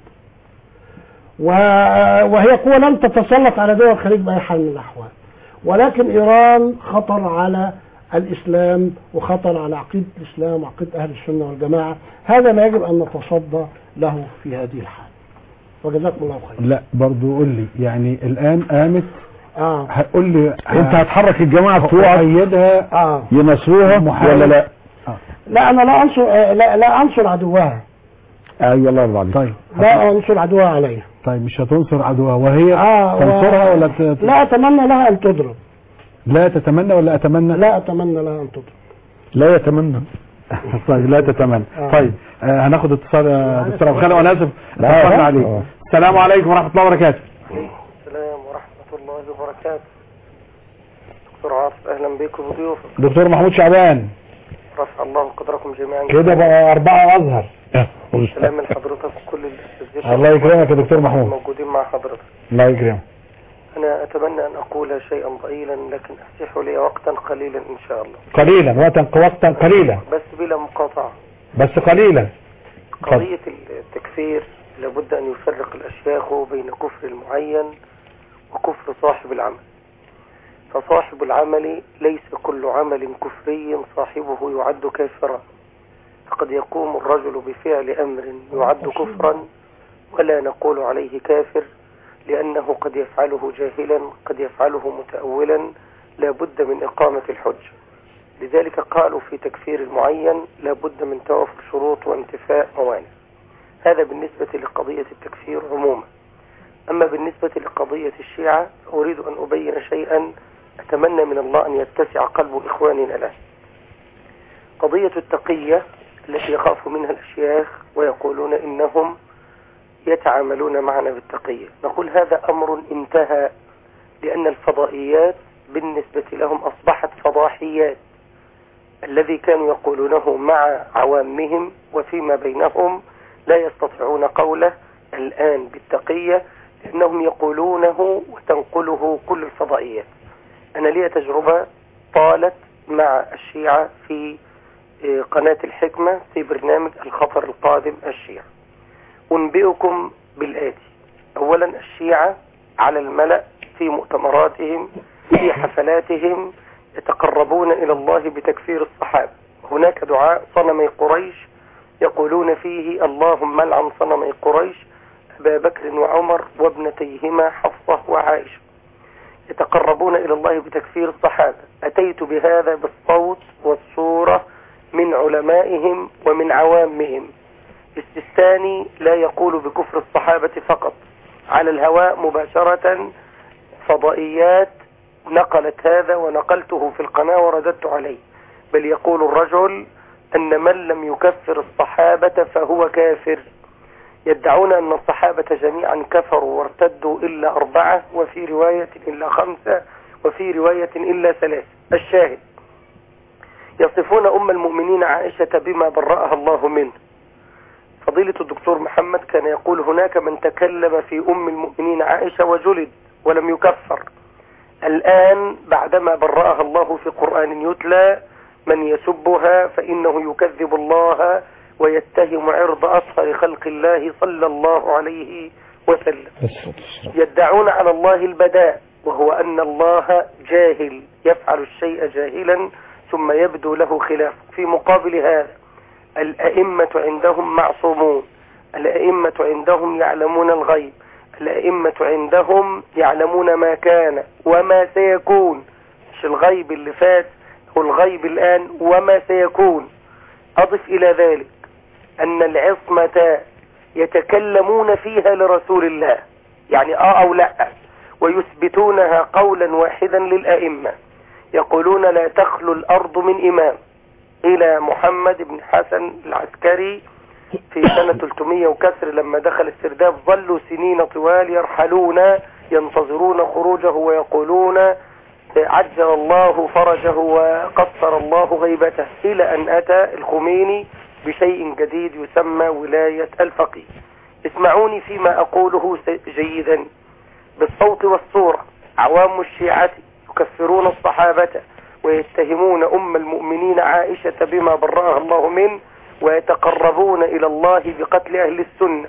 و- وهي قوة لن تتسلط على دول الخليج بأي حال من الأحوال ولكن إيران خطر على الإسلام وخطر على عقيدة الإسلام وعقيدة أهل السنة والجماعة هذا ما يجب أن نتصدى له في هذه الحال وجزاكم الله خير لا برضو قول لي يعني الان قامت آه. هقول لي انت هتحرك الجماعة بتوعك تؤيدها آه. ينصروها محارب. ولا لا لا أنا لا أنصر آه، لا, لا أنصر عدوها ايوه الله يرضى عليك طيب لا أنصر عدوها عليها طيب مش هتنصر عدوها وهي آه و- تنصرها ولا ت... لا أتمنى لها أن تضرب لا تتمنى ولا اتمنى لا أتمنى لها أن تضرب لا يتمنى طيب لا تتمنى آه. طيب آه هناخد اتصال يا دكتور ابو خالد وانا اسف لا، اتفقنا لا. عليه آه. السلام عليكم ورحمه الله وبركاته السلام ورحمة الله وبركاته دكتور عاصف أهلا بكم وضيوفك دكتور محمود شعبان رفع الله قدركم جميعا كده بقى اربعه ازهر سلام لحضرتك وكل الاستاذ الله يكرمك يا دكتور محمود موجودين مع حضرتك الله يكرمك أنا أتمنى أن أقول شيئا ضئيلا لكن أفتح لي وقتا قليلا إن شاء الله قليلا وقتا وقتا قليلا بس بلا مقاطعة بس قليلا قضية التكفير لابد أن يفرق الأشياخ بين كفر المعين وكفر صاحب العمل فصاحب العمل ليس كل عمل كفري صاحبه يعد كافرا فقد يقوم الرجل بفعل أمر يعد كفرا ولا نقول عليه كافر لأنه قد يفعله جاهلا قد يفعله متأولا لا بد من إقامة الحجة لذلك قالوا في تكفير المعين لا بد من توفر شروط وانتفاء موانع هذا بالنسبة لقضية التكفير عموما أما بالنسبة لقضية الشيعة أريد أن أبين شيئا أتمنى من الله أن يتسع قلب إخواننا له قضية التقية التي يخاف منها الأشياخ ويقولون إنهم يتعاملون معنا بالتقية نقول هذا أمر انتهى لأن الفضائيات بالنسبة لهم أصبحت فضاحيات الذي كانوا يقولونه مع عوامهم وفيما بينهم لا يستطيعون قوله الآن بالتقية لأنهم يقولونه وتنقله كل الفضائيات أنا لي تجربة طالت مع الشيعة في آه، قناة الحكمة في برنامج الخطر القادم الشيعة أنبئكم بالآتي أولا الشيعة على الملأ في مؤتمراتهم في حفلاتهم يتقربون إلى الله بتكفير الصحابة هناك دعاء صنمي قريش يقولون فيه اللهم لعن صنمي قريش أبا بكر وعمر وابنتيهما حفصة وعائشة يتقربون إلى الله بتكفير الصحابة أتيت بهذا بالصوت والصورة من علمائهم ومن عوامهم السيستاني لا يقول بكفر الصحابة فقط على الهواء مباشرة فضائيات نقلت هذا ونقلته في القناة ورددت عليه بل يقول الرجل أن من لم يكفر الصحابة فهو كافر يدعون أن الصحابة جميعا كفروا وارتدوا إلا أربعة وفي رواية إلا خمسة وفي رواية إلا ثلاثة الشاهد يصفون أم المؤمنين عائشة بما برأها الله منه فضيلة الدكتور محمد كان يقول هناك من تكلم في أم المؤمنين عائشة وجلد ولم يكفر الآن بعدما برأها الله في قرآن يتلى من يسبها فإنه يكذب الله ويتهم عرض أصغر خلق الله صلى الله عليه وسلم يدعون على الله البداء وهو أن الله جاهل يفعل الشيء جاهلا ثم يبدو له خلاف في مقابل هذا الأئمة عندهم معصومون الأئمة عندهم يعلمون الغيب الأئمة عندهم يعلمون ما كان وما سيكون مش الغيب اللي فات والغيب الآن وما سيكون أضف إلى ذلك أن العصمة يتكلمون فيها لرسول الله يعني آه أو لا ويثبتونها قولا واحدا للأئمة يقولون لا تخلو الأرض من إمام إلى محمد بن حسن العسكري في سنة 300 وكسر لما دخل السرداب ظلوا سنين طوال يرحلون ينتظرون خروجه ويقولون عجل الله فرجه وقصر الله غيبته إلى أن أتى الخميني بشيء جديد يسمى ولاية الفقيه اسمعوني فيما أقوله جيدا بالصوت والصورة عوام الشيعة يكفرون الصحابة ويتهمون أم المؤمنين عائشة بما برأها الله منه ويتقربون إلى الله بقتل أهل السنة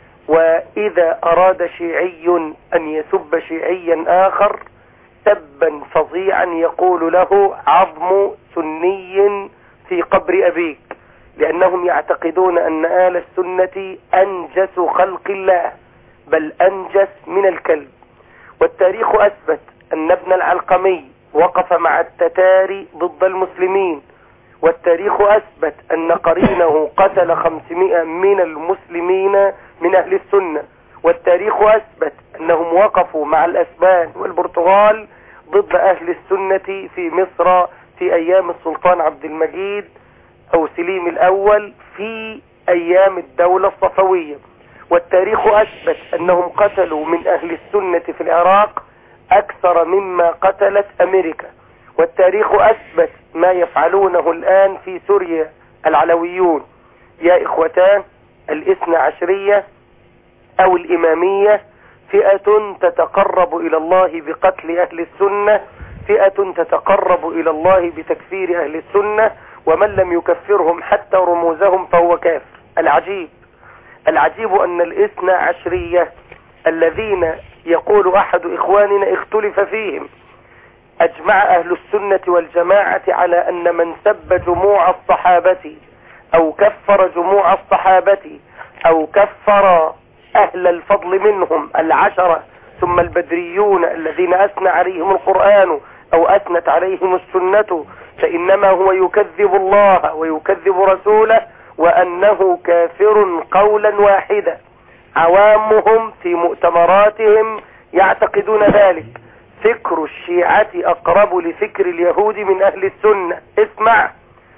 وإذا أراد شيعي أن يسب شيعيا آخر سبا فظيعا يقول له عظم سني في قبر أبيك لأنهم يعتقدون أن آل السنة أنجس خلق الله بل أنجس من الكلب والتاريخ أثبت أن ابن العلقمي وقف مع التتار ضد المسلمين والتاريخ أثبت أن قرينه قتل خمسمائة من المسلمين من أهل السنة والتاريخ أثبت أنهم وقفوا مع الأسبان والبرتغال ضد أهل السنة في مصر في أيام السلطان عبد المجيد أو سليم الأول في أيام الدولة الصفوية والتاريخ أثبت أنهم قتلوا من أهل السنة في العراق أكثر مما قتلت أمريكا والتاريخ أثبت ما يفعلونه الآن في سوريا العلويون يا إخوتان الاثنى عشرية أو الإمامية فئة تتقرب إلى الله بقتل أهل السنة فئة تتقرب إلى الله بتكفير أهل السنة ومن لم يكفرهم حتى رموزهم فهو كافر العجيب العجيب أن الاثنى عشرية الذين يقول أحد إخواننا اختلف فيهم أجمع أهل السنة والجماعة على أن من سب جموع الصحابة أو كفر جموع الصحابة أو كفر أهل الفضل منهم العشرة ثم البدريون الذين أثنى عليهم القرآن أو أثنت عليهم السنة فإنما هو يكذب الله ويكذب رسوله وأنه كافر قولا واحدا عوامهم في مؤتمراتهم يعتقدون ذلك فكر الشيعة أقرب لفكر اليهود من أهل السنة اسمع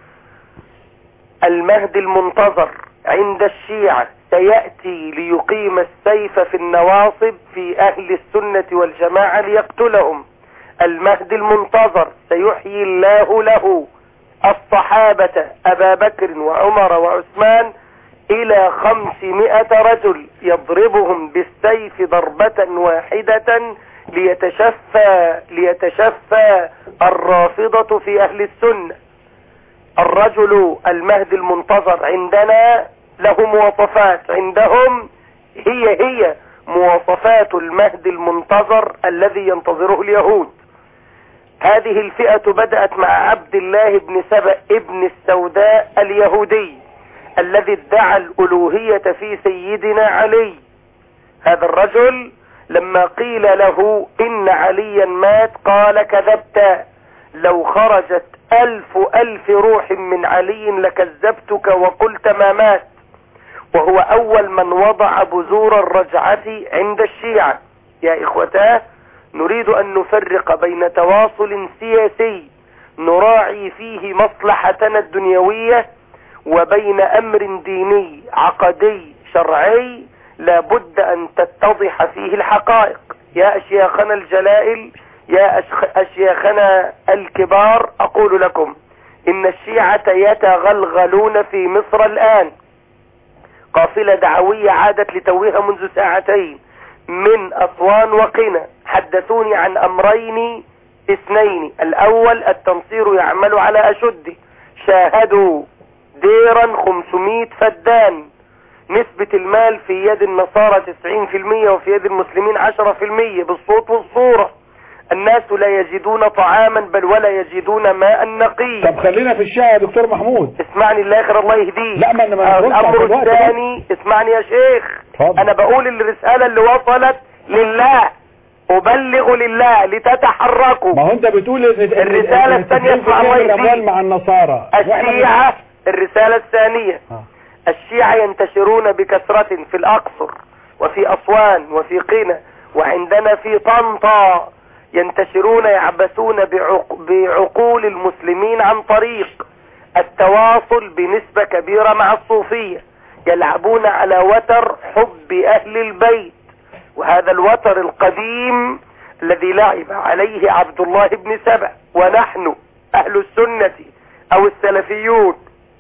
المهدي المنتظر عند الشيعة سيأتي ليقيم السيف في النواصب في أهل السنة والجماعة ليقتلهم المهدي المنتظر سيحيي الله له الصحابة أبا بكر وعمر وعثمان إلى خمسمائة رجل يضربهم بالسيف ضربة واحدة ليتشفى ليتشفى الرافضة في أهل السنة الرجل المهدي المنتظر عندنا له مواصفات عندهم هي هي مواصفات المهدي المنتظر الذي ينتظره اليهود هذه الفئة بدأت مع عبد الله بن سبأ ابن السوداء اليهودي الذي ادعى الألوهية في سيدنا علي هذا الرجل لما قيل له إن عليا مات قال كذبت لو خرجت ألف ألف روح من علي لكذبتك وقلت ما مات وهو أول من وضع بذور الرجعة عند الشيعة يا إخوتاه نريد أن نفرق بين تواصل سياسي نراعي فيه مصلحتنا الدنيوية وبين أمر ديني عقدي شرعي لابد أن تتضح فيه الحقائق يا أشياخنا الجلائل يا أشخ- أشياخنا الكبار أقول لكم إن الشيعة يتغلغلون في مصر الآن قافلة دعوية عادت لتوها منذ ساعتين من أسوان وقنا حدثوني عن أمرين اثنين الأول التنصير يعمل على أشده شاهدوا ديرا 500 فدان نسبة المال في يد النصارى 90% وفي يد المسلمين 10% بالصوت والصورة الناس لا يجدون طعاما بل ولا يجدون ماء نقيا طب خلينا في الشاي يا دكتور محمود اسمعني الله يخير الله يهديك لا، ما أنا ما بردش على الامر الوقت الثاني اسمعني يا شيخ اتفضل. انا بقول الرسالة اللي وصلت لله ابلغ لله لتتحركوا ما هو انت بتقول ان إن- الرسالة إن الثانية التسعين في اسمع الله المية من الاموال يهديك. مع النصارى وإحنا الشيعة الرسالة الثانية آه. الشيعة ينتشرون بكثرة في الأقصر وفي أسوان وفي قنا وعندنا في طنطا ينتشرون يعبثون بعق... بعقول المسلمين عن طريق التواصل بنسبة كبيرة مع الصوفية يلعبون على وتر حب أهل البيت وهذا الوتر القديم الذي لعب عليه عبد الله بن سبع ونحن أهل السنة أو السلفيون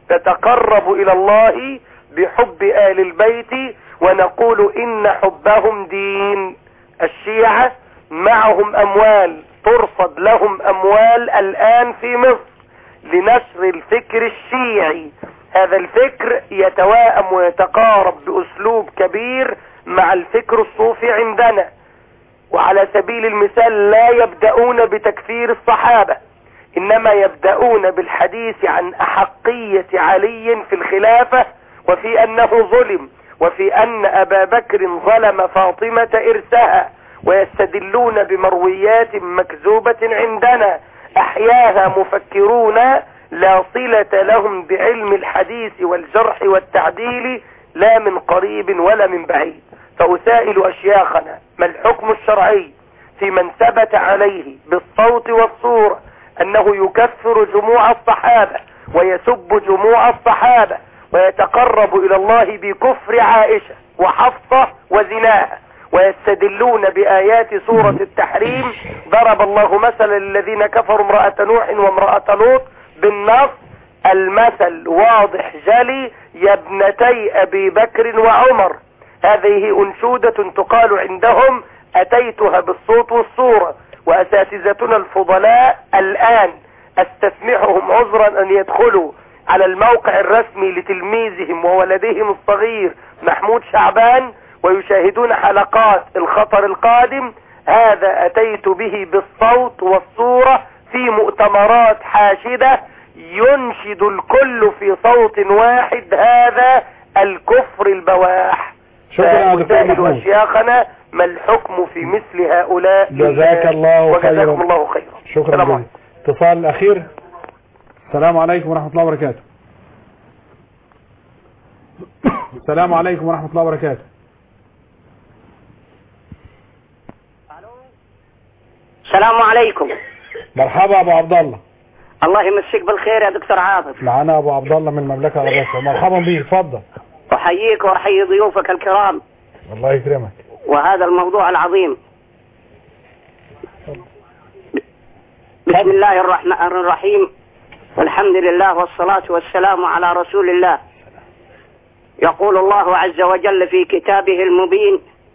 نتقرب إلى الله بحب آل البيت ونقول إن حبهم دين الشيعة معهم أموال ترصد لهم أموال الآن في مصر لنشر الفكر الشيعي هذا الفكر يتواءم ويتقارب بأسلوب كبير مع الفكر الصوفي عندنا وعلى سبيل المثال لا يبدأون بتكفير الصحابة إنما يبدأون بالحديث عن أحقية علي في الخلافة وفي أنه ظلم وفي أن أبا بكر ظلم فاطمة إرسها ويستدلون بمرويات مكذوبة عندنا أحياها مفكرون لا صلة لهم بعلم الحديث والجرح والتعديل لا من قريب ولا من بعيد فأسائل أشياخنا ما الحكم الشرعي في من ثبت عليه بالصوت والصورة أنه يكفر جموع الصحابة ويسب جموع الصحابة ويتقرب إلى الله بكفر عائشة وحفصة وزناها ويستدلون بآيات سورة التحريم ضرب الله مثلا للذين كفروا امرأة نوح وامرأة لوط بالنص المثل واضح جلي يا ابنتي أبي بكر وعمر هذه أنشودة تقال عندهم أتيتها بالصوت والصورة وأساتذتنا الفضلاء الآن أستسمحهم عذرا أن يدخلوا على الموقع الرسمي لتلميذهم وولدهم الصغير محمود شعبان ويشاهدون حلقات الخطر القادم هذا أتيت به بالصوت والصورة في مؤتمرات حاشدة ينشد الكل في صوت واحد هذا الكفر البواح شكرا يا دكتور فأسائل محمود أشياخنا ما الحكم في مثل هؤلاء جزاك الله وجزاكم خيرا. الله خيرا شكرا السلام جزيلا عليكم. اتصال الأخير السلام عليكم ورحمة الله وبركاته السلام عليكم ورحمة الله وبركاته السلام عليكم مرحبا أبو عبد الله الله يمسيك بالخير يا دكتور عاطف معنا أبو عبد الله من المملكة العربية السعودية. مرحبا بك اتفضل احييك واحيي ضيوفك الكرام الله يكرمك وهذا الموضوع العظيم بسم الله الرحمن الرحيم والحمد لله والصلاة والسلام على رسول الله يقول الله عز وجل في كتابه المبين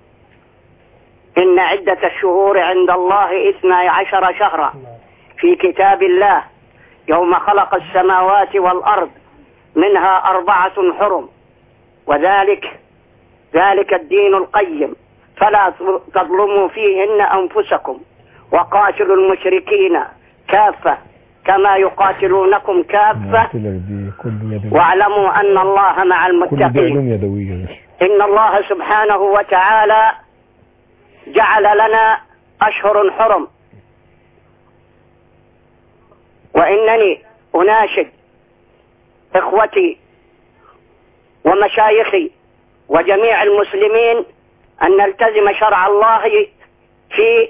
إن عدة الشهور عند الله إثنى عشر شهرا في كتاب الله يوم خلق السماوات والأرض منها أربعة حرم وذلك ذلك الدين القيم فلا تظلموا فيهن أنفسكم وقاتلوا المشركين كافة كما يقاتلونكم كافة واعلموا أن الله مع المتقين يدوية إن الله سبحانه وتعالى جعل لنا أشهر حرم وإنني أناشد إخوتي ومشايخي وجميع المسلمين أن نلتزم شرع الله في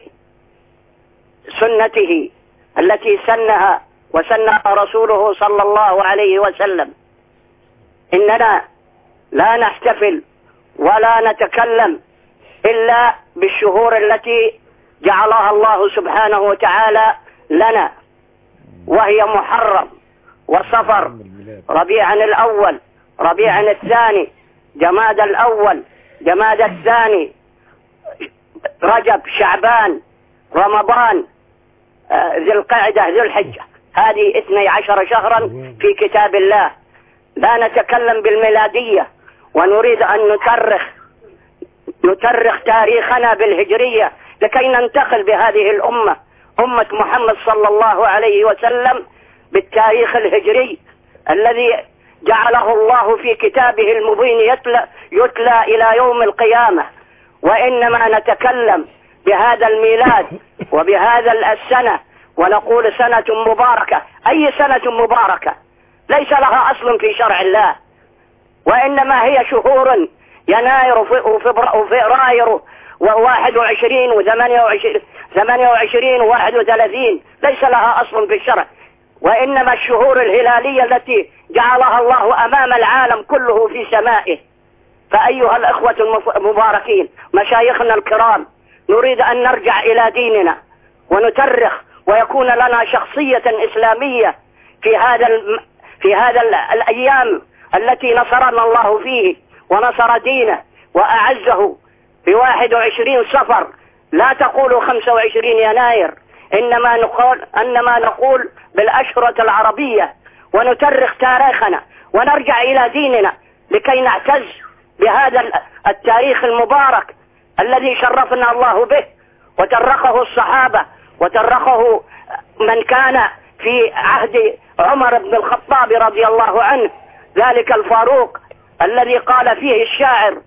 سنته التي سنها وسنها رسوله صلى الله عليه وسلم إننا لا نحتفل ولا نتكلم إلا بالشهور التي جعلها الله سبحانه وتعالى لنا وهي محرم وصفر ربيع الأول ربيع الثاني جماد الأول جماد الثاني رجب شعبان رمضان آه، ذي القعدة ذي الحجة هذه اثني عشر شهرا في كتاب الله لا نتكلم بالميلادية ونريد أن نترخ نترخ تاريخنا بالهجرية لكي ننتقل بهذه الأمة أمة محمد صلى الله عليه وسلم بالتاريخ الهجري الذي جعله الله في كتابه المبين يتلى, يتلى إلى يوم القيامة وإنما نتكلم بهذا الميلاد وبهذا السنة ونقول سنة مباركة أي سنة مباركة ليس لها أصل في شرع الله وإنما هي شهور يناير وفبراير وواحد وعشرين وثمانية وعشرين ثمانية وعشرين وواحد وثلاثين ليس لها أصل في الشرع وإنما الشهور الهلالية التي جعلها الله أمام العالم كله في سمائه فأيها الأخوة المباركين مشايخنا الكرام نريد أن نرجع إلى ديننا ونترخ ويكون لنا شخصية إسلامية في هذا الم... في هذا ال... الأيام التي نصرنا الله فيه ونصر دينه وأعزه في 21 صفر لا تقولوا 25 يناير إنما نقول إنما نقول بالأشهرة العربية ونترخ تاريخنا ونرجع إلى ديننا لكي نعتز بهذا التاريخ المبارك الذي شرفنا الله به وترخه الصحابة وترخه من كان في عهد عمر بن الخطاب رضي الله عنه ذلك الفاروق الذي قال فيه الشاعر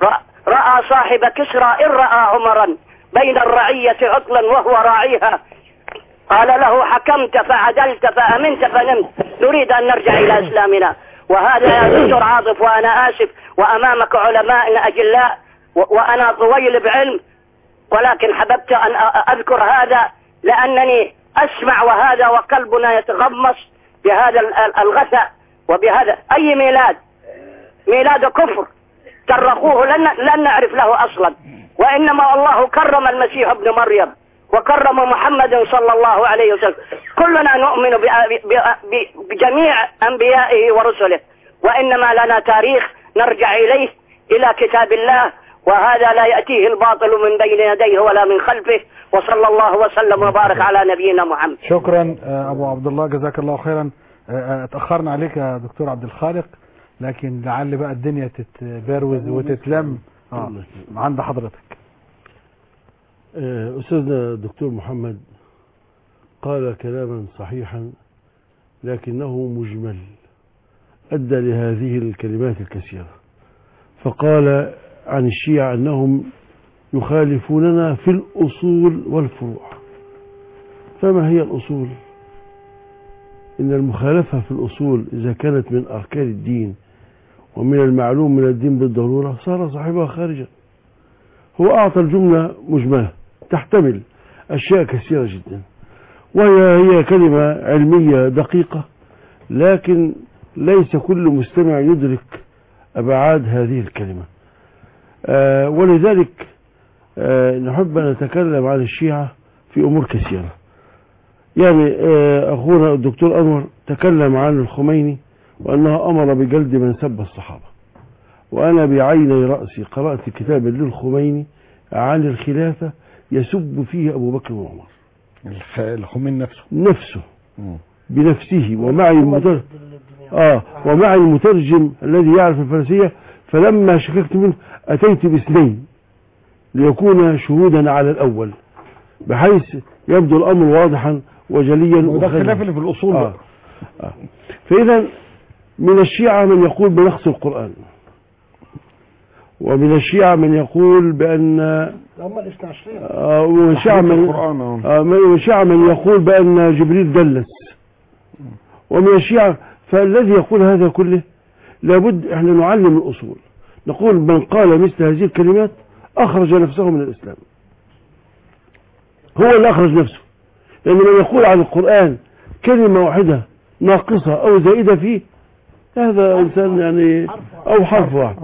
رأى صاحب كسرى إن رأى عمرا بين الرعية عطلا وهو راعيها قال له حكمت فعدلت فأمنت فنمت نريد أن نرجع إلى إسلامنا وهذا يا دكتور عاطف وأنا آسف وأمامك علماء أجلاء وأنا طويل بعلم ولكن حببت أن أذكر هذا لأنني أسمع وهذا وقلبنا يتغمص بهذا الغثاء وبهذا أي ميلاد ميلاد كفر ترقوه لن, لن نعرف له أصلا وإنما الله كرم المسيح ابن مريم وكرم محمد صلى الله عليه وسلم كلنا نؤمن بجميع أنبيائه ورسله وإنما لنا تاريخ نرجع إليه إلى كتاب الله وهذا لا يأتيه الباطل من بين يديه ولا من خلفه وصلى الله وسلم وبارك على نبينا محمد شكرا أبو عبد الله جزاك الله خيرا اتأخرنا عليك يا دكتور عبد الخالق لكن لعل بقى الدنيا تتبروز وتتلم اه عند حضرتك أستاذنا الدكتور محمد قال كلاما صحيحا لكنه مجمل أدى لهذه الكلمات الكثيرة فقال عن الشيعة أنهم يخالفوننا في الأصول والفروع فما هي الأصول إن المخالفة في الأصول إذا كانت من أركان الدين ومن المعلوم من الدين بالضرورة صار صاحبها خارجا هو أعطى الجملة مجملة تحتمل أشياء كثيرة جدا وهي هي كلمة علمية دقيقة لكن ليس كل مستمع يدرك أبعاد هذه الكلمة آه ولذلك آه نحب أن نتكلم عن الشيعة في أمور كثيرة يعني آه أخونا الدكتور أنور تكلم عن الخميني وأنه أمر بجلد من سب الصحابة وأنا بعيني رأسي قرأت كتابا للخميني عن الخلافة يسب فيه أبو بكر وعمر الخميني نفسه نفسه بنفسه ومعي المترجم آه ومعي المترجم الذي يعرف الفارسية فلما شككت منه أتيت باثنين ليكون شهودا على الأول بحيث يبدو الأمر واضحا وجليا وده الخلاف اللي في الأصول آه. آه. فإذا من الشيعة من يقول بنقص القرآن ومن الشيعة من يقول بأن هم الاثنى عشرين آه، ومن الشيعة تحريف من القرآن آه. آه، من الشيعة من يقول بأن جبريل دلس ومن الشيعة فالذي يقول هذا كله لابد احنا نعلم الأصول نقول من قال مثل هذه الكلمات أخرج نفسه من الإسلام هو اللي أخرج نفسه لأن من يقول عن القرآن كلمة واحدة ناقصة أو زائدة فيه هذا إنسان يعني أو حرف واحد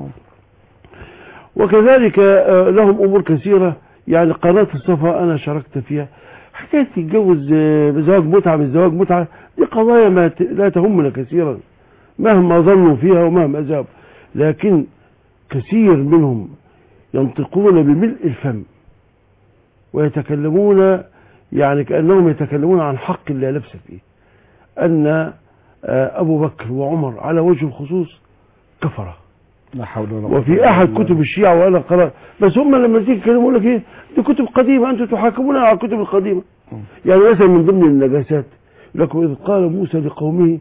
وكذلك آه، لهم أمور كثيرة يعني قناة الصفا أنا شاركت فيها حكاية تتجوز آه، بزواج متعة من زواج متعة دي قضايا ما ت- لا تهمنا كثيرا مهما ظنوا فيها ومهما ذهبوا لكن كثير منهم ينطقون بملء الفم ويتكلمون يعني كأنهم يتكلمون عن حق لا لبس فيه أن آه، أبو بكر وعمر على وجه الخصوص كفره لا حول ولا قوة وفي إلا احد بالله. كتب الشيعة وانا قرأت بس هم لما تيجي يتكلموا لك ايه دي كتب قديمة انتم تحاكمون على الكتب القديمة يعني مثلا من ضمن النجاسات لكم اذ قال موسى لقومه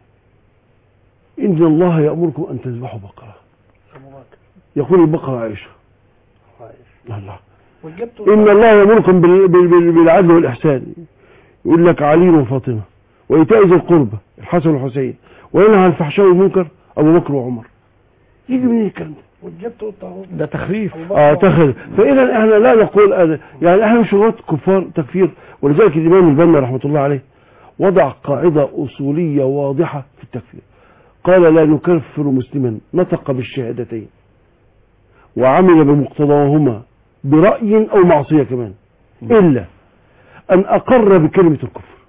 ان الله يأمركم ان تذبحوا بقرة يقول البقرة عائشة الله وجبت ان الله يأمركم بال- بال- بال- بالعدل والاحسان يقول لك علي وفاطمة وايتاء ذي القربى الحسن والحسين وينهى عن الفحشاء والمنكر ابو بكر وعمر يجي منين الكلام ده وجبت الطاغوت ده تخريف اه تخل فاذا احنا لا نقول أنا يعني احنا مش لغات كفار تكفير ولذلك الامام البنا رحمه الله عليه وضع قاعده اصوليه واضحه في التكفير قال لا نكفر مسلما نطق بالشهادتين وعمل بمقتضاهما براي او معصيه كمان الا ان اقر بكلمه الكفر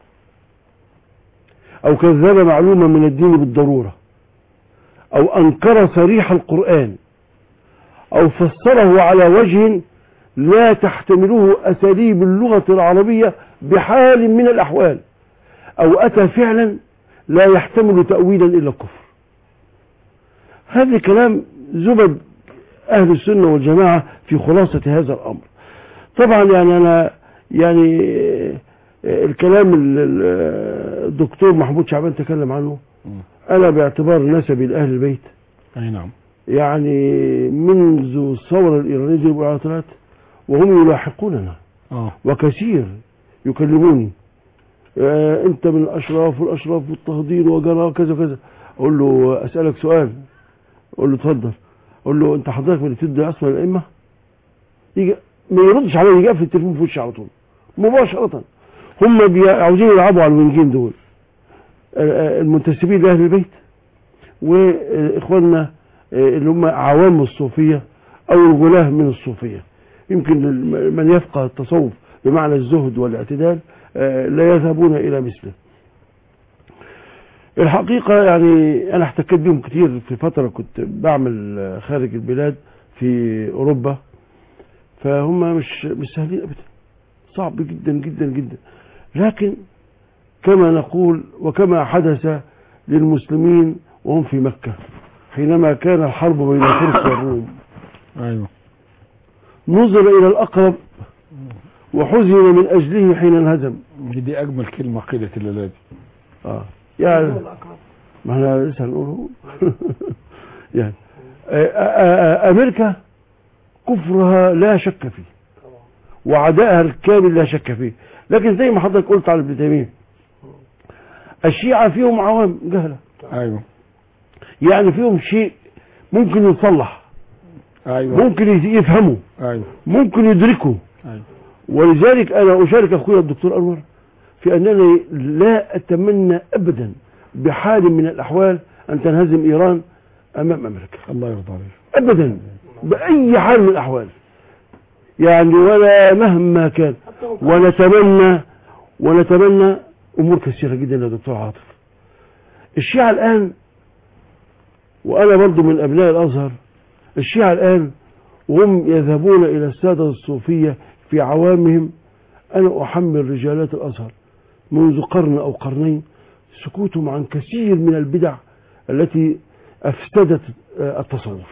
او كذب معلومه من الدين بالضروره او انكر صريح القران أو فسره على وجه لا تحتمله أساليب اللغة العربية بحال من الأحوال أو أتى فعلا لا يحتمل تأويلا إلا الكفر هذا كلام زبد أهل السنة والجماعة في خلاصة هذا الأمر طبعا يعني أنا يعني آه، الكلام ال- ال- الدكتور محمود شعبان تكلم عنه أنا باعتبار نسبي لأهل البيت اي نعم يعني منذ الثورة الإيرانية دي أربع ثلاث وهم يلاحقوننا اه وكثير يكلموني آه أنت من الأشراف والأشراف مضطهدين وجرى كذا وكذا أقول له أسألك سؤال أقول له اتفضل أقول له أنت حضرتك من تدي أسماء الأئمة يجي ما يردش عليا يجي في التليفون في وشي على طول مباشرة هم بي- عاوزين يلعبوا على الوينجين دول آه، آه، المنتسبين لأهل البيت وإخواننا اللي هم عوام الصوفية أو الغلاة من الصوفية يمكن الم- من يفقه التصوف بمعنى الزهد والاعتدال آه، لا يذهبون إلى مثله الحقيقة يعني أنا احتكيت بهم كتير في فترة كنت بعمل آه، خارج البلاد في أوروبا فهم مش مش سهلين أبدا صعب جدا جدا جدا لكن كما نقول وكما حدث للمسلمين وهم في مكة حينما كان الحرب بين الفرس والروم ايوه نظر إلى الأقرب وحزن من أجله حين انهزم دي اجمل كلمة قيلت الليلة دي آه. يعني ما احنا لسه هنقوله يعني آه، آه، آه، أمريكا كفرها لا شك فيه وعدائها الكامل لا شك فيه لكن زي ما حضرتك قلت على ابن تيمية الشيعة فيهم عوام جهلة ايوه يعني فيهم شيء ممكن يتصلح ايوه ممكن يفهموا ايوه ممكن يدركوا ايوه ولذلك انا اشارك اخويا الدكتور انور في انني لا اتمنى ابدا بحال من الاحوال ان تنهزم ايران امام امريكا الله يرضى عليك ابدا باي حال من الاحوال يعني ولا مهما كان ونتمنى ونتمنى امور كثيره جدا يا دكتور عاطف الشيعة الان وانا برضو من ابناء الازهر الشيعة الان وهم يذهبون الى السادة الصوفية في عوامهم انا احمل رجالات الازهر منذ قرن او قرنين سكوتهم عن كثير من البدع التي افسدت آه، التصوف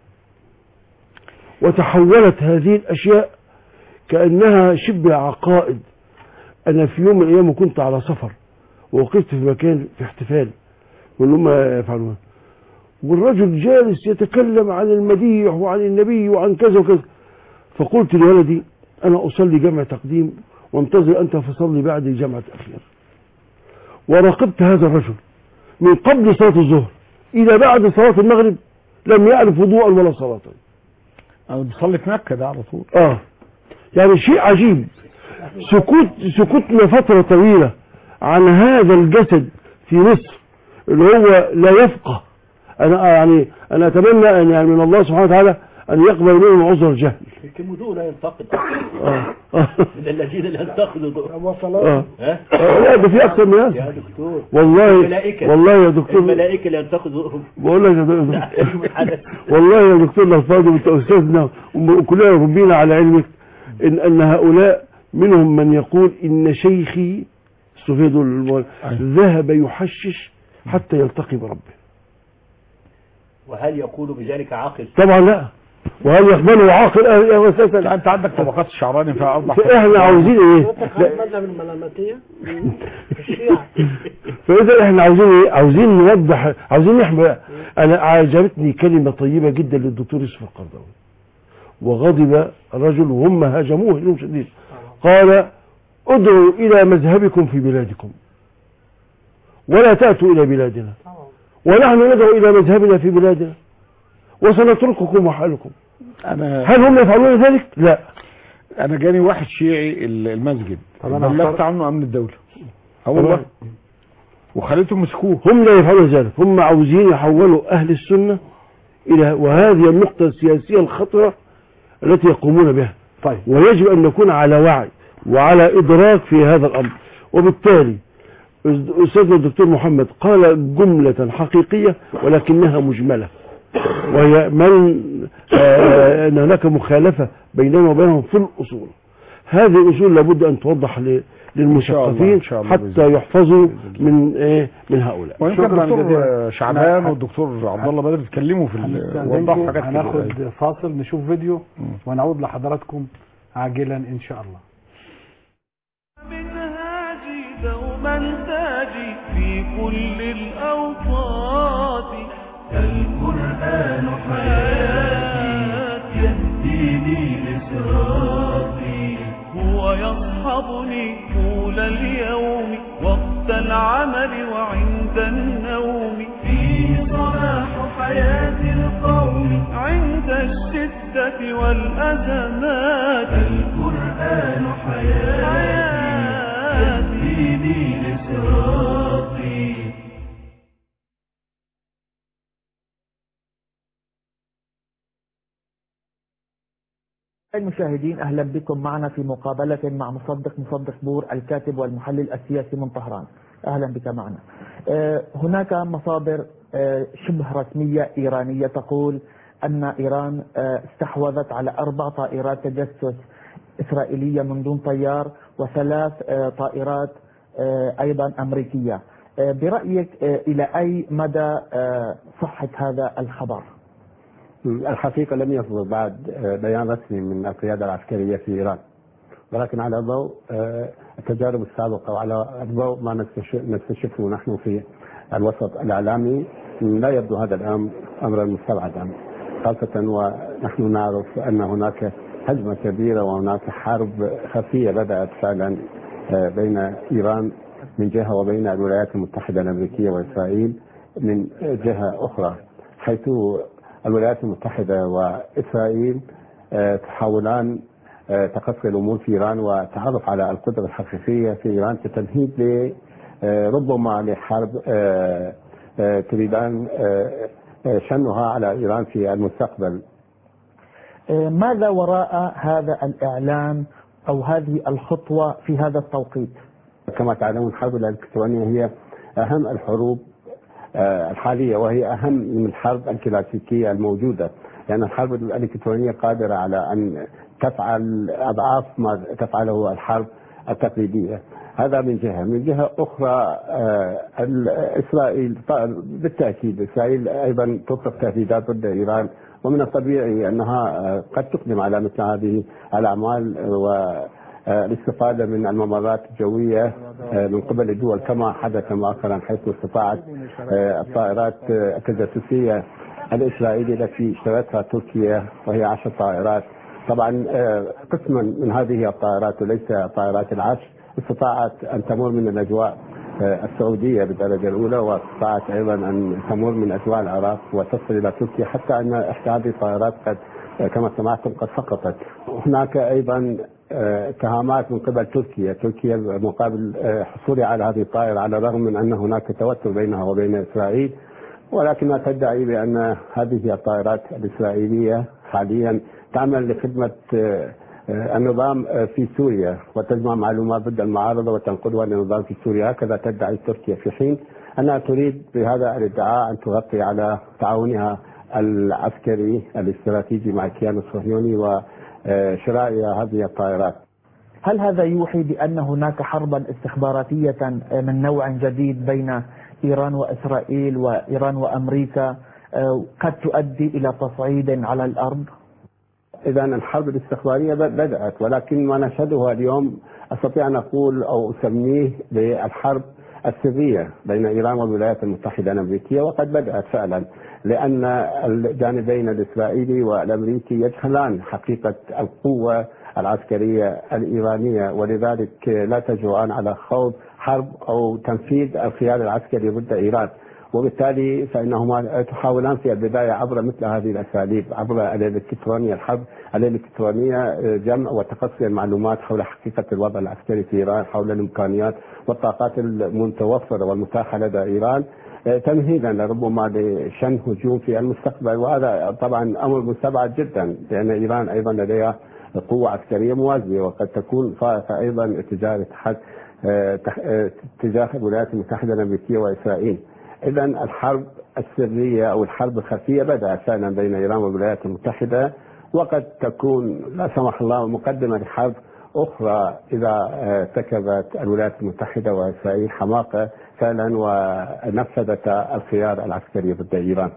وتحولت هذه الاشياء كانها شبه عقائد انا في يوم من الايام كنت على سفر ووقفت في مكان في احتفال واللي هم يفعلون والرجل جالس يتكلم عن المديح وعن النبي وعن كذا وكذا فقلت لولدي أنا أصلي جمع تقديم وانتظر أنت فصلي بعد جمع تأخير وراقبت هذا الرجل من قبل صلاة الظهر إلى بعد صلاة المغرب لم يعرف وضوءا ولا صلاة انا بصلي في مكه ده على طول آه يعني شيء عجيب سكوت سكوتنا فترة طويلة عن هذا الجسد في مصر اللي هو لا يفقه أنا يعني أنا أتمنى أن يعني من الله سبحانه وتعالى أن يقبل منهم عذر الجهل كم لا ينتقد آه. آه. من الذين لا ينتقدوا دول. آه. ها آه. لا ده في أكثر من هذا يا دكتور والله الملائكة والله يا دكتور الملائكة اللي ينتقدوا بقول لك يا يوم دكتور الحدث والله يا دكتور الفاضل انت استاذنا وكلنا ربينا على علمك ان ان هؤلاء منهم من يقول ان شيخي استفيد المول- ذهب يحشش حتى يلتقي بربه وهل يقول بذلك عاقل طبعا لا وهل يقبله عاقل أهل اساسا انت عندك طبقات الشعراني فيها اوضح احنا عاوزين ايه حضرتك على مذهب الملاماتية الشيعة فاذا احنا عاوزين ايه عاوزين نوضح عاوزين نحمي انا عجبتني كلمه طيبه جدا للدكتور يوسف القرضاوي وغضب الرجل وهم هاجموه هجوم شديد قال ادعوا الى مذهبكم في بلادكم ولا تاتوا الى بلادنا ونحن ندعو الى مذهبنا في بلادنا وسنترككم وحالكم انا هل هم يفعلون ذلك لا انا جاني واحد شيعي ال- المسجد طب أنا بلغت هختار- عنه امن الدوله اه والله وخليتهم مسكوه هم لا يفعلون ذلك هم عاوزين يحولوا أهل السنة إلى وهذه النقطة السياسية الخطرة التي يقومون بها طيب ويجب أن نكون على وعي وعلى إدراك في هذا الأمر وبالتالي أستاذنا الدكتور محمد قال جملة حقيقية ولكنها مجملة وهي من آه، أن هناك مخالفة بيننا وبينهم في الأصول هذه الأصول لابد أن توضح ل- إن للمثقفين شاء الله بإذن حتى الله. يحفظوا من إيه من هؤلاء ويمكن شكراً الدكتور جزيلاً. شعبان أنا- والدكتور عبد الله بدر اتكلموا في ال- وضحوا هنستأذنكم حاجات كتير. هناخد فاصل نشوف فيديو ونعود لحضراتكم عاجلا إن شاء الله منهاجي دوما تاجي في كل الأوقات القرآن حياتي يهديني لصراطي هو يصحبني طول اليوم وقت العمل وعند النوم فيه صلاح حياة القوم عند الشدة والأزمات القرآن حياتي يهديني لصراطي المشاهدين اهلا بكم معنا في مقابله مع مصدق مصدق بور الكاتب والمحلل السياسي من طهران اهلا بك معنا آه، هناك مصادر آه، شبه رسميه ايرانيه تقول ان ايران آه، استحوذت على اربع طائرات تجسس اسرائيليه من دون طيار وثلاث آه، طائرات آه، ايضا امريكيه آه، برايك آه، الى اي مدى آه، صحه هذا الخبر؟ الحقيقة لم يصدر بعد آه، بيان رسمي من القيادة العسكرية في إيران ولكن على ضوء آه، التجارب السابقة وعلى ضوء ما نستش- نستشفه نحن في الوسط الإعلامي لا يبدو هذا الأمر أمرا مستبعدا خاصة ونحن نعرف أن هناك هجمة كبيرة وهناك حرب خفية بدأت فعلا آه، بين إيران من جهة وبين الولايات المتحدة الأمريكية وإسرائيل من جهة أخرى حيث الولايات المتحدة وإسرائيل آه، تحاولان آه، تقصي الأمور في إيران والتعرف على القدرة الحقيقية في إيران كتمهيد ل آه، ربما لحرب آه، آه، تريدان آه، آه، شنها على إيران في المستقبل آه، ماذا وراء هذا الإعلان أو هذه الخطوة في هذا التوقيت كما تعلمون الحرب الإلكترونية هي أهم الحروب آه، الحالية وهي أهم من الحرب الكلاسيكية الموجودة لأن الحرب الإلكترونية قادرة على أن تفعل أضعاف ما تفعله الحرب التقليدية هذا من جهة من جهة أخرى آه، ال- إسرائيل ط- بالتأكيد إسرائيل أيضا تطلق تهديدات ضد إيران ومن الطبيعي أنها آه، قد تقدم على مثل هذه الأعمال آه، الاستفادة من الممرات الجوية آه، من قبل الدول كما حدث مؤخرا حيث استطاعت آه، الطائرات آه، التجسسية الإسرائيلية التي اشترتها تركيا وهي عشر طائرات طبعا آه، قسما من هذه الطائرات وليس طائرات العشر استطاعت أن تمر من الأجواء آه، السعودية بالدرجة الأولى واستطاعت أيضا أن تمر من أجواء العراق وتصل إلى تركيا حتى أن إحدى هذه الطائرات قد آه، كما سمعتم قد سقطت هناك أيضا آه، اتهامات من قبل تركيا تركيا مقابل آه، حصولها على هذه الطائرة على الرغم من أن هناك توتر بينها وبين إسرائيل ولكنها تدعي بأن هذه الطائرات الإسرائيلية حاليا تعمل لخدمة آه، آه، النظام آه، في سوريا وتجمع معلومات ضد المعارضة وتنقلها للنظام في سوريا هكذا تدعي تركيا في حين أنها تريد بهذا الادعاء أن تغطي على تعاونها العسكري الاستراتيجي مع الكيان الصهيوني وشراء هذه الطائرات هل هذا يوحي بأن هناك حربا استخباراتية من نوع جديد بين إيران وإسرائيل وإيران وأمريكا آه، قد تؤدي إلى تصعيد على الأرض؟ إذا الحرب الاستخبارية ب- بدأت ولكن ما نشهده اليوم أستطيع أن أقول أو أسميه بالحرب السرية بين إيران والولايات المتحدة الأمريكية وقد بدأت فعلا لأن الجانبين الإسرائيلي والأمريكي يجهلان حقيقة القوة العسكرية الإيرانية ولذلك لا تجرؤان على خوض حرب أو تنفيذ الخيار العسكري ضد إيران وبالتالي فإنهما تحاولان في البداية عبر مثل هذه الأساليب عبر الإلكترونية الحرب الإلكترونية جمع وتقصي المعلومات حول حقيقة الوضع العسكري في إيران حول الإمكانيات والطاقات المتوفرة والمتاحة لدى إيران تمهيدا لربما لشن هجوم في المستقبل وهذا طبعا امر مستبعد جدا لان ايران ايضا لديها قوه عسكريه موازيه وقد تكون فائقه ايضا تجاه الاتحاد آه، تح- آه، تجاه الولايات المتحده الامريكيه واسرائيل. اذا الحرب السريه او الحرب الخفيه بدات فعلا بين ايران والولايات المتحده وقد تكون لا سمح الله مقدمه لحرب اخرى اذا آه، ارتكبت الولايات المتحده واسرائيل حماقه فعلا ونفذت الخيار العسكري ضد ايران.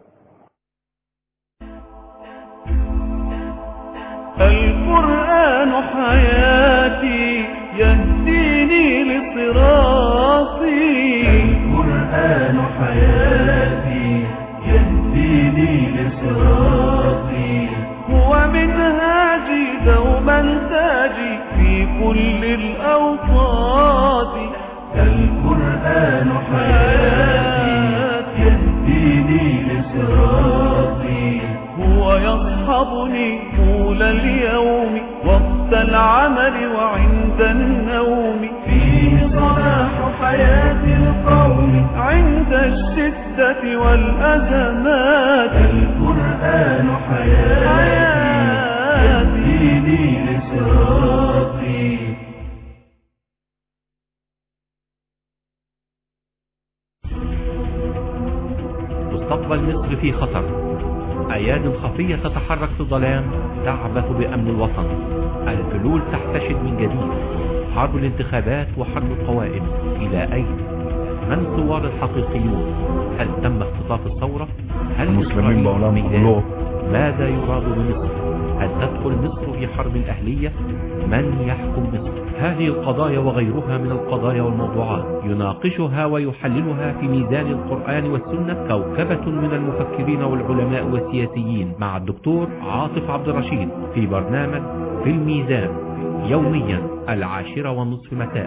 القرآن حياتي يهديني لصراطي القرآن حياتي يهديني لصراطي هو منهاجي دوما تاجي في كل الأوقات القرآن حياتي يهديني لصراطي هو يصحبني طول اليوم وقت العمل وعند النوم فيه صلاح حياة القوم عند الشدة والأزمات القرآن حياتي يهديني لصراطي مستقبل مصر في خطر أياد خفية تتحرك في الظلام تعبث بأمن الوطن الحلول تحتشد من جديد حرب الانتخابات وحرب القوائم إلى أين؟ من الثوار الحقيقيون؟ هل تم اختطاف الثورة؟ هل المسلمين إسرائيل مولانا ميدان؟ كلهم. ماذا يراد بمصر؟ هل تدخل مصر في حرب أهلية؟ من يحكم مصر؟ هذه القضايا وغيرها من القضايا والموضوعات يناقشها ويحللها في ميزان القرآن والسنة كوكبة من المفكرين والعلماء والسياسيين مع الدكتور عاطف عبد الرشيد في برنامج في الميزان يوميا العاشرة والنصف مساء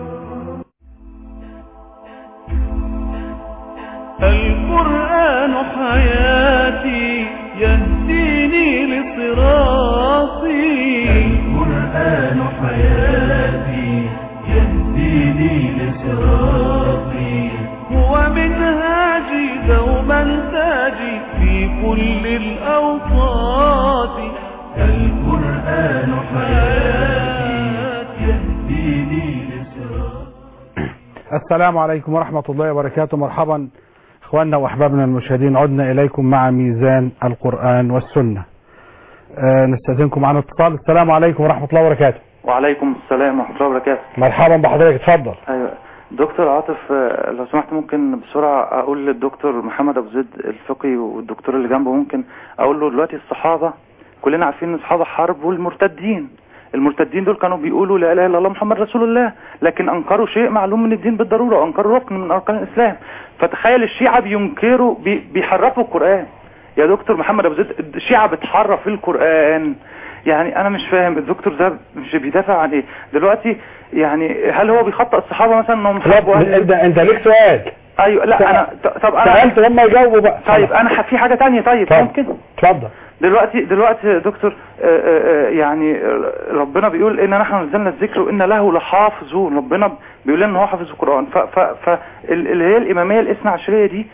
القرآن حياتي يهديني لصراطي القرآن حياتي يهديني لصراطي هو منهاجي دوما تاجي في كل الأوقات القرآن حياتي يهديني لصراطي السلام عليكم ورحمة الله وبركاته مرحبا اخواننا واحبابنا المشاهدين عدنا اليكم مع ميزان القرآن والسنة آه نستاذنكم معنا اتصال السلام عليكم ورحمة الله وبركاته وعليكم السلام ورحمة الله وبركاته مرحبا بحضرتك اتفضل أيوة دكتور عاطف آه، لو سمحت ممكن بسرعة أقول للدكتور محمد أبو زيد الفقي والدكتور اللي جنبه ممكن أقول له دلوقتي الصحابة كلنا عارفين إن الصحابة حرب والمرتدين المرتدين دول كانوا بيقولوا لا اله الا الله محمد رسول الله لكن انكروا شيء معلوم من الدين بالضروره وانكروا ركن من اركان الاسلام فتخيل الشيعة بينكروا بي بيحرفوا القران يا دكتور محمد ابو زيد الشيعة بتحرف القران يعني انا مش فاهم الدكتور ده مش بيدافع عن ايه دلوقتي يعني هل هو بيخطئ الصحابه مثلا انهم حبوا أهل انت انت ليك سؤال ايوه لا انا ط- طب انا سالت هم يجاوبوا بقى طيب انا ح- في حاجه تانية طيب اتفضل. ممكن اتفضل دلوقتي دلوقتي يا دكتور آه، آه، آه، يعني آه، ربنا بيقول ان نحن نزلنا الذكر وان له لحافظون ربنا بيقول لنا ان هو حافظ القران ف ف ف ال- اللي هي الاماميه الاثنى عشريه دي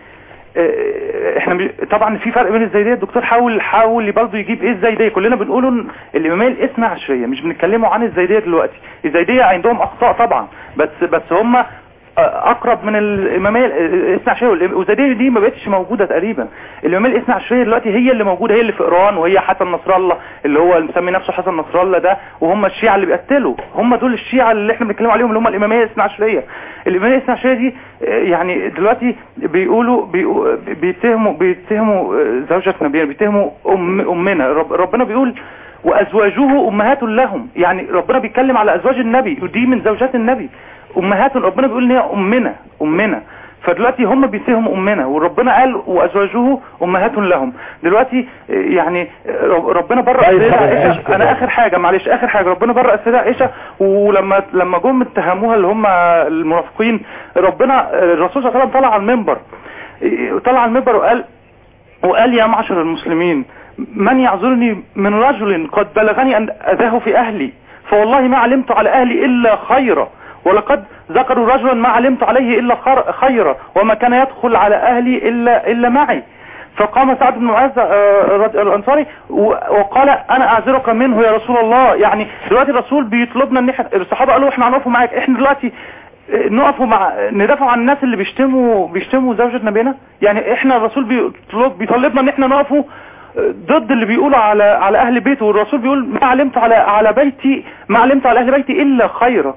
آه، احنا بي- طبعا في فرق بين الزيديه الدكتور حاول حاول برضه يجيب ايه الزيديه كلنا بنقول إن الاماميه الاثنى عشريه مش بنتكلموا عن الزيديه دلوقتي الزيديه عندهم اخطاء طبعا بس بس هم اقرب من الاماميه الاثنى عشريه والزيديه دي ما بقتش موجوده تقريبا الاماميه الاثنى عشريه دلوقتي هي اللي موجوده هي اللي في ايران وهي حسن نصر الله اللي هو مسمي نفسه حسن نصر الله ده وهم الشيعه اللي بيقتلوا هم دول الشيعه اللي احنا بنتكلم عليهم اللي هم الاماميه الاثنى عشريه الاماميه الاثنى عشريه دي آه، يعني دلوقتي بيقولوا بيقو- بيتهموا بيتهموا آه، زوجة نبينا بيتهموا أم امنا رب ربنا بيقول وازواجه امهات لهم يعني ربنا بيتكلم على ازواج النبي ودي من زوجات النبي امهات ربنا بيقول ان هي امنا امنا فدلوقتي هم بيتهموا امنا وربنا قال وازواجه امهات لهم دلوقتي آه، يعني آه، رب- ربنا برأ طيب، السيدة خلاص، عائشة عائشة. انا اخر حاجة معلش اخر حاجة ربنا برأ السيدة عائشة ولما لما جم اتهموها اللي هم المنافقين ربنا آه، الرسول صلى الله عليه وسلم طلع على المنبر آه، طلع على المنبر وقال وقال يا معشر المسلمين من يعذرني من رجل قد بلغني أن أذاه في أهلي فوالله ما علمت على أهلي إلا خيرا ولقد ذكروا رجلا ما علمت عليه إلا خر- خيرا وما كان يدخل على أهلي إلا, إلا معي فقام سعد بن معاذ آه، رد- الأنصاري و- وقال أنا أعذرك منه يا رسول الله يعني دلوقتي الرسول بيطلبنا ان احنا الصحابة قالوا احنا هنقف معاك احنا دلوقتي نقفوا مع ندافعوا عن الناس اللي بيشتموا بيشتموا زوجة نبينا يعني احنا الرسول بيطلب بيطلبنا ان احنا نقفوا ضد اللي بيقولوا على على اهل بيته والرسول بيقول ما علمت على على بيتي ما علمت على اهل بيتي الا خيرا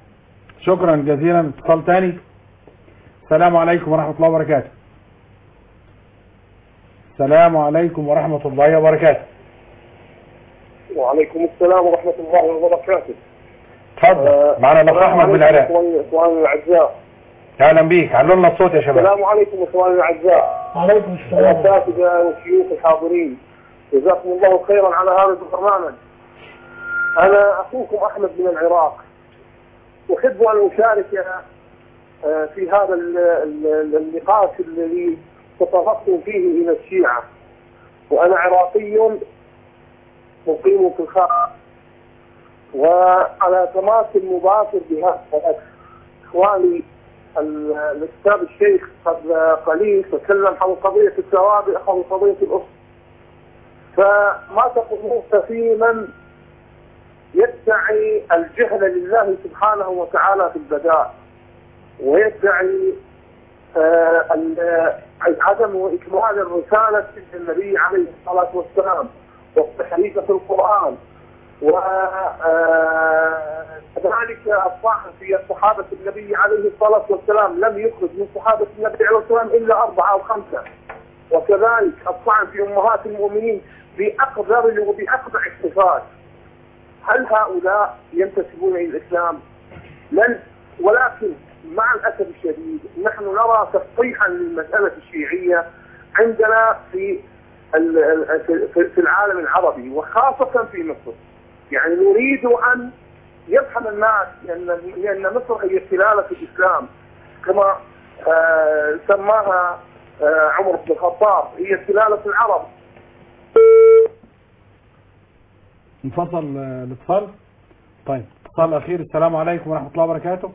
شكرا جزيلا اتصال تاني السلام عليكم ورحمة الله وبركاته السلام عليكم ورحمة الله وبركاته وعليكم السلام ورحمة الله وبركاته اتفضل معنا الاخ احمد من العراق اخواني اخواني الاعزاء اهلا بيك علوا لنا الصوت يا شباب السلام عليكم اخواني الاعزاء وعليكم السلام الاساتذة والشيوخ الحاضرين جزاكم الله خيرا على هذا البرنامج انا اخوكم احمد من العراق احب ان اشارك آه، في هذا ال- ال- النقاش الذي تطرقتم فيه الى الشيعة وانا عراقي مقيم في الخارج وعلى تماس مباشر بهذا الأخ. اخواني ال- الاستاذ الشيخ قبل قليل تكلم حول قضيه السوابق حول قضيه الاسره فما تقولون في من يدعي الجهل لله سبحانه وتعالى في البداء ويدعي آه، ال- عدم إكمال الرسالة النبي عليه الصلاة والسلام والتحريف في القرآن وكذلك الطعن في صحابة النبي عليه الصلاة والسلام لم يخرج من صحابة النبي عليه الصلاة والسلام إلا أربعة أو خمسة وكذلك الطعن في أمهات المؤمنين بأقدر وبأقدع الصفات هل هؤلاء ينتسبون إلى الإسلام؟ لن ولكن مع الأسف الشديد نحن نرى تفضيحا للمسألة الشيعية عندنا في ال- ال- في- في العالم العربي وخاصة في مصر يعني نريد أن يفهم الناس لأن لأن مصر هي سلالة الإسلام كما آه، سماها آه، عمر بن الخطاب هي سلالة العرب انفصل آه، الاتصال طيب اتصال اخير السلام عليكم ورحمة الله وبركاته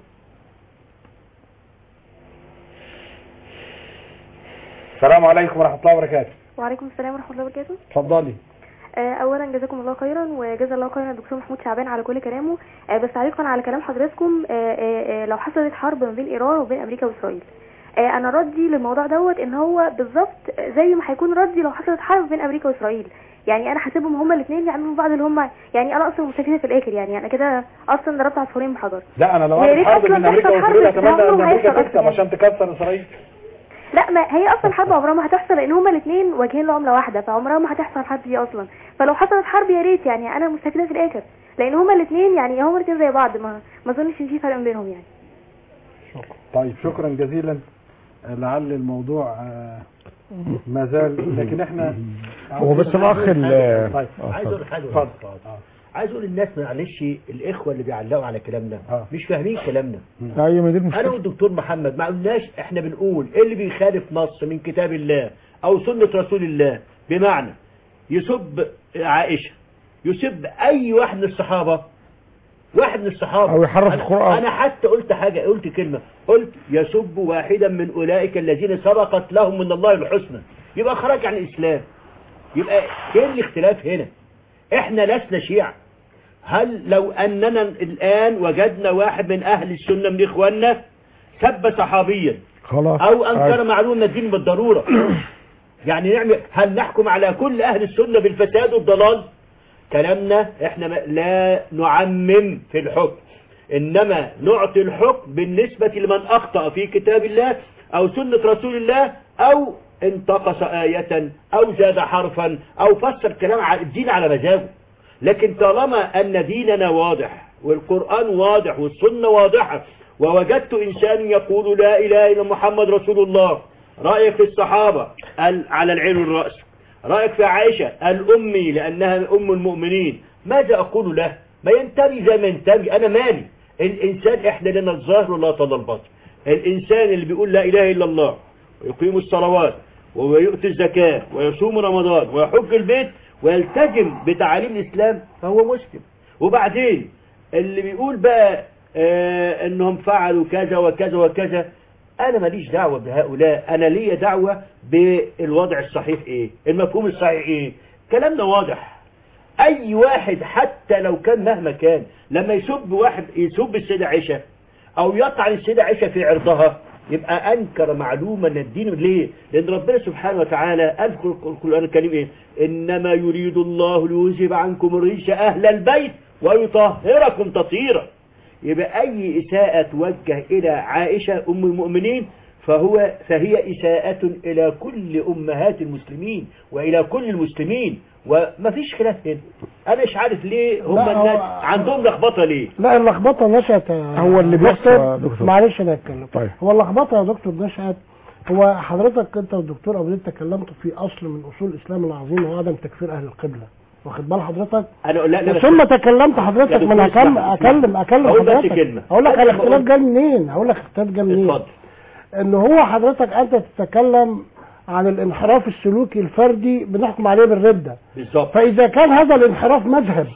السلام عليكم ورحمة الله وبركاته وعليكم السلام ورحمة الله وبركاته اتفضلي آه، اولا جزاكم الله خيرا وجزا الله خيرا الدكتور محمود شعبان على كل كلامه آه، بس تعليقا على كلام حضراتكم آه، آه، آه، لو حصلت حرب ما بين ايران وبين امريكا واسرائيل آه، انا ردي للموضوع دوت ان هو بالظبط زي ما هيكون ردي لو حصلت حرب بين امريكا واسرائيل يعني انا حاسبهم هما الاثنين يعملوا بعض اللي هما يعني انا اصلا مستفيده في الاخر يعني انا كده اصلا ضربت عصفورين بحجر لا انا لو ويا عملت ريت حرب أصلاً بين امريكا تحصل حرب واسرائيل اتمنى عمره ان ما امريكا هيحصل تكسب أصلاً. عشان تكسر اسرائيل لا ما هي اصلا حرب عمرها ما هتحصل لان هما الاثنين واجهين لعمله واحده فعمرها ما هتحصل الحرب دي اصلا فلو حصلت حرب يا ريت يعني انا مستفيده في الاخر لان هما الاثنين يعني هما الاثنين زي بعض ما ما اظنش ان في فرق بينهم يعني طيب شكرا جزيلا آه، لعل الموضوع آه، ما زال لكن احنا هو بس الأخ ال- طيب عايز اقول حاجه اتفضل. اتفضل عايز اقول للناس معلش الاخوه اللي بيعلقوا على كلامنا مش فاهمين كلامنا ايوه ما دي انا المشكله والدكتور محمد ما قلناش احنا بنقول ايه اللي بيخالف نص من كتاب الله او سنه رسول الله بمعنى يسب عائشه يسب اي واحد من الصحابه واحد من الصحابه أو يحرف أنا- القرآن. انا حتى قلت حاجه قلت كلمه قلت يسب واحدا من اولئك الذين سبقت لهم من الله الحسنى يبقى خرج عن الاسلام يبقى فين الاختلاف هنا احنا لسنا شيعة هل لو اننا الان وجدنا واحد من اهل السنة من اخواننا سب صحابيا خلاص او انكر أيوة. معلومة الدين بالضرورة يعني نعمل هل نحكم على كل اهل السنة بالفساد والضلال كلامنا احنا ما- لا نعمم في الحكم انما نعطي الحكم بالنسبة لمن اخطأ في كتاب الله او سنة رسول الله او انتقص آية او زاد حرفا او فسر كلام ع- الدين على مزاجه لكن طالما ان ديننا واضح والقرآن واضح والسنة واضحة ووجدت انسان يقول لا اله الا محمد رسول الله رأيك في الصحابة قال على العين والرأس رأيك في عائشة الأمي لأنها أم المؤمنين ماذا أقول له ما ينتمي زي ما ينتمي أنا مالي الإنسان إحنا لنا الظاهر ولا طل الباطن الإنسان اللي بيقول لا إله إلا الله ويقيم الصلوات ويؤتي الزكاة ويصوم رمضان ويحج البيت ويلتزم بتعاليم الإسلام فهو مسلم وبعدين اللي بيقول بقى آه انهم فعلوا كذا وكذا وكذا انا ماليش دعوة بهؤلاء انا ليا دعوة بالوضع الصحيح ايه المفهوم الصحيح ايه كلامنا واضح اي واحد حتى لو كان مهما كان لما يسب واحد يسب السيدة عائشة او يطعن السيدة عائشة في عرضها يبقى انكر معلومة من الدين ليه لان ربنا سبحانه وتعالى قال في القرآن الكريم ايه انما يريد الله ليذهب عنكم الرجس اهل البيت ويطهركم تطهيرا يبقى أي إساءة توجه إلى عائشة أم المؤمنين فهو فهي إساءة إلى كل أمهات المسلمين وإلى كل المسلمين وما فيش خلاف هنا أنا مش عارف ليه هم لا، هو- الناس عندهم لخبطة ليه لا اللخبطه نشأت يا هو اللي بيحصل يا دكتور. معلش انا اتكلم طيب. هو اللخبطه يا دكتور نشأت هو حضرتك انت والدكتور ابو زيد تكلمتوا في اصل من اصول الاسلام العظيم وهو عدم تكفير اهل القبله واخد بال حضرتك أنا لا لا ثم تكلمت حضرتك يا من دكتور هكلم اسمع، اكلم اسمع. اكلم أقول بس حضرتك كلمة. هقول لك قبل على ما الاختلاف أقول- جاي منين هقول لك الاختلاف جاي منين اتفضل ان هو حضرتك انت تتكلم عن الانحراف السلوكي الفردي بنحكم عليه بالردة بالظبط فاذا كان هذا الانحراف مذهب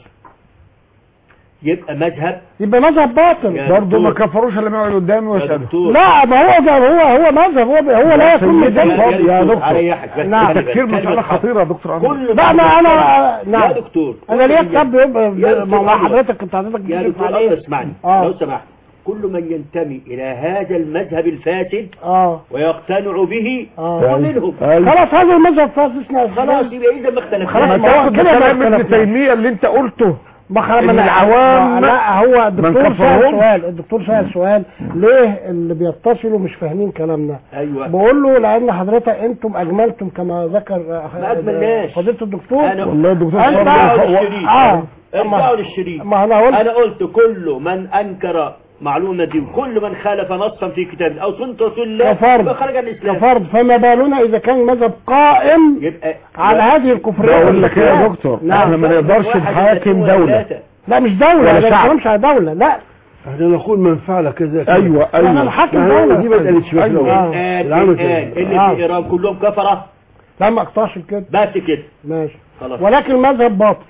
يبقى مذهب يبقى مذهب باطل يا برضه ما دكتور. كفروش اللي يقعد قدامي يا ويسأله دكتور لا ما هو ده هو هو مذهب هو هو لا يكون سيدي مذهب الفاضل يا دكتور. أريحك بس نعم. خلي بالك. تفكير كلمة مسألة حق. خطيرة يا دكتور عمرو كل لا من ما انا ينتمي- نعم يا دكتور انا ليا كل من كتاب يا يبقى دكتور مع أنور. حضرتك كنت حضرتك يا بتشرف دكتور عليه أنور اسمعني آه. لو سمحت كل من ينتمي إلى هذا المذهب الفاسد اه ويقتنع به آه. هو منهم أيوة. خلاص هذا المذهب فاسد خلاص يبقى إذا ما خلاص، اختلفناش ما ما هو تاخد كده كلام ما ابن اختلفناش. تيمية اللي انت قلته ما خ- إن ما أنا- العوام لا هو الدكتور سأل كفرهم. سؤال الدكتور سأل سؤال ليه اللي بيتصلوا مش فاهمين كلامنا أيوة بقول له لان حضرتك انتم اجملتم كما ذكر آه، ما أجملناش. فضيله الدكتور أنا والله الدكتور أنت- صبري ارجعوا هو- للشريط اه ارجعوا للشريط ما انا قلت أنا قلت كل من أنكر معلومة دي كل من خالف نصا في كتاب أو سنة رسول الله كفرد يبقى خرج عن الإسلام كفرد فما بالنا اذا كان المذهب قائم يبقى على هذه الكفرية بقول لك ايه يا والإسلام. دكتور نعم. احنا ما نقدرش واحد نحاكم اثنين دولة وثلاثة. لا مش دولة ولا لا ما شعب. بتكلمش على دولة لا احنا نقول من فعل كذا كذا. ايوه انا ايوه الحاكم ما هي دولة دي مسألة شباب أيوة. الأول. الآن العمل الآن كده. اللي آه. في إيران كلهم كفرة لا ما اقطعش كده بس كده ماشي خلاص ولكن المذهب باطل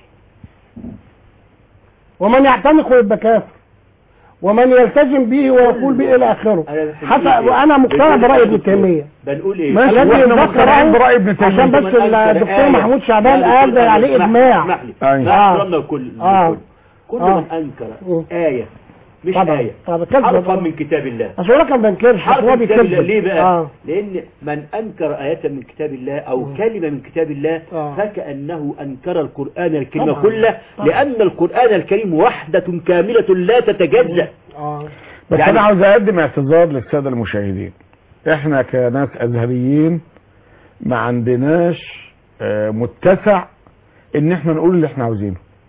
ومن يعتنق يبقى كافر ومن يلتزم به ويقول به الى اخره أنا حتى وانا مقتنع براي ابن تيميه بنقول إيه ماشي الذي واحنا ذكره مقتنعين برأي ابن تيمية عشان بس من أنكر الدكتور آية. محمود شعبان يا قال دكتور ده عليه اسمح- اجماع اسمح لي أيوة. لا آه. احترمنا كل آه. كل كل آه. من أنكر مم. آية مش طبعا. آية طبعا. كذب. حرفا من كتاب الله اصل هو كان بنكرش بس حرف هو من كتاب الله بيكذب ليه بقى اه لأن من أنكر آية من كتاب الله أو كلمة من كتاب الله آه. فكأنه أنكر القرآن الكريم طبعا. كله طبعا. لأن القرآن الكريم وحدة كاملة لا تتجزأ اه بس يعني- انا عاوز اقدم اعتذار للساده المشاهدين احنا كناس ازهريين ما عندناش آه، متسع ان احنا نقول اللي احنا عاوزينه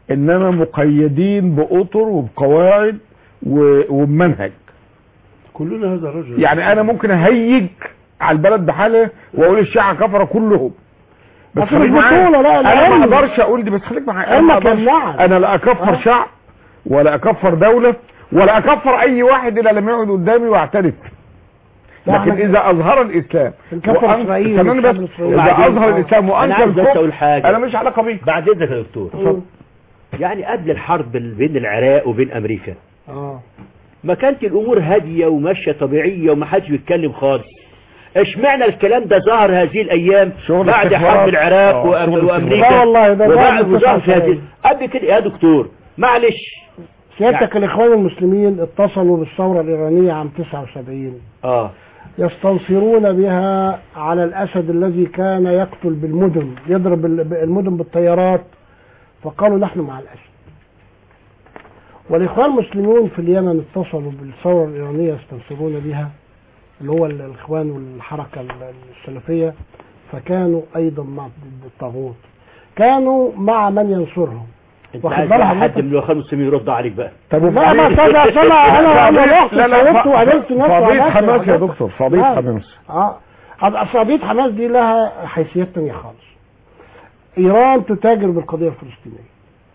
انما مقيدين باطر وبقواعد و- وبمنهج كلنا هذا الرجل يعني انا ممكن اهيج على البلد بحالها واقول الشيعة كفرة كلهم بس بس خليك مش معايا. بطولة، لا، انا ما العلم. اقدرش اقول دي بس خليك معايا أنا ما علمك أقدرش. يمنعك. انا لا اكفر آه. شعب ولا اكفر دولة ولا اكفر اي واحد الا لم يقعد قدامي واعترف لا، لكن احنا- اذا اظهر الاسلام بنكفر وأن- إسرائيل استناني بس والشعب الإسرائيلي. اذا وبعدين- اظهر الاسلام انا وانكر عايز بس الكفر اقول حاجه انا مش علاقه بيه بعد اذنك يا دكتور اتفضل. يعني قبل الحرب بين العراق وبين امريكا اه ما كانت الامور هاديه وماشيه طبيعيه وما حدش بيتكلم خالص اشمعنى الكلام ده ظهر هذه الايام شغل بعد استخبارات. حرب العراق آه، وأم- شغل وامريكا لا والله ده وبعد بعد وظهر في 99. هذه قبل كده يا دكتور معلش سيادتك الاخوان المسلمين اتصلوا بالثوره الايرانيه عام 79 اه يستنصرون بها على الاسد الذي كان يقتل بالمدن يضرب ال- المدن بالطيارات فقالوا نحن مع الاسد والاخوان المسلمون في اليمن اتصلوا بالثوره الايرانيه يستنصرون بها اللي هو ال- الاخوان والحركه ال- السلفيه فكانوا ايضا مع الطاغوت كانوا مع من ينصرهم انت واخد عايز بالك بقى حضرتك؟ حد من الاخوان المسلمين يرد عليك بقى طب لا ما وبعدين- صدق انا انا انا رحت لا لا صورت ف- وقابلت ناس فضيلة وعملت حماس يا وحاجات. دكتور فضيلة لا. حماس اه أصل قضيه حماس دي لها حيثيات تانية خالص ايران تتاجر بالقضيه الفلسطينيه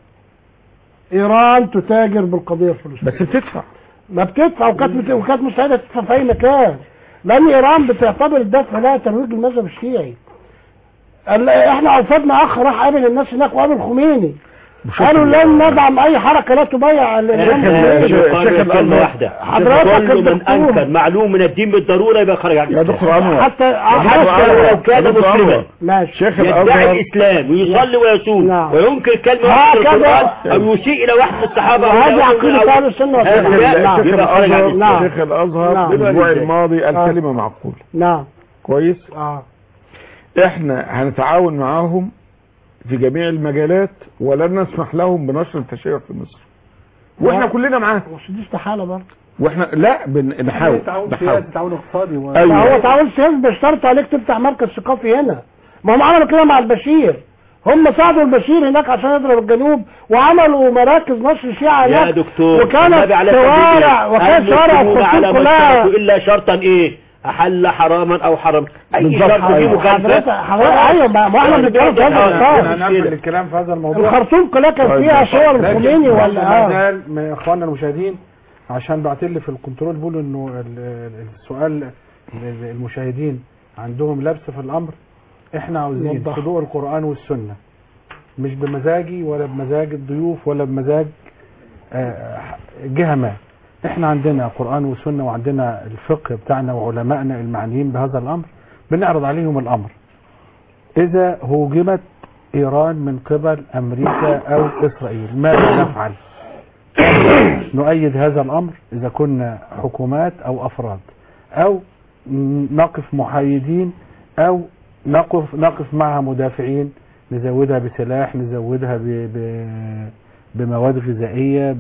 ايران تتاجر بالقضيه الفلسطينيه بس بتدفع ما بتدفع وكانت وكانت مستعده تدفع في اي مكان لان ايران بتعتبر الدفع لها ترويج للمذهب الشيعي ال- احنا اوفدنا اخ راح قابل الناس هناك وقابل خميني قالوا لن ندعم اي حركه لا تبايع الامام احنا الخميني. نقرر كلمه واحده حضرتك كل من الدكتور. انكر معلوم من الدين بالضروره يبقى خارج عن يا الإسلام. دكتور انور حتى حتى ولو كان يا دكتور مسلما أنور. ماشي شيخ يدعي الازهر الاسلام ويصلي ويصوم نعم. وينكر كلمه هكذا. واحده من القران او يسيء الى واحد من الصحابه أو وهذه إلى أول- عقيده أو- اهل السنه هذا والجماعه لا، نعم شيخ يبقى خارج عن الازهر نعم. شيخ الازهر نعم. الاسبوع الماضي قال آه. كلمه معقوله نعم كويس اه احنا هنتعاون معاهم في جميع المجالات ولن نسمح لهم بنشر التشيع في مصر واحنا لا. كلنا معاهم بس دي استحاله برضه واحنا لا بن- نحاول تعاون نحاول سياسي تعاون اقتصادي و... أيوة. ما هو تعاون سياسي بيشترط عليك تفتح مركز ثقافي هنا ما هم عملوا كده مع البشير هم ساعدوا البشير هناك عشان يضرب الجنوب وعملوا مراكز نشر شيعة يا هناك دكتور وكانت النبي عليه شوارع الصلاة وكانت شوارع المسلمون على الخرطوم ما كلها اشترطوا الا شرطا ايه احل حراما او حرم اي بالظبط. شرط فيه أيوة. مخالفه حضرتك حضرتك ايوه ما ما احنا بنتكلم في هذا آه. الاطار انا نقبل الكلام في هذا الموضوع الخرطوم كلها كان طيب، فيها ماشي. صور لكن الخميني برضه ولا ما اه زال من اخواننا المشاهدين عشان بعت لي في الكنترول بيقولوا انه ال- ال- السؤال ال- المشاهدين عندهم لبس في الامر احنا عاوزين وضح. في ضوء القران والسنه مش بمزاجي ولا بمزاج الضيوف ولا بمزاج آه، جهه ما احنا عندنا قران وسنه وعندنا الفقه بتاعنا وعلمائنا المعنيين بهذا الامر بنعرض عليهم الامر اذا هوجمت ايران من قبل امريكا او اسرائيل ماذا نفعل نؤيد هذا الامر اذا كنا حكومات او افراد او نقف محايدين او نقف نقف معها مدافعين نزودها بسلاح نزودها ب ب بمواد غذائيه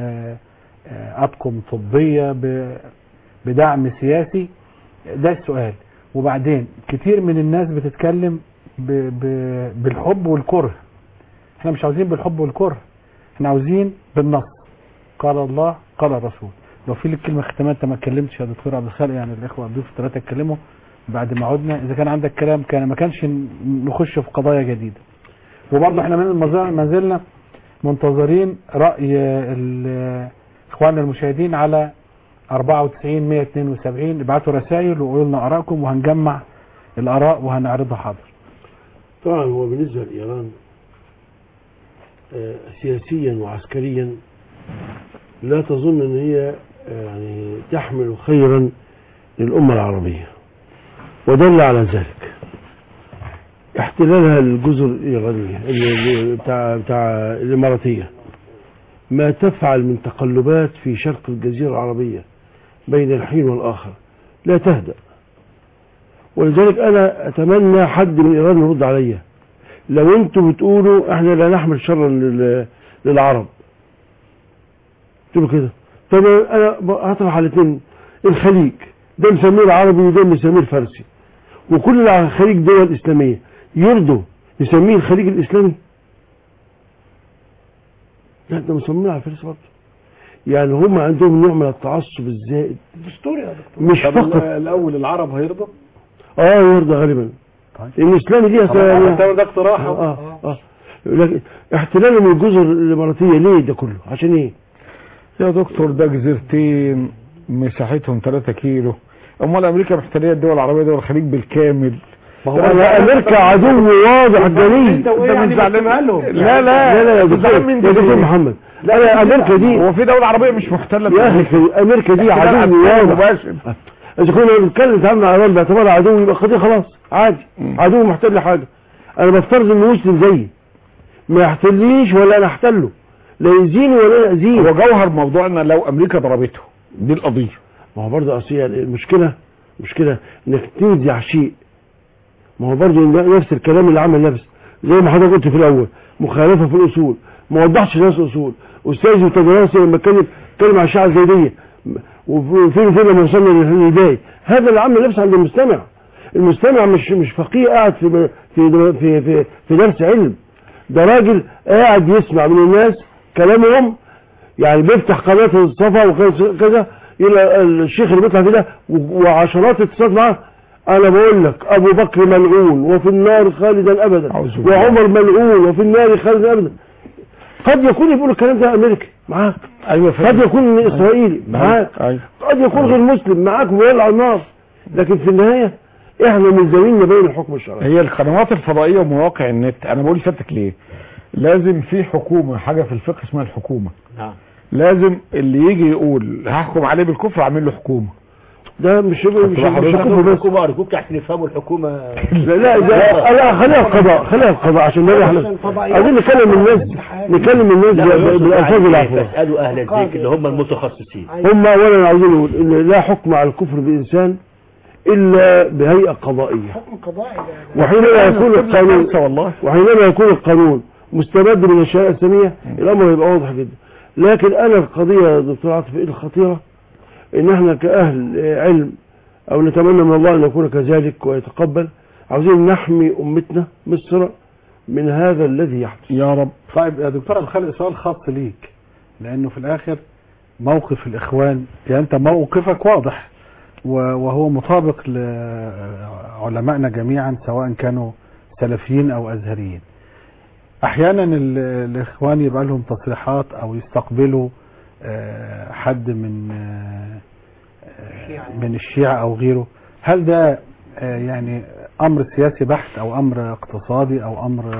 بأطقم طبيه ب- بدعم سياسي ده السؤال وبعدين كتير من الناس بتتكلم ب ب بالحب والكره احنا مش عاوزين بالحب والكره احنا عاوزين بالنص قال الله قال الرسول لو في لك كلمه ختامات انت ما اتكلمتش يا دكتور عبد الخالق يعني الاخوه الضيوف الثلاثه اتكلموا بعد ما عدنا اذا كان عندك كلام كان ما كانش ن- نخش في قضايا جديده وبرضه احنا من المزا- ما زلنا منتظرين راي ال- اخواننا المشاهدين على 94 172 ابعتوا رسائل وقولوا لنا ارائكم وهنجمع الاراء وهنعرضها حاضر طبعا هو بالنسبة لإيران آه، سياسيا وعسكريا لا تظن أن هي آه، يعني تحمل خيرا للأمة العربية ودل على ذلك احتلالها الجزر الإيرانية ال- ال- بتاع, بتاع الإماراتية ما تفعل من تقلبات في شرق الجزيرة العربية بين الحين والآخر لا تهدأ ولذلك أنا أتمنى حد من إيران يرد عليا لو أنتوا بتقولوا إحنا لا نحمل شرا لل- للعرب قلت له كده طب أنا ب- هطرح على الاثنين الخليج ده مسميه العربي وده مسميه الفارسي وكل الخليج دول إسلامية يرضوا يسميه الخليج الإسلامي لا ده مصممين على الفلوس برضه يعني هم عندهم نوع من التعصب الزائد دستوري يا دكتور مش طب فقط الاول العرب هيرضوا اه يرضى غالبا لان الاسلام دي طب ده ده اقتراح أهو. اه اه لكن احتلال من الجزر الاماراتيه ليه ده كله عشان ايه يا دكتور ده جزيرتين مساحتهم 3 كيلو امال امريكا محتليه الدول العربيه دول الخليج بالكامل ما هو أنا امريكا عدو واضح جليل انت وايه يعني بتسمع لهم لا لا لا لا يا بتزعل دكتور من يا دي دكتور ليه؟ محمد لا امريكا دي هو في دولة عربية مش محتلة يا اخي امريكا دي عدو واضح مباشر اذا كنا بنتكلم نتعامل مع ايران باعتبارها عدو يبقى قضيه خلاص عادي عدو محتل حاجه انا بفترض انه مسلم زيي ما يحتلنيش ولا انا احتله لا يزيني ولا يأذيني هو جوهر موضوعنا لو امريكا ضربته دي القضية ما هو برضه اصل يعني المشكله مشكله انك تنزع شيء ما هو برضه نفس الكلام اللي عمل نفس زي ما حضرتك قلت في الاول مخالفه في الاصول ما وضحش الناس الاصول استاذي وتدرسي لما اتكلم اتكلم عن الشيعه الزيديه وفين فين لما وصلنا للهدايه هذا اللي عمل نفس عند المستمع المستمع مش مش فقيه قاعد في في في في, في درس علم ده راجل قاعد يسمع من الناس كلامهم يعني بيفتح قناه الصفا وكذا الى الشيخ اللي بيطلع كده وعشرات اتصالات معاه انا بقول لك ابو بكر ملعون وفي النار خالدا ابدا وعمر ملعون وفي النار خالدا ابدا قد يكون يقول الكلام ده امريكي معاك ايوه قد يكون اسرائيلي معاك أيوة. قد يكون غير مسلم معاك ويولع النار لكن في النهايه احنا ملزمين نبين الحكم الشرعي هي القنوات الفضائية ومواقع النت انا بقول لسيادتك ليه لازم في حكومة حاجة في الفقه اسمها الحكومة نعم لازم اللي يجي يقول هحكم عليه بالكفر اعمل له حكومة ده مش مش مش حضرتك حكومة بس الحكومة أرجوك عشان يفهموا الحكومة لا لا ده لا خليها القضاء خليها القضاء عشان ده احنا عايزين نكلم الناس نكلم الناس لا ب- يقصد بالالفاظ يعني العفويه فاسألوا أهل الذكر اللي هم المتخصصين هم اولا عايزين نقول ان لا حكم على الكفر بانسان الا بهيئه قضائيه حكم قضائي ده- وحينما يكون القانون والله وحينما يكون القانون مستمد من الشريعه الاسلاميه الامر يبقى واضح جدا لكن انا القضيه يا دكتور عاطف ايه الخطيره ان احنا كاهل علم او نتمنى من الله ان يكون كذلك ويتقبل عاوزين نحمي امتنا مصر من هذا الذي يحدث يا رب طيب يا دكتور ابو خالد سؤال خاص ليك لانه في الاخر موقف الاخوان يعني انت موقفك واضح و- وهو مطابق لعلمائنا جميعا سواء كانوا سلفيين او ازهريين احيانا ال- الاخوان يبقى لهم تصريحات او يستقبلوا آه، حد من آه، آه، من الشيعة او غيره هل ده آه، يعني امر سياسي بحت او امر اقتصادي او امر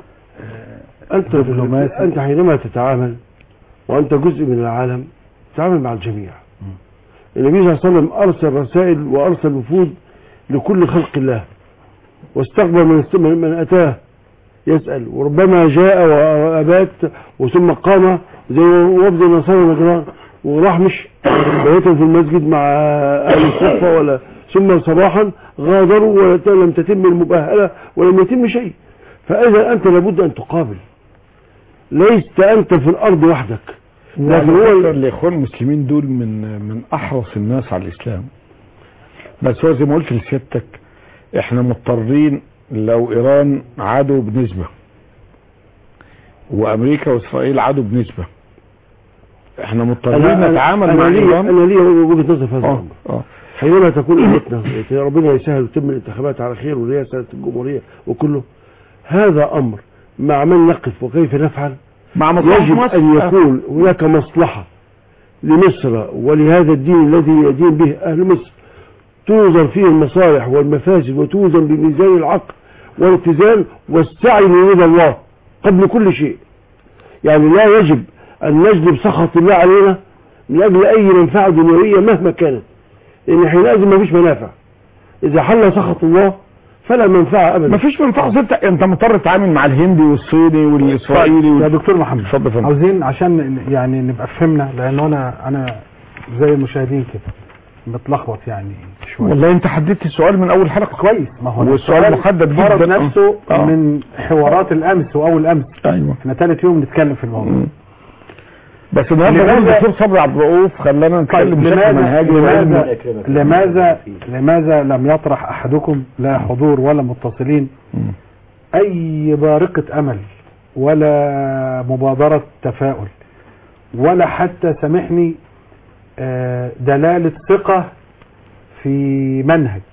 آه، انت دبلوماسي انت حينما تتعامل وانت جزء من العالم تتعامل مع الجميع النبي صلى الله عليه وسلم ارسل رسائل وارسل وفود لكل خلق الله واستقبل من است- من من اتاه يسال وربما جاء وابات وثم قام زي وفد النصارى نجران وراح مش بيتهم في المسجد مع اهل الصفه ولا ثم صباحا غادروا ولم تتم المباهله ولم يتم شيء فاذا انت لابد ان تقابل ليست انت في الارض وحدك لكن هو لكن الاخوان المسلمين دول من من احرص الناس على الاسلام بس هو زي ما قلت لسيادتك احنا مضطرين لو ايران عادوا بنسبة وامريكا واسرائيل عادوا بنسبة احنا مضطرين نتعامل مع انا لي ايران انا لي وجهه نظر في هذا اه الامر اه حينما تكون امتنا ربنا يسهل وتتم الانتخابات على خير ورئاسه الجمهوريه وكله هذا امر مع من نقف وكيف نفعل مع مصلحة يجب مصر. ان يكون هناك مصلحه لمصر ولهذا الدين الذي يدين به اهل مصر توزن فيه المصالح والمفاسد وتوزن بميزان العقل والاتزان والسعي الى الله قبل كل شيء يعني لا يجب ان نجلب سخط الله علينا من اجل اي منفعه دنيويه مهما كانت لان حينئذ ما فيش منافع اذا حل سخط الله فلا منفعه ابدا مفيش منفعة انت انت مضطر تتعامل مع الهندي والصيني والاسرائيلي يا وال... دكتور محمد اتفضل يا فندم. عاوزين عشان يعني نبقى فهمنا لانه انا انا زي المشاهدين كده متلخبط يعني شويه والله انت حددت السؤال من اول حلقة كويس ما هو والسؤال محدد فرض جدا نفسه آه. من حوارات الامس واول امس ايوه احنا ثالث يوم نتكلم في الموضوع بس النهارده لماذا- بقول الدكتور صبري عبد الرؤوف خلانا نتكلم بشكل لماذا منهجي لماذا وعلمي. لماذا لماذا لم يطرح احدكم لا حضور ولا متصلين اي بارقة امل ولا مبادرة تفاؤل ولا حتى سامحني آه، دلالة ثقة في منهج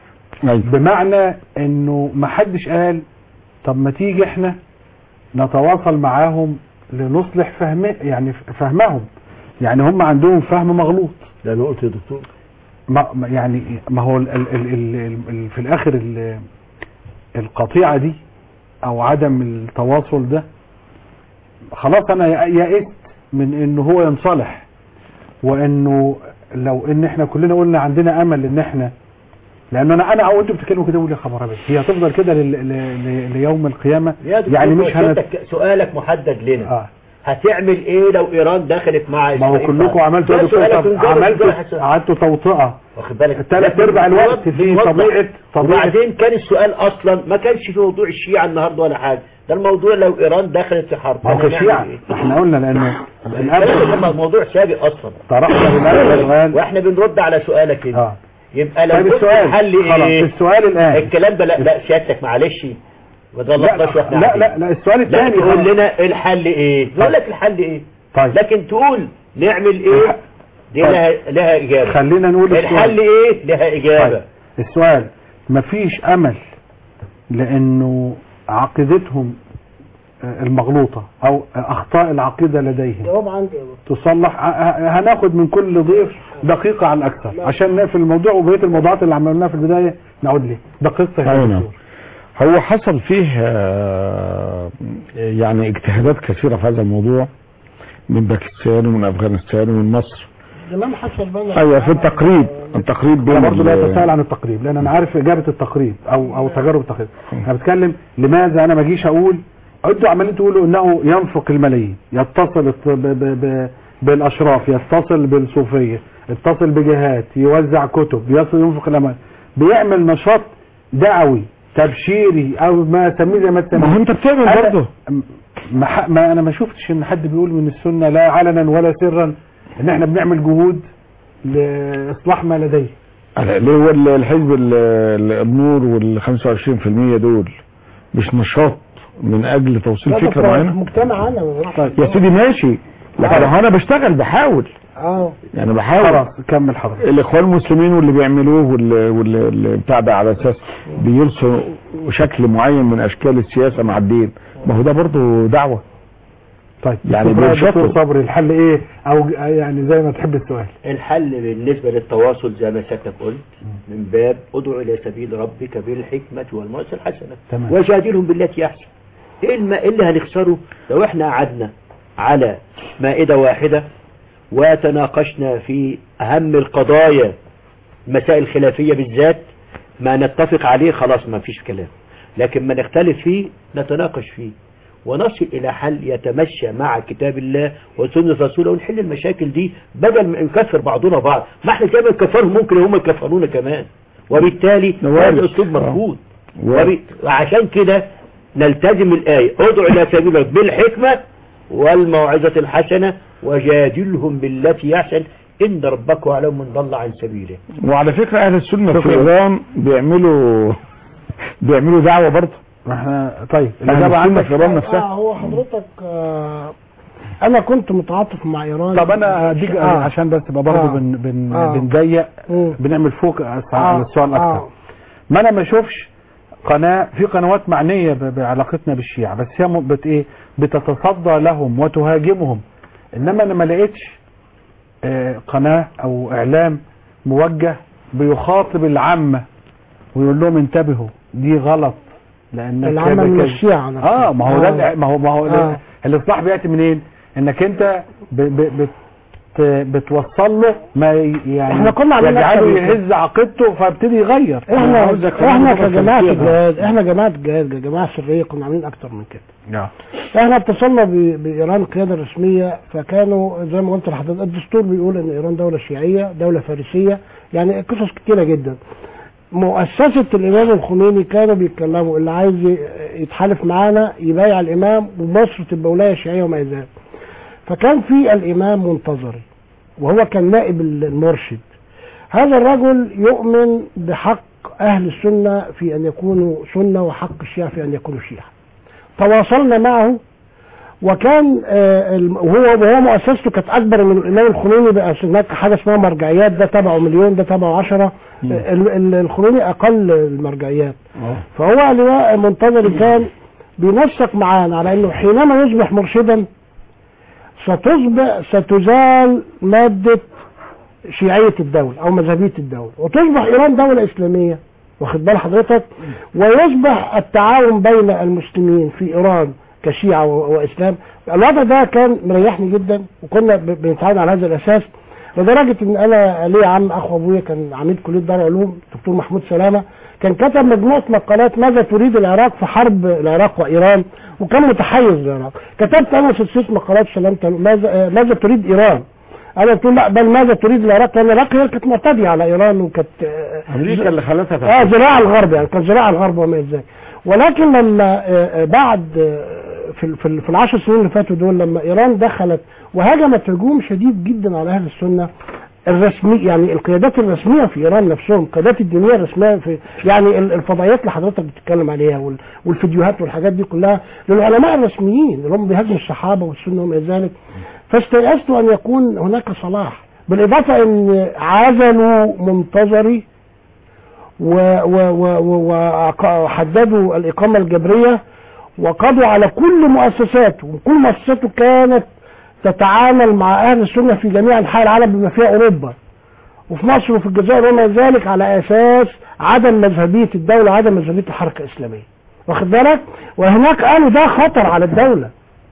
بمعنى انه ما حدش قال طب ما تيجي احنا نتواصل معاهم لنصلح فهم يعني فهمهم يعني هم عندهم فهم مغلوط ده انا قلت يا دكتور ما ما- يعني ما هو ال ال ال ال ال في الاخر ال القطيعة دي او عدم التواصل ده خلاص انا يا- يئست من انه هو ينصلح وانه لو ان احنا كلنا قلنا عندنا امل ان احنا لان انا انا او انتوا بتتكلموا كده بقول يا خبر ابيض هي هتفضل كده لل- ل- ل- ليوم القيامه يا دكتور يعني مش هنت... سؤالك, سؤالك محدد لنا آه. هتعمل ايه لو ايران دخلت مع ما هو إسرائيل؟ كلكم عملتوا ده يا دكتور سؤالك طب ونجاوب عملتوا بصراحة سؤال. قعدتوا توطئه واخد بالك ثلاث ارباع الوقت في بنوضح. طبيعه طبيعه وبعدين كان السؤال اصلا ما كانش في موضوع الشيعة النهارده ولا حاجه ده الموضوع لو ايران دخلت في حرب ما هو هنعمل كشيعة إيه؟ احنا قلنا لانه الكلام ده كان موضوع سابق اصلا طرحنا بالأول سؤال واحنا بنرد على سؤالك انت اه يبقى لو طيب كنت السؤال الحل خلاص ايه السؤال الان الكلام ده لا لا سيادتك معلش ما تغلطناش واحنا لا قاعدين. لا لا السؤال لا الثاني تقول لنا الحل ايه نقول لك الحل ايه طيب لكن تقول نعمل ايه دي طيب. لها لها اجابه خلينا نقول الحل السؤال. ايه لها اجابه طيب. السؤال مفيش امل لانه عقيدتهم آه، المغلوطة او اخطاء العقيدة لديهم جواب عندي يا دكتور. تصلح ه- ه- هناخد من كل ضيف دقيقة على الاكثر عشان نقفل الموضوع وبقية الموضوعات اللي عملناها في البداية نعود ليه دقيقة يا أيوة. دكتور. هو حصل فيه آه، يعني اجتهادات كثيرة في هذا الموضوع من باكستان ومن افغانستان ومن مصر الامام حسن بنا ايوه في التقريب التقريب بين انا برضه لا ال- اتساءل عن التقريب لان انا عارف اجابه التقريب او او تجارب التقريب انا بتكلم لماذا انا ما اجيش اقول انتوا عمالين تقولوا انه ينفق الملايين يتصل الت- ب ب ب بالاشراف يتصل بالصوفيه يتصل بجهات يوزع كتب يصل ينفق الاموال بيعمل نشاط دعوي تبشيري او ما تسميه زي ما تسميه ما هو انت بتعمل أنا- برضه ما, ح- ما انا ما شفتش ان حد بيقول من السنه لا علنا ولا سرا ان احنا بنعمل جهود لاصلاح ما لديه اللي هو ال- الحزب ال- ال- النور وال 25% دول مش نشاط من اجل توصيل لا، ده فكره في معينه مجتمع انا يا سيدي ماشي لكن طيب. هو انا بشتغل بحاول اه يعني بحاول خلاص كمل حضرتك الاخوان المسلمين واللي بيعملوه واللي, واللي اللي بتاع ده على اساس بيرسوا شكل معين من اشكال السياسه مع الدين ما هو ده برضه دعوه طيب يعني شكرا يا بينشطوا. دكتور صبري الحل ايه او يعني زي ما تحب السؤال الحل بالنسبة للتواصل زي ما سيادتك قلت من باب ادعو إلى سبيل ربك بالحكمة والموعظة الحسنة تمام. وجادلهم بالتي أحسن إيه الم- إيه اللي هنخسره لو إحنا قعدنا على مائدة واحدة وتناقشنا في أهم القضايا المسائل الخلافية بالذات ما نتفق عليه خلاص ما فيش كلام لكن ما نختلف فيه نتناقش فيه ونصل إلى حل يتمشى مع كتاب الله وسنة رسوله ونحل المشاكل دي بدل ما نكفر بعضنا بعض ما احنا كمان نكفرهم ممكن هم يكفرونا كمان وبالتالي وارد. هذا أسلوب مرفوض وارد. وب- وعشان كده نلتزم الآية ادعو إلى سبيل ربك بالحكمة والموعظة الحسنة وجادلهم بالتي أحسن إن ربك أعلم من ضل عن سبيله وعلى فكره اهل السنه في شكرا. ايران بيعملوا بيعملوا دعوه برضه احنا طيب اهل الاجابه السنه عندك في ايران اه نفسها هو حضرتك آه انا كنت متعاطف مع ايران طب انا هديك آه. عشان بس يبقى برضه آه. بن بن آه. بنضيق مم. بنعمل فوق على آه. السؤال اكتر آه. ما انا ما اشوفش قناه في قنوات معنيه ب- بعلاقتنا بالشيعة بس هي م- بت ايه بتتصدى لهم وتهاجمهم انما انا ما لقيتش آه، قناه او اعلام موجه بيخاطب العامه ويقول لهم انتبهوا دي غلط لان العامة كذا من كذا. الشيعة نفسها. اه ما هو ده آه. الع- ما هو ما هو آه. الاصلاح بياتي منين انك انت ب ب بت بتوصل له ما ي- يعني إحنا كنا عاملين يجعله أكتر من كده. يهز عقيدته فابتدي يغير أنا احنا عاوزك كمان احنا تبقى كجماعة تفكير. الجهاد احنا جماعة الجهاد جماعة سرية كنا عاملين اكتر من كده نعم. احنا اتصلنا ب- بايران قيادة رسمية فكانوا زي ما قلت لحضرتك الدستور بيقول ان ايران دولة شيعية دولة فارسية يعني قصص كتيرة جدا مؤسسة الامام الخميني كانوا بيتكلموا اللي عايز ي- يتحالف معانا يبايع الامام ومصر تبقى ولاية شيعية وما الى ذلك فكان في الامام منتظري وهو كان نائب المرشد هذا الرجل يؤمن بحق أهل السنة في أن يكونوا سنة وحق الشيعة في أن يكونوا شيعة تواصلنا معه وكان آه، الم- وهو وهو مؤسسته كانت اكبر من الامام الخميني بقى هناك حاجه اسمها مرجعيات ده تبعه مليون ده تبعه 10 ال- ال- الخميني اقل المرجعيات فهو لواء منتظر كان بينسق معانا على انه حينما يصبح مرشدا ستصبح ستزال مادة شيعية الدولة او مذهبية الدولة وتصبح ايران دولة اسلامية واخد بال حضرتك ويصبح التعاون بين المسلمين في ايران كشيعة و- واسلام الوضع ده كان مريحني جدا وكنا ب- بنتعاون على هذا الاساس لدرجة ان انا ليا عم اخو ابويا كان عميد كلية دار علوم دكتور محمود سلامة كان كتب مجموعة مقالات ماذا تريد العراق في حرب العراق وايران وكان متحيز للعراق كتبت انا سلسلة مقالات سلامة ماذا آه، ماذا تريد ايران انا قلت له لا بل ماذا تريد العراق لان العراق هي كانت معتدية على ايران وكانت آه، امريكا اللي خلتها اه تحت. ذراع الغرب يعني كان ذراع الغرب وما الى ذلك ولكن لما آه، آه، بعد آه، في ال- في ال- في العشر سنين اللي فاتوا دول لما ايران دخلت وهجمت هجوم شديد جدا على اهل السنه الرسمي يعني القيادات الرسميه في ايران نفسهم القيادات الدينيه الرسميه في يعني ال- الفضائيات اللي حضرتك بتتكلم عليها وال- والفيديوهات والحاجات دي كلها للعلماء الرسميين اللي هم بيهاجموا الصحابه والسنه وما الى ذلك فاستيأست ان يكون هناك صلاح بالاضافه ان عزلوا منتظري و- و- و- و- وعق- وحددوا الإقامة الجبرية وقضوا على كل مؤسساته وكل مؤسساته كانت تتعامل مع أهل السنة في جميع أنحاء العالم بما فيها أوروبا وفي مصر وفي الجزائر وما ذلك على أساس عدم مذهبية الدولة عدم مذهبية الحركة الإسلامية واخد بالك وهناك قالوا ده خطر على الدولة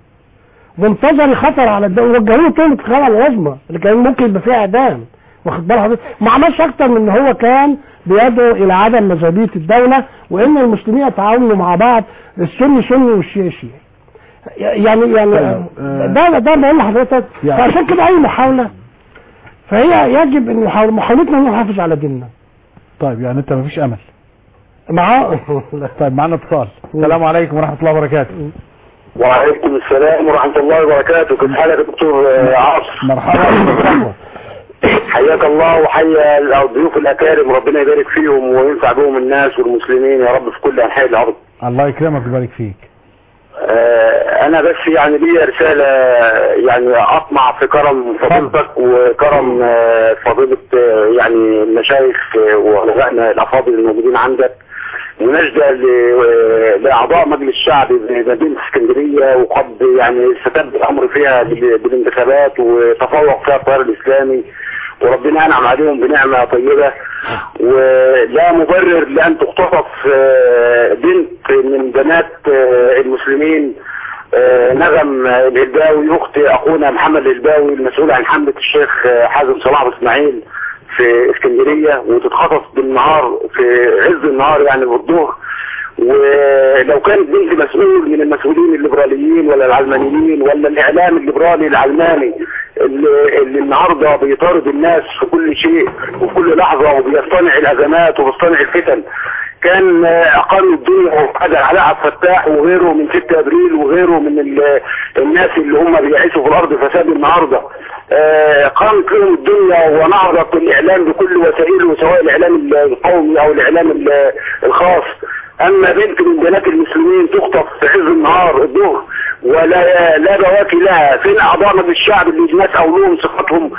منتظري خطر على الدولة وجهوا له تهمة الخلع العظمى اللي كان ممكن يبقى فيها إعدام واخد بال حضرتك ما عملش أكتر من إن هو كان بيدعو إلى عدم مذهبية الدولة وإن المسلمين يتعاونوا مع بعض السني سني والشيعي شيعي يعني يعني ده ده بقول لحضرتك يعني- فعشان كده أي محاولة فهي يجب إن محاول- محاولتنا إن نحافظ على ديننا طيب يعني انت مفيش امل مع طيب معانا اتصال السلام عليكم ورحمة الله وبركاته وعليكم السلام ورحمة الله وبركاته كيف حالك يا دكتور آه، عاصم مرحبا حياك الله وحيا الضيوف الأكارم ربنا يبارك فيهم وينفع بهم الناس والمسلمين يا رب في كل أنحاء الأرض الله يكرمك ويبارك فيك آه، أنا بس يعني لي رسالة يعني أطمع في كرم فضيلتك وكرم آه، فضيلة آه، يعني المشايخ آه، وعلمائنا الأفاضل الموجودين عندك مناشدة ل- لأعضاء مجلس الشعب بمدينة اسكندرية وقد يعني استتب الأمر فيها بال- بالانتخابات وتفوق فيها التيار الإسلامي وربنا أنعم عليهم بنعمة طيبة ولا مبرر لأن تختطف آه، بنت من بنات آه، المسلمين آه، نغم الهلباوي أخت أخونا محمد الهلباوي المسؤول عن حملة الشيخ آه، حازم صلاح أبو إسماعيل في اسكندرية وتتخطف بالنهار في عز النهار يعني بالظهر ولو كانت بنت مسؤول من المسؤولين الليبراليين ولا العلمانيين ولا الاعلام الليبرالي العلماني اللي, اللي النهارده بيطارد الناس في كل شيء وفي كل لحظه وبيصطنع الازمات وبيصطنع الفتن كان آه، اقاموا الدنيا وقاد علاء عبد الفتاح وغيره من 6 ابريل وغيره من ال- الناس اللي هم بيعيشوا في الارض فساد النهارده آه، قامت لهم الدنيا ونهضت الاعلام بكل وسائله سواء الاعلام القومي او الاعلام ال- الخاص اما بنت من بنات المسلمين تخطف في عز النهار الظهر ولا لا بواكي لها فين اعضاء مجلس الشعب اللي الناس اولوهم ثقتهم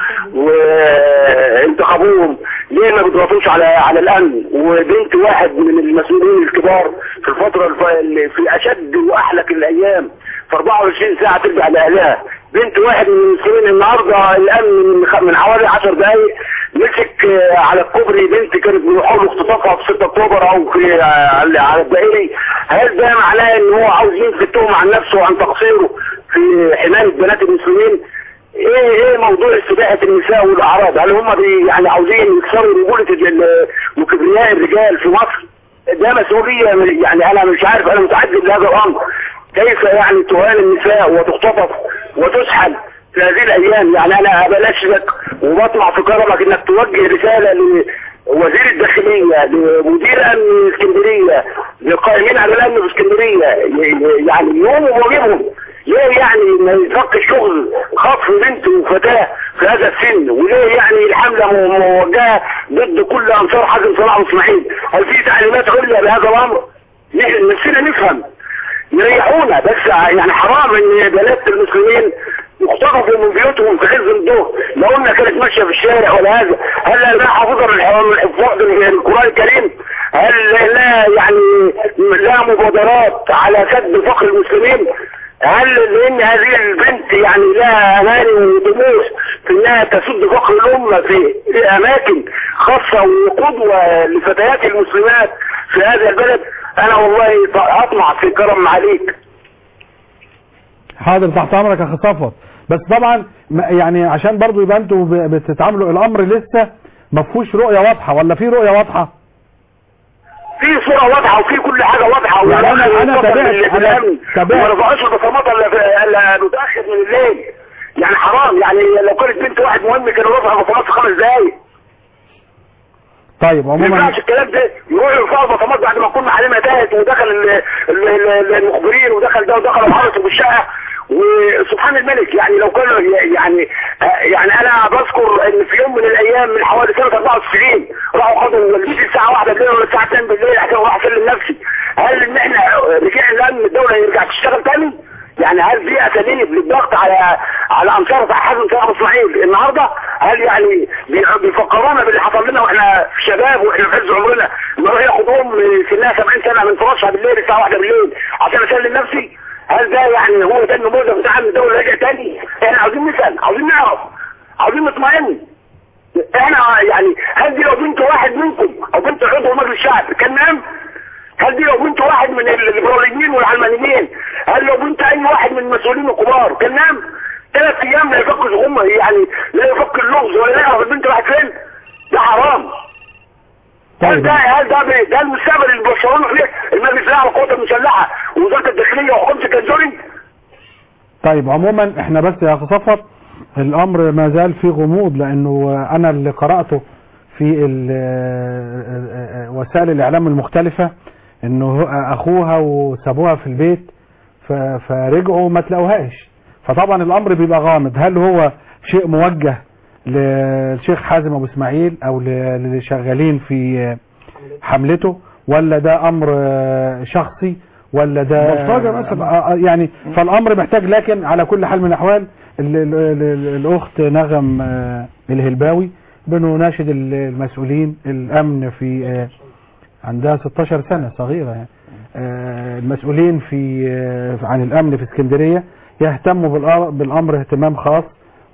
وانتخبوهم ليه ما بيضغطوش على على الامن وبنت واحد من المسؤولين الكبار في الفتره الف... اللي في اشد واحلك الايام في 24 ساعه ترجع لاهلها بنت واحد من المسلمين النهارده الامن من, خ... من حوالي 10 دقائق مسك آه، على الكوبري بنت كانت بيحاول اختطافها في 6 اكتوبر او في آه، على على الدائري هل ده معناه ان هو عاوز ينفي التهمه عن نفسه وعن تقصيره في حمايه بنات المسلمين ايه ايه موضوع استباحه النساء والاعراض هل هم بي يعني عاوزين يكسروا رجوله ال- وكبرياء الرجال في مصر ده مسؤوليه يعني انا مش عارف انا متعجب لهذا الامر كيف يعني تهان النساء وتختطف وتسحل في هذه الايام يعني انا بلاشك وبطمع في كرمك انك توجه رساله لوزير الداخليه لمدير امن اسكندريه للقائمين على الامن في اسكندريه ي- يعني يوم وواجبهم ليه يعني ما يتركش شغل خطف بنت وفتاه في هذا السن وليه يعني الحمله مو- موجهه ضد كل انصار حازم صلاح واسماعيل هل في تعليمات عليا بهذا الامر نحن نفسنا نفهم يريحونا بس يعني حرام ان بنات المسلمين اختطفوا من بيوتهم في عز الظهر لو قلنا كانت ماشيه في الشارع ولا هذا هل لا حافظه للحفاظ القران الكريم هل لا يعني لا مبادرات على سد فقر المسلمين هل لان هذه البنت يعني لها اماني ودموع في انها تسد فقر الامه في اماكن خاصه وقدوه لفتيات المسلمات في هذا البلد انا والله اطمع في كرم عليك حاضر تحت امرك يا اخي صفوت بس طبعا ما- يعني عشان برضو يبقى انتوا ب- بتتعاملوا الامر لسه ما فيهوش رؤيه واضحه ولا في رؤيه واضحه في صورة واضحة وفي كل حاجة واضحة يعني أنا- والأمن أنا والسفر تابعت- بال- أنا بالأمن تابعت. وما رفعوش البصمات الا في- الا متأخر من الليل يعني حرام يعني لو كانت بنت واحد مهم كانوا رفعوا البصمات في خمس دقايق طيب ما عموما ينفعش الكلام ده يروحوا يرفعوا البصمات بعد ما كنا عليه تاهت ودخل ال- ال- ال- المخبرين ودخل ده ودخل وحرسوا بالشقة وسبحان الملك يعني لو كانوا ي- يعني يعني انا بذكر ان في يوم من الايام من حوالي سنه 94 راحوا خدوا والدتي الساعه 1 بالليل ولا الساعه 2 بالليل عشان اروح اسلم نفسي هل ان احنا رجعنا الان الدوله يرجع تشتغل تاني؟ يعني هل في اساليب للضغط على على انصار حزم صلاح ابو اسماعيل النهارده هل يعني بي- بيفكرونا باللي حصل لنا واحنا شباب واحنا في عز عمرنا نروح ياخدوهم سنها 70 سنه من فراشها بالليل الساعه 1 بالليل عشان اسلم نفسي هل ده يعني هو ده النموذج بتاع ان الدوله رجع تاني احنا عاوزين نسال عاوزين نعرف عاوزين نطمئن احنا يعني هل دي لو بنت واحد منكم او بنت عضو مجلس الشعب كان نام هل دي لو بنت واحد من الليبراليين والعلمانيين هل لو بنت اي واحد من المسؤولين الكبار كان نام ثلاث ايام لا يفك هم يعني لا يفك اللغز ولا يعرف البنت راحت فين ده حرام هل ده هل ده ب- ده المستقبل اللي بيبشرونا فيه المجلس الاعلى للقوات المسلحه ووزاره الداخليه وحكومه الجنزوري طيب عموما احنا بس يا اخي صفوت الامر ما زال فيه غموض لانه انا اللي قراته في ال- وسائل الاعلام المختلفه انه هو- اخوها وسابوها في البيت ف- فرجعوا ما تلاقوهاش فطبعا الامر بيبقى غامض هل هو شيء موجه للشيخ حازم ابو اسماعيل او ل- للي شغالين في حملته ولا ده امر شخصي ولا ده بلطجة مثلا. آه، آه، يعني فالامر محتاج لكن على كل حال من الاحوال ال- ال- ال- الاخت نغم آه، الهلباوي بنناشد ال- المسؤولين الامن في آه، عندها 16 سنة صغيرة يعني آه، المسؤولين في آه، عن الامن في اسكندرية يهتموا بالأ- بالامر اهتمام خاص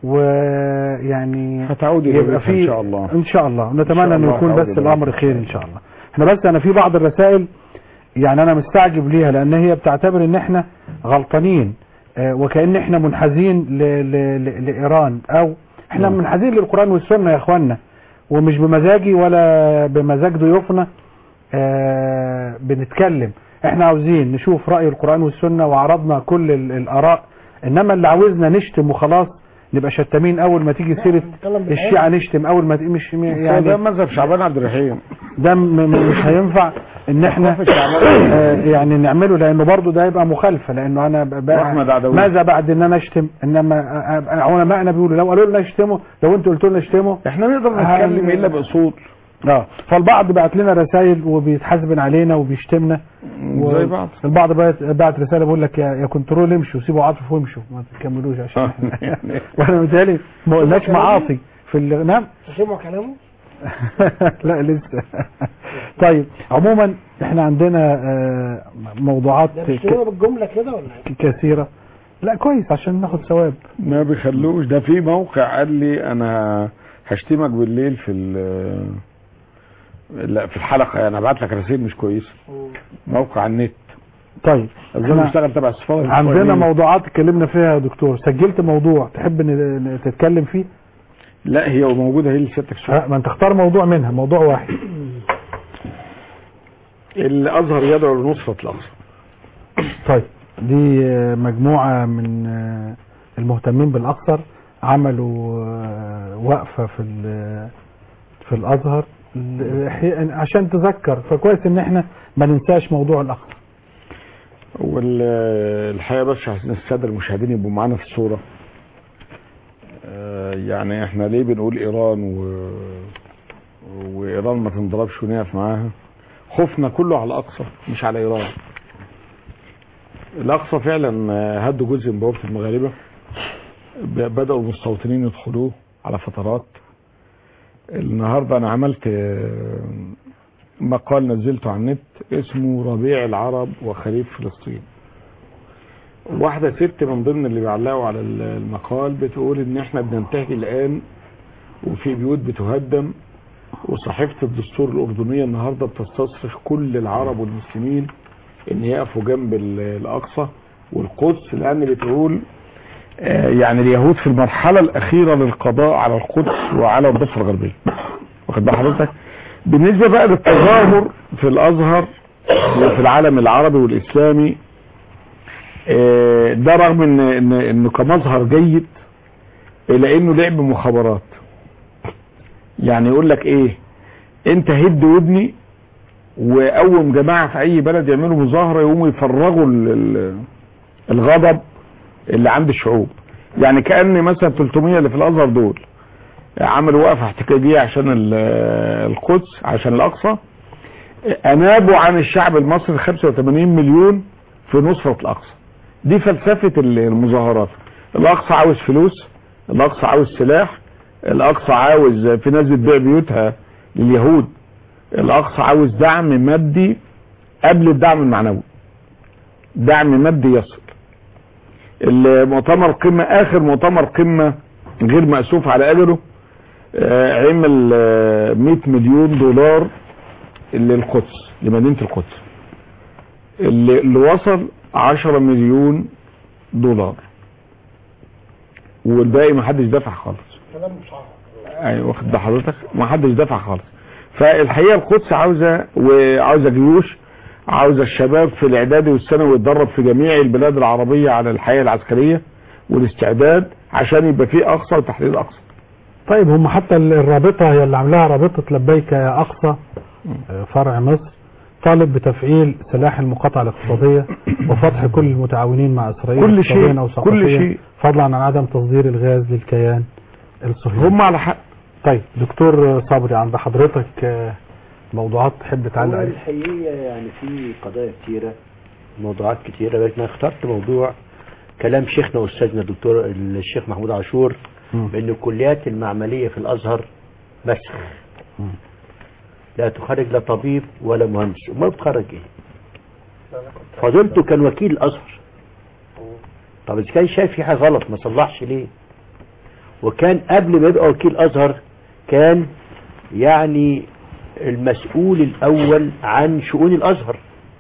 ويعني هتعود إلى يبقى بيتها في إن شاء الله. ان شاء الله إن شاء نتمنى انه الله يكون هتعود بس إلى الامر بيتها. خير ان شاء الله احنا بس انا في بعض الرسائل يعني انا مستعجب ليها لان هي بتعتبر ان احنا غلطانين آه، وكأن احنا منحازين ل- ل- ل- لايران او احنا نعم. منحازين للقرآن والسنة يا اخوانا ومش بمزاجي ولا بمزاج ضيوفنا آه، بنتكلم احنا عاوزين نشوف رأي القرآن والسنة وعرضنا كل ال- الاراء انما اللي عاوزنا نشتم وخلاص نبقى شتامين اول ما تيجي سيرة الشيعة نشتم اول ما ت- مش يعني يعني ده مذهب شعبان عبد الرحيم ده م- م- مش هينفع ان احنا آه، يعني نعمله لانه برضه ده يبقى مخالفه لانه انا ب- ب- وأحمد عدوي. ماذا بعد ان انا اشتم انما آه، آه، علماءنا بيقولوا لو قالوا لنا اشتموا لو انتوا قلتوا لنا اشتموا احنا نقدر نتكلم الا باصول اه فالبعض بعت لنا رسائل وبيتحاسبن علينا وبيشتمنا زي بعض. البعض بعت بعت رساله بيقول لك يا يا كنترول امشوا سيبوا عاطف وامشوا ما تكملوش عشان احنا وانا متهيألي ما قلناش معاصي في ال- نعم سمعوا كلامه لا لسه طيب عموما احنا عندنا آه، موضوعات ده ك- بيشتروها بالجمله كده ولا ايه؟ كثيرة لا كويس عشان ناخد ثواب ما بيخلوش ده في موقع قال لي انا هشتمك بالليل في ال- لا في الحلقه يعني ابعت لك رسائل مش كويسه موقع على النت طيب الزمن احنا بيشتغل تبع السفاره عندنا الإسرائيلية. موضوعات اتكلمنا فيها يا دكتور سجلت موضوع تحب ن- ن- تتكلم فيه لا هي موجوده هي اللي سيادتك ها، ما انت اختار موضوع منها موضوع واحد الازهر يدعو لنصره الاقصى طيب دي آه، مجموعة من آه، المهتمين بالأقصر عملوا آه، وقفة في ال- في الأزهر ل- حي- عشان تذكر فكويس ان احنا ما ننساش موضوع الأقصر والحقيقه بس عشان الساده المشاهدين يبقوا معانا في الصوره آه، يعني احنا ليه بنقول ايران و... وايران ما تنضربش ونقف معاها خوفنا كله على الاقصى مش على ايران الاقصى فعلا آه، هدوا جزء من بوابه المغاربه ب- بداوا المستوطنين يدخلوه على فترات النهارده انا عملت آه، مقال نزلته على النت اسمه ربيع العرب وخريف فلسطين واحدة ست من ضمن اللي بيعلقوا على ال- المقال بتقول ان احنا بننتهي الان وفي بيوت بتهدم وصحيفة الدستور الأردنية النهاردة بتستصرخ كل العرب والمسلمين ان يقفوا جنب ال- الأقصى والقدس لأن بتقول آه، يعني اليهود في المرحلة الأخيرة للقضاء على القدس وعلى الضفة الغربية واخد بال حضرتك بالنسبة بقى للتظاهر في الأزهر وفي العالم العربي والإسلامي آه، ده رغم ان ان انه كمظهر جيد الا انه لعب مخابرات يعني يقول لك ايه انت هد ودني وقوم جماعة في اي بلد يعملوا مظاهرة يقوموا يفرغوا ال- ال- الغضب اللي عند الشعوب يعني كأن مثلا 300 اللي في الازهر دول عملوا وقفة احتجاجية عشان ال- القدس عشان الاقصى انابوا عن الشعب المصري 85 مليون في نصرة الاقصى دي فلسفة المظاهرات الاقصى عاوز فلوس الاقصى عاوز سلاح الاقصى عاوز في ناس بتبيع بيوتها لليهود الاقصى عاوز دعم مادي قبل الدعم المعنوي دعم مادي يصل المؤتمر قمة اخر مؤتمر قمة غير مأسوف على اجله آه، عمل آه، 100 مليون دولار للقدس لمدينة القدس اللي, اللي وصل 10 مليون دولار والباقي ما حدش دفع خالص كلام مش عارف ايوه واخد بال حضرتك ما حدش دفع خالص فالحقيقه القدس عاوزه وعاوزه جيوش عاوزه الشباب في الاعدادي والثانوي يتدرب في جميع البلاد العربيه على الحياه العسكريه والاستعداد عشان يبقى في اقصى وتحديد اقصى طيب هم حتى ال- الرابطة هي اللي عاملاها رابطة لبيك يا أقصى آه، فرع مصر طالب بتفعيل سلاح المقاطعة الاقتصادية وفتح كل المتعاونين مع إسرائيل كل اقتصادياً شيء، أو كل ثقافياً، شيء. فضلا عن عدم تصدير الغاز للكيان الصهيوني هم على حق طيب دكتور صبري عند حضرتك آه، موضوعات تحب تعلق هو عليها الحقيقة يعني في قضايا كتيرة موضوعات كتيرة لكن أنا اخترت موضوع كلام شيخنا وأستاذنا الدكتور الشيخ محمود عاشور بأن الكليات المعملية في الأزهر مسخ لا تخرج لا طبيب ولا مهندس امال بتخرج ايه فضلته كان وكيل الازهر طب اذا كان شايف في حاجه غلط ما صلحش ليه وكان قبل ما يبقى وكيل ازهر كان يعني المسؤول الاول عن شؤون الازهر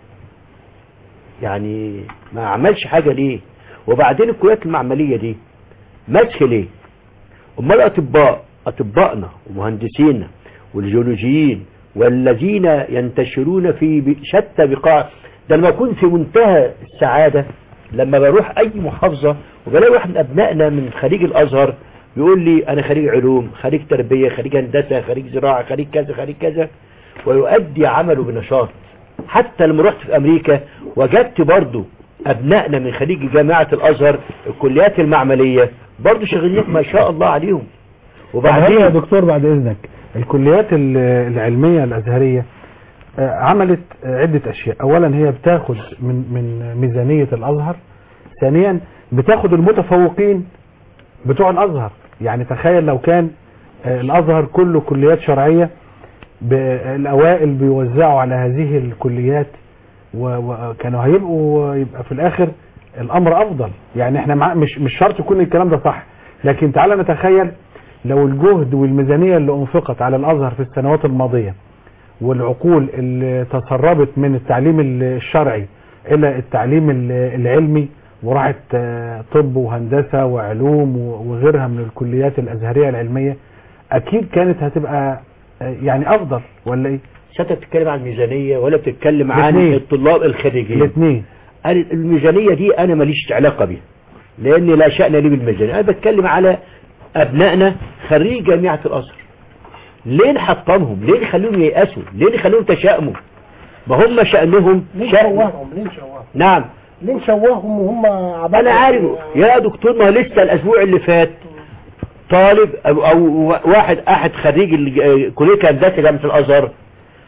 يعني ما عملش حاجه ليه وبعدين الكليات المعمليه دي مسخ ليه امال اطباء اطبائنا ومهندسينا والجيولوجيين والذين ينتشرون في ب- شتى بقاع ده لما اكون في منتهى السعاده لما بروح اي محافظه وبلاقي واحد من ابنائنا من خريج الازهر بيقول لي انا خريج علوم خريج تربيه خريج هندسه خريج زراعه خريج كذا خريج كذا ويؤدي عمله بنشاط حتى لما رحت في امريكا وجدت برضو ابنائنا من خريج جامعه الازهر الكليات المعمليه برضو شغالين ما شاء الله عليهم وبعدين يا دكتور بعد اذنك الكليات ال- العلميه الازهريه آه، عملت آه، عده اشياء اولا هي بتاخد من من ميزانيه الازهر ثانيا بتاخد المتفوقين بتوع الازهر يعني تخيل لو كان آه، الازهر كله كليات شرعيه ب- الاوائل بيوزعوا على هذه الكليات و- وكانوا هيبقوا يبقى في الاخر الامر افضل يعني احنا مع مش مش شرط يكون الكلام ده صح لكن تعالى نتخيل لو الجهد والميزانيه اللي انفقت على الازهر في السنوات الماضيه والعقول اللي تسربت من التعليم الشرعي الى التعليم ال- العلمي وراحت آه، طب وهندسه وعلوم و- وغيرها من الكليات الازهريه العلميه اكيد كانت هتبقى آه، يعني افضل ولا ايه؟ مش انت بتتكلم عن الميزانيه ولا بتتكلم عن الاتنين. الطلاب الخريجين الاثنين أنا الميزانيه دي انا ماليش علاقه بيها لان لا شأن لي بالميزانيه انا بتكلم على ابنائنا خريج جامعه الازهر ليه نحطمهم ليه نخليهم ييأسوا ليه نخليهم تشاؤموا ما هم شأنهم ليه شأن نشوههم ليه نشوههم نعم ليه نشوههم وهم عبالة انا عارف يا دكتور ما لسه الاسبوع اللي فات طالب او, أو واحد احد خريج ال- كليه هندسه جامعه الازهر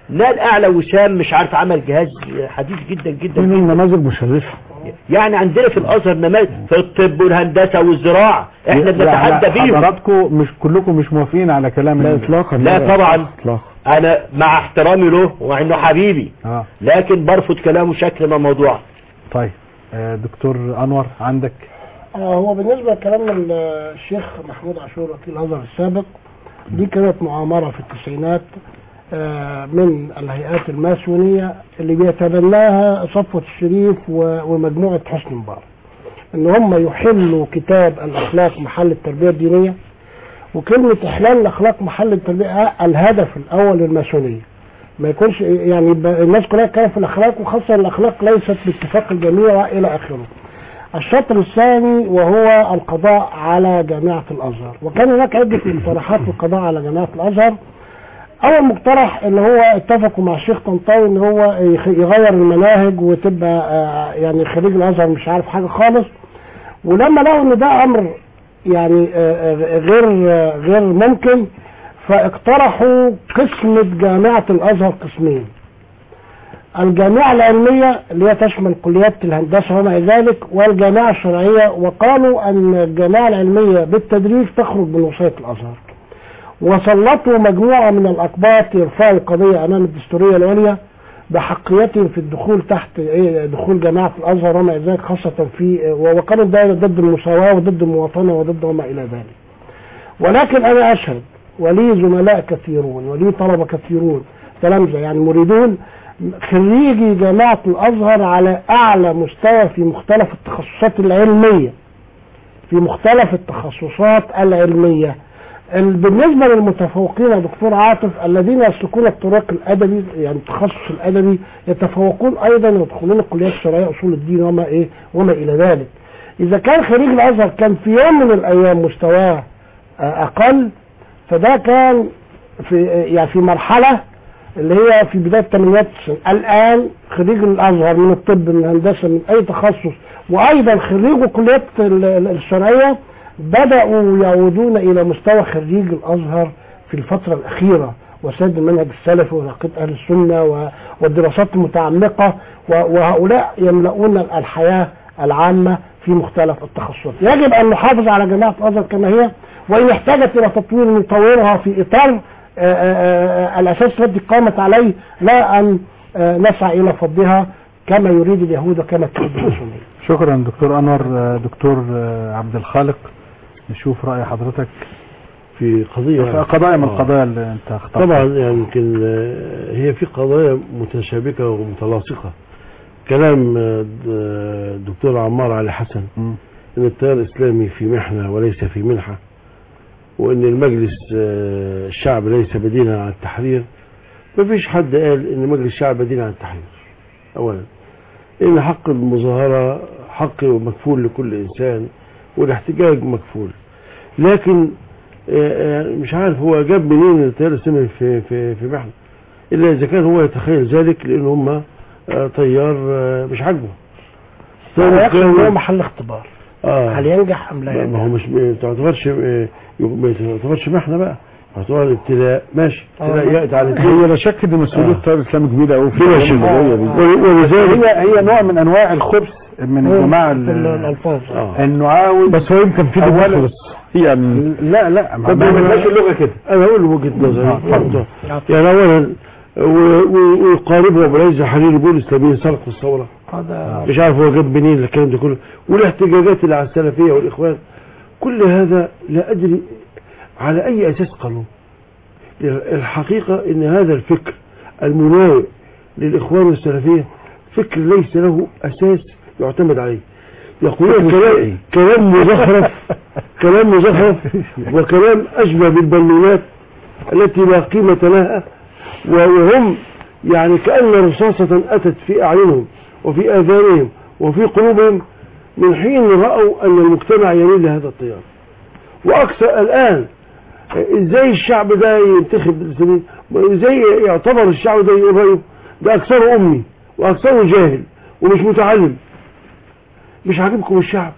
نال اعلى وسام مش عارف عمل جهاز حديث جدا جدا من النماذج مشرفة يعني عندنا في الازهر نماذج في الطب والهندسه والزراعه احنا لا، بنتحدى لا، بيهم حضراتكم مش كلكم مش موافقين على كلام لا ال- اطلاقا لا طبعا اطلاقا انا مع احترامي له ومع انه حبيبي اه لكن برفض كلامه شكل ما موضوع طيب آه، دكتور انور عندك آه، هو بالنسبة لكلام ال- الشيخ محمود عاشور وكيل الأزهر السابق دي كانت مؤامرة في التسعينات آه، من الهيئات الماسونية اللي بيتبناها صفوة الشريف و- ومجموعة حسن مبارك ان هم يحلوا كتاب الاخلاق محل التربية الدينية وكلمة احلال الاخلاق محل التربية الهدف الاول للماسونية ما يكونش يعني يبقى الناس كلها تتكلم في الاخلاق وخاصة الاخلاق ليست باتفاق الجميع والى اخره الشطر الثاني وهو القضاء على جامعة الازهر وكان هناك عدة مقترحات للقضاء على جامعة الازهر اول مقترح اللي هو اتفقوا مع الشيخ طنطاوي ان هو يخ- يغير المناهج وتبقى آه، يعني خريج الازهر مش عارف حاجة خالص ولما لقوا ان ده امر يعني آه، آه، غير آه، غير ممكن فاقترحوا قسمة جامعة الازهر قسمين الجامعة العلمية اللي هي تشمل كليات الهندسة وما إلى ذلك والجامعة الشرعية وقالوا أن الجامعة العلمية بالتدريج تخرج من وصية الأزهر وسلطوا مجموعة من الأقباط يرفعوا القضية أمام الدستورية العليا بحقيتهم في الدخول تحت إيه دخول جامعة الأزهر وما إلى ذلك خاصة في وكانوا ده ضد المساواة وضد المواطنة وضد وما إلى ذلك ولكن أنا أشهد ولي زملاء كثيرون ولي طلبة كثيرون تلامذة يعني مريدون خريجي جامعة الأزهر على أعلى مستوى في مختلف التخصصات العلمية في مختلف التخصصات العلمية ال- بالنسبة للمتفوقين يا دكتور عاطف الذين يسلكون الطريق الأدبي يعني التخصص الأدبي يتفوقون أيضا يدخلون الكليات الشرعية أصول الدين وما إيه وما إلى ذلك إذا كان خريج الأزهر كان في يوم من الأيام مستواه آه، أقل فده كان في يعني في مرحلة اللي هي في بداية الثمانينات الآن خريج الأزهر من الطب من الهندسة من أي تخصص وأيضا خريجوا كليات ال- ال- الشرعية بدأوا يعودون إلى مستوى خريج الأزهر في الفترة الأخيرة وساد المنهج السلفي وعقيدة أهل السنة و- والدراسات المتعمقة و- وهؤلاء يملؤون الحياة العامة في مختلف التخصصات يجب أن نحافظ على جامعة الأزهر كما هي وإن احتاجت إلى تطوير نطورها في إطار آه، آه، آه، الأساس الذي قامت عليه لا أن آه، نسعى إلى فضها كما يريد اليهود وكما تريد المسلمين شكرا دكتور انور آه، دكتور آه، عبد الخالق نشوف رأي حضرتك في قضية في قضايا من آه. القضايا اللي انت اخترتها طبعا يعني يمكن آه، هي في قضايا متشابكة ومتلاصقة كلام آه، د- آه، الدكتور عمار علي حسن مم. ان التيار الاسلامي في محنة وليس في منحة وان المجلس آه، الشعب ليس بديلا عن التحرير ما فيش حد قال ان مجلس الشعب بديل عن التحرير اولا ان حق المظاهرة حق مكفول لكل انسان والاحتجاج مكفول لكن آه، آه، مش عارف هو جاب منين التيار الاسلامي في في في محنة الا اذا كان هو يتخيل ذلك لان هم آه، تيار آه، مش عاجبه يقصد أن هو محل اختبار اه هل ينجح أم لا ما ينجح هو مش ما تعتبرش ما تعتبرش محنه بقى تعتبر ابتلاء ماشي ابتلاء آه. ياتي على هي الدين لا شك ان مسؤوليه آه. التيار الاسلامي كبيره قوي في في ماشي. القضية دي. ولذلك هي هي نوع من انواع الخبث من الجماعه في ال- ال- الألفاظ اه انه عاوز بس هو يمكن في أولاً- ديمقراطي يعني لا لا ما طب ما- ما- ماشي اللغه كده انا اقول وجهه نظري آه. اتفضل. يعني اولا و- و- ويقاربه برئيس حريري بيقول الاسلاميين سرقوا الثوره هذا مش عارف هو جاب منين الكلام ده كله والاحتجاجات اللي على السلفيه والاخوان كل هذا لا ادري على اي اساس قانون الحقيقه ان هذا الفكر المناوئ للاخوان والسلفيه فكر ليس له اساس يعتمد عليه يقولون كلام كلام مزخرف كلام مزخرف وكلام اشبه بالبالونات التي لا قيمه لها وهم يعني كأن رصاصة أتت في أعينهم وفي آذانهم وفي قلوبهم من حين رأوا أن المجتمع يميل لهذا التيار وأكثر الآن إزاي الشعب ده ينتخب الإسلاميين إزاي يعتبر الشعب ده يقول رأيه ده أكثره أمي وأكثره جاهل ومش متعلم مش عاجبكم الشعب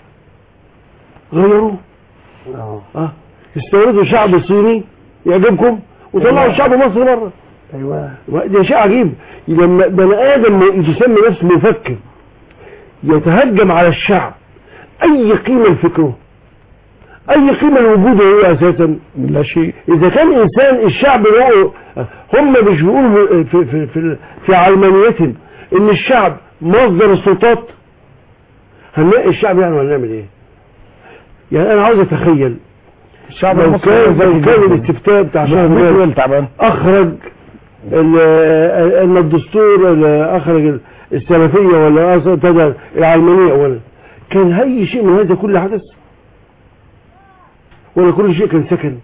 غيروه اه استوردوا شعب صيني يعجبكم وطلعوا الشعب مصري بره ايوه ده شيء عجيب لما بني ادم يسمي نفسه مفكر يتهجم على الشعب اي قيمه لفكره اي قيمه لوجوده هو اساسا لا شيء اذا كان انسان الشعب هو هم مش بيقولوا في في في, في علمانيتهم ان الشعب مصدر السلطات هنلاقي الشعب يعني هنعمل ايه يعني انا عاوز اتخيل الشعب لو المصري كان زي لو كان جدا. الاستفتاء بتاع شهر مخبط مارس ولا تعبان اخرج ال- ان الدستور ال- اخرج السلفيه ولا أص- ابتدى العلمانيه اولا كان اي شيء من هذا كله حدث ولا كل شيء كان سكن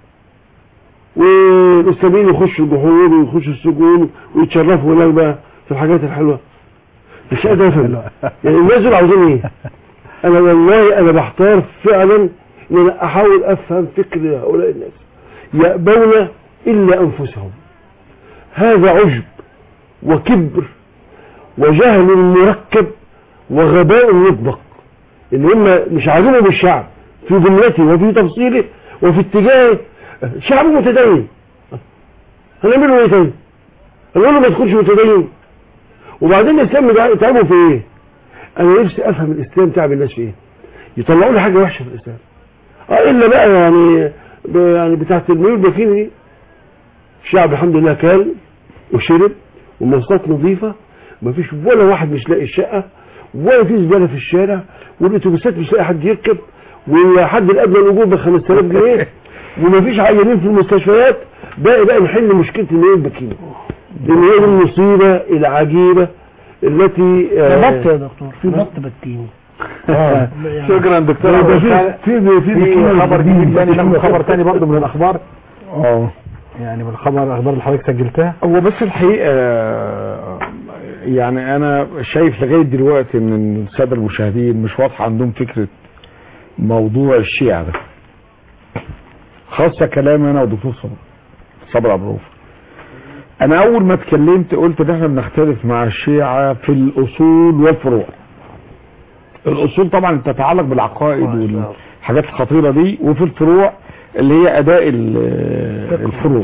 والاسلاميين يخشوا الجحور ويخشوا السجون ويتشرفوا هناك بقى في الحاجات الحلوه مش قادر افهم يعني الناس دول عاوزين ايه؟ انا والله انا بحتار فعلا ان انا احاول افهم فكر هؤلاء الناس يأبون الا انفسهم هذا عجب وكبر وجهل مركب وغباء مطبق ان هم مش عاجبهم الشعب في جملته وفي تفصيله وفي اتجاهه شعب متدين هنعمله ايه تاني هنقول له ما تكونش متدين وبعدين الاسلام ده تعبوا في ايه انا نفسي افهم الاسلام تعب الناس في ايه يطلعوا لي حاجه وحشه في الاسلام اه الا بقى يعني ب- يعني بتاعت الميول بكيني دي الشعب الحمد لله كان وشرب والمواصلات نظيفه مفيش ولا واحد مش لاقي الشقه ولا في زباله في الشارع والاتوبيسات مش لاقي حد يركب والحد الادنى الاجور ب 5000 جنيه ومفيش عيانين في المستشفيات باقي بقى نحل مشكله الميول بكيني لان هي دي المصيبه العجيبه التي ده بط يا دكتور في بط بكيني آه. شكرا دكتور ده أبو في إسحاق. في في في بكيني خبر جديد. جديد تاني ناخد خبر تاني برضه من الاخبار اه يعني من الخبر الاخبار اللي حضرتك سجلتها هو بس الحقيقة آه، يعني انا شايف لغاية دلوقتي ان السادة المشاهدين مش واضحة عندهم فكرة موضوع الشيعة ده خاصة كلامي انا ودكتور صبر صبر عبد الرؤوف انا اول ما اتكلمت قلت ان احنا بنختلف مع الشيعة في الاصول والفروع الاصول طبعا تتعلق بالعقائد والحاجات الخطيرة دي وفي الفروع اللي هي اداء ال- الفروض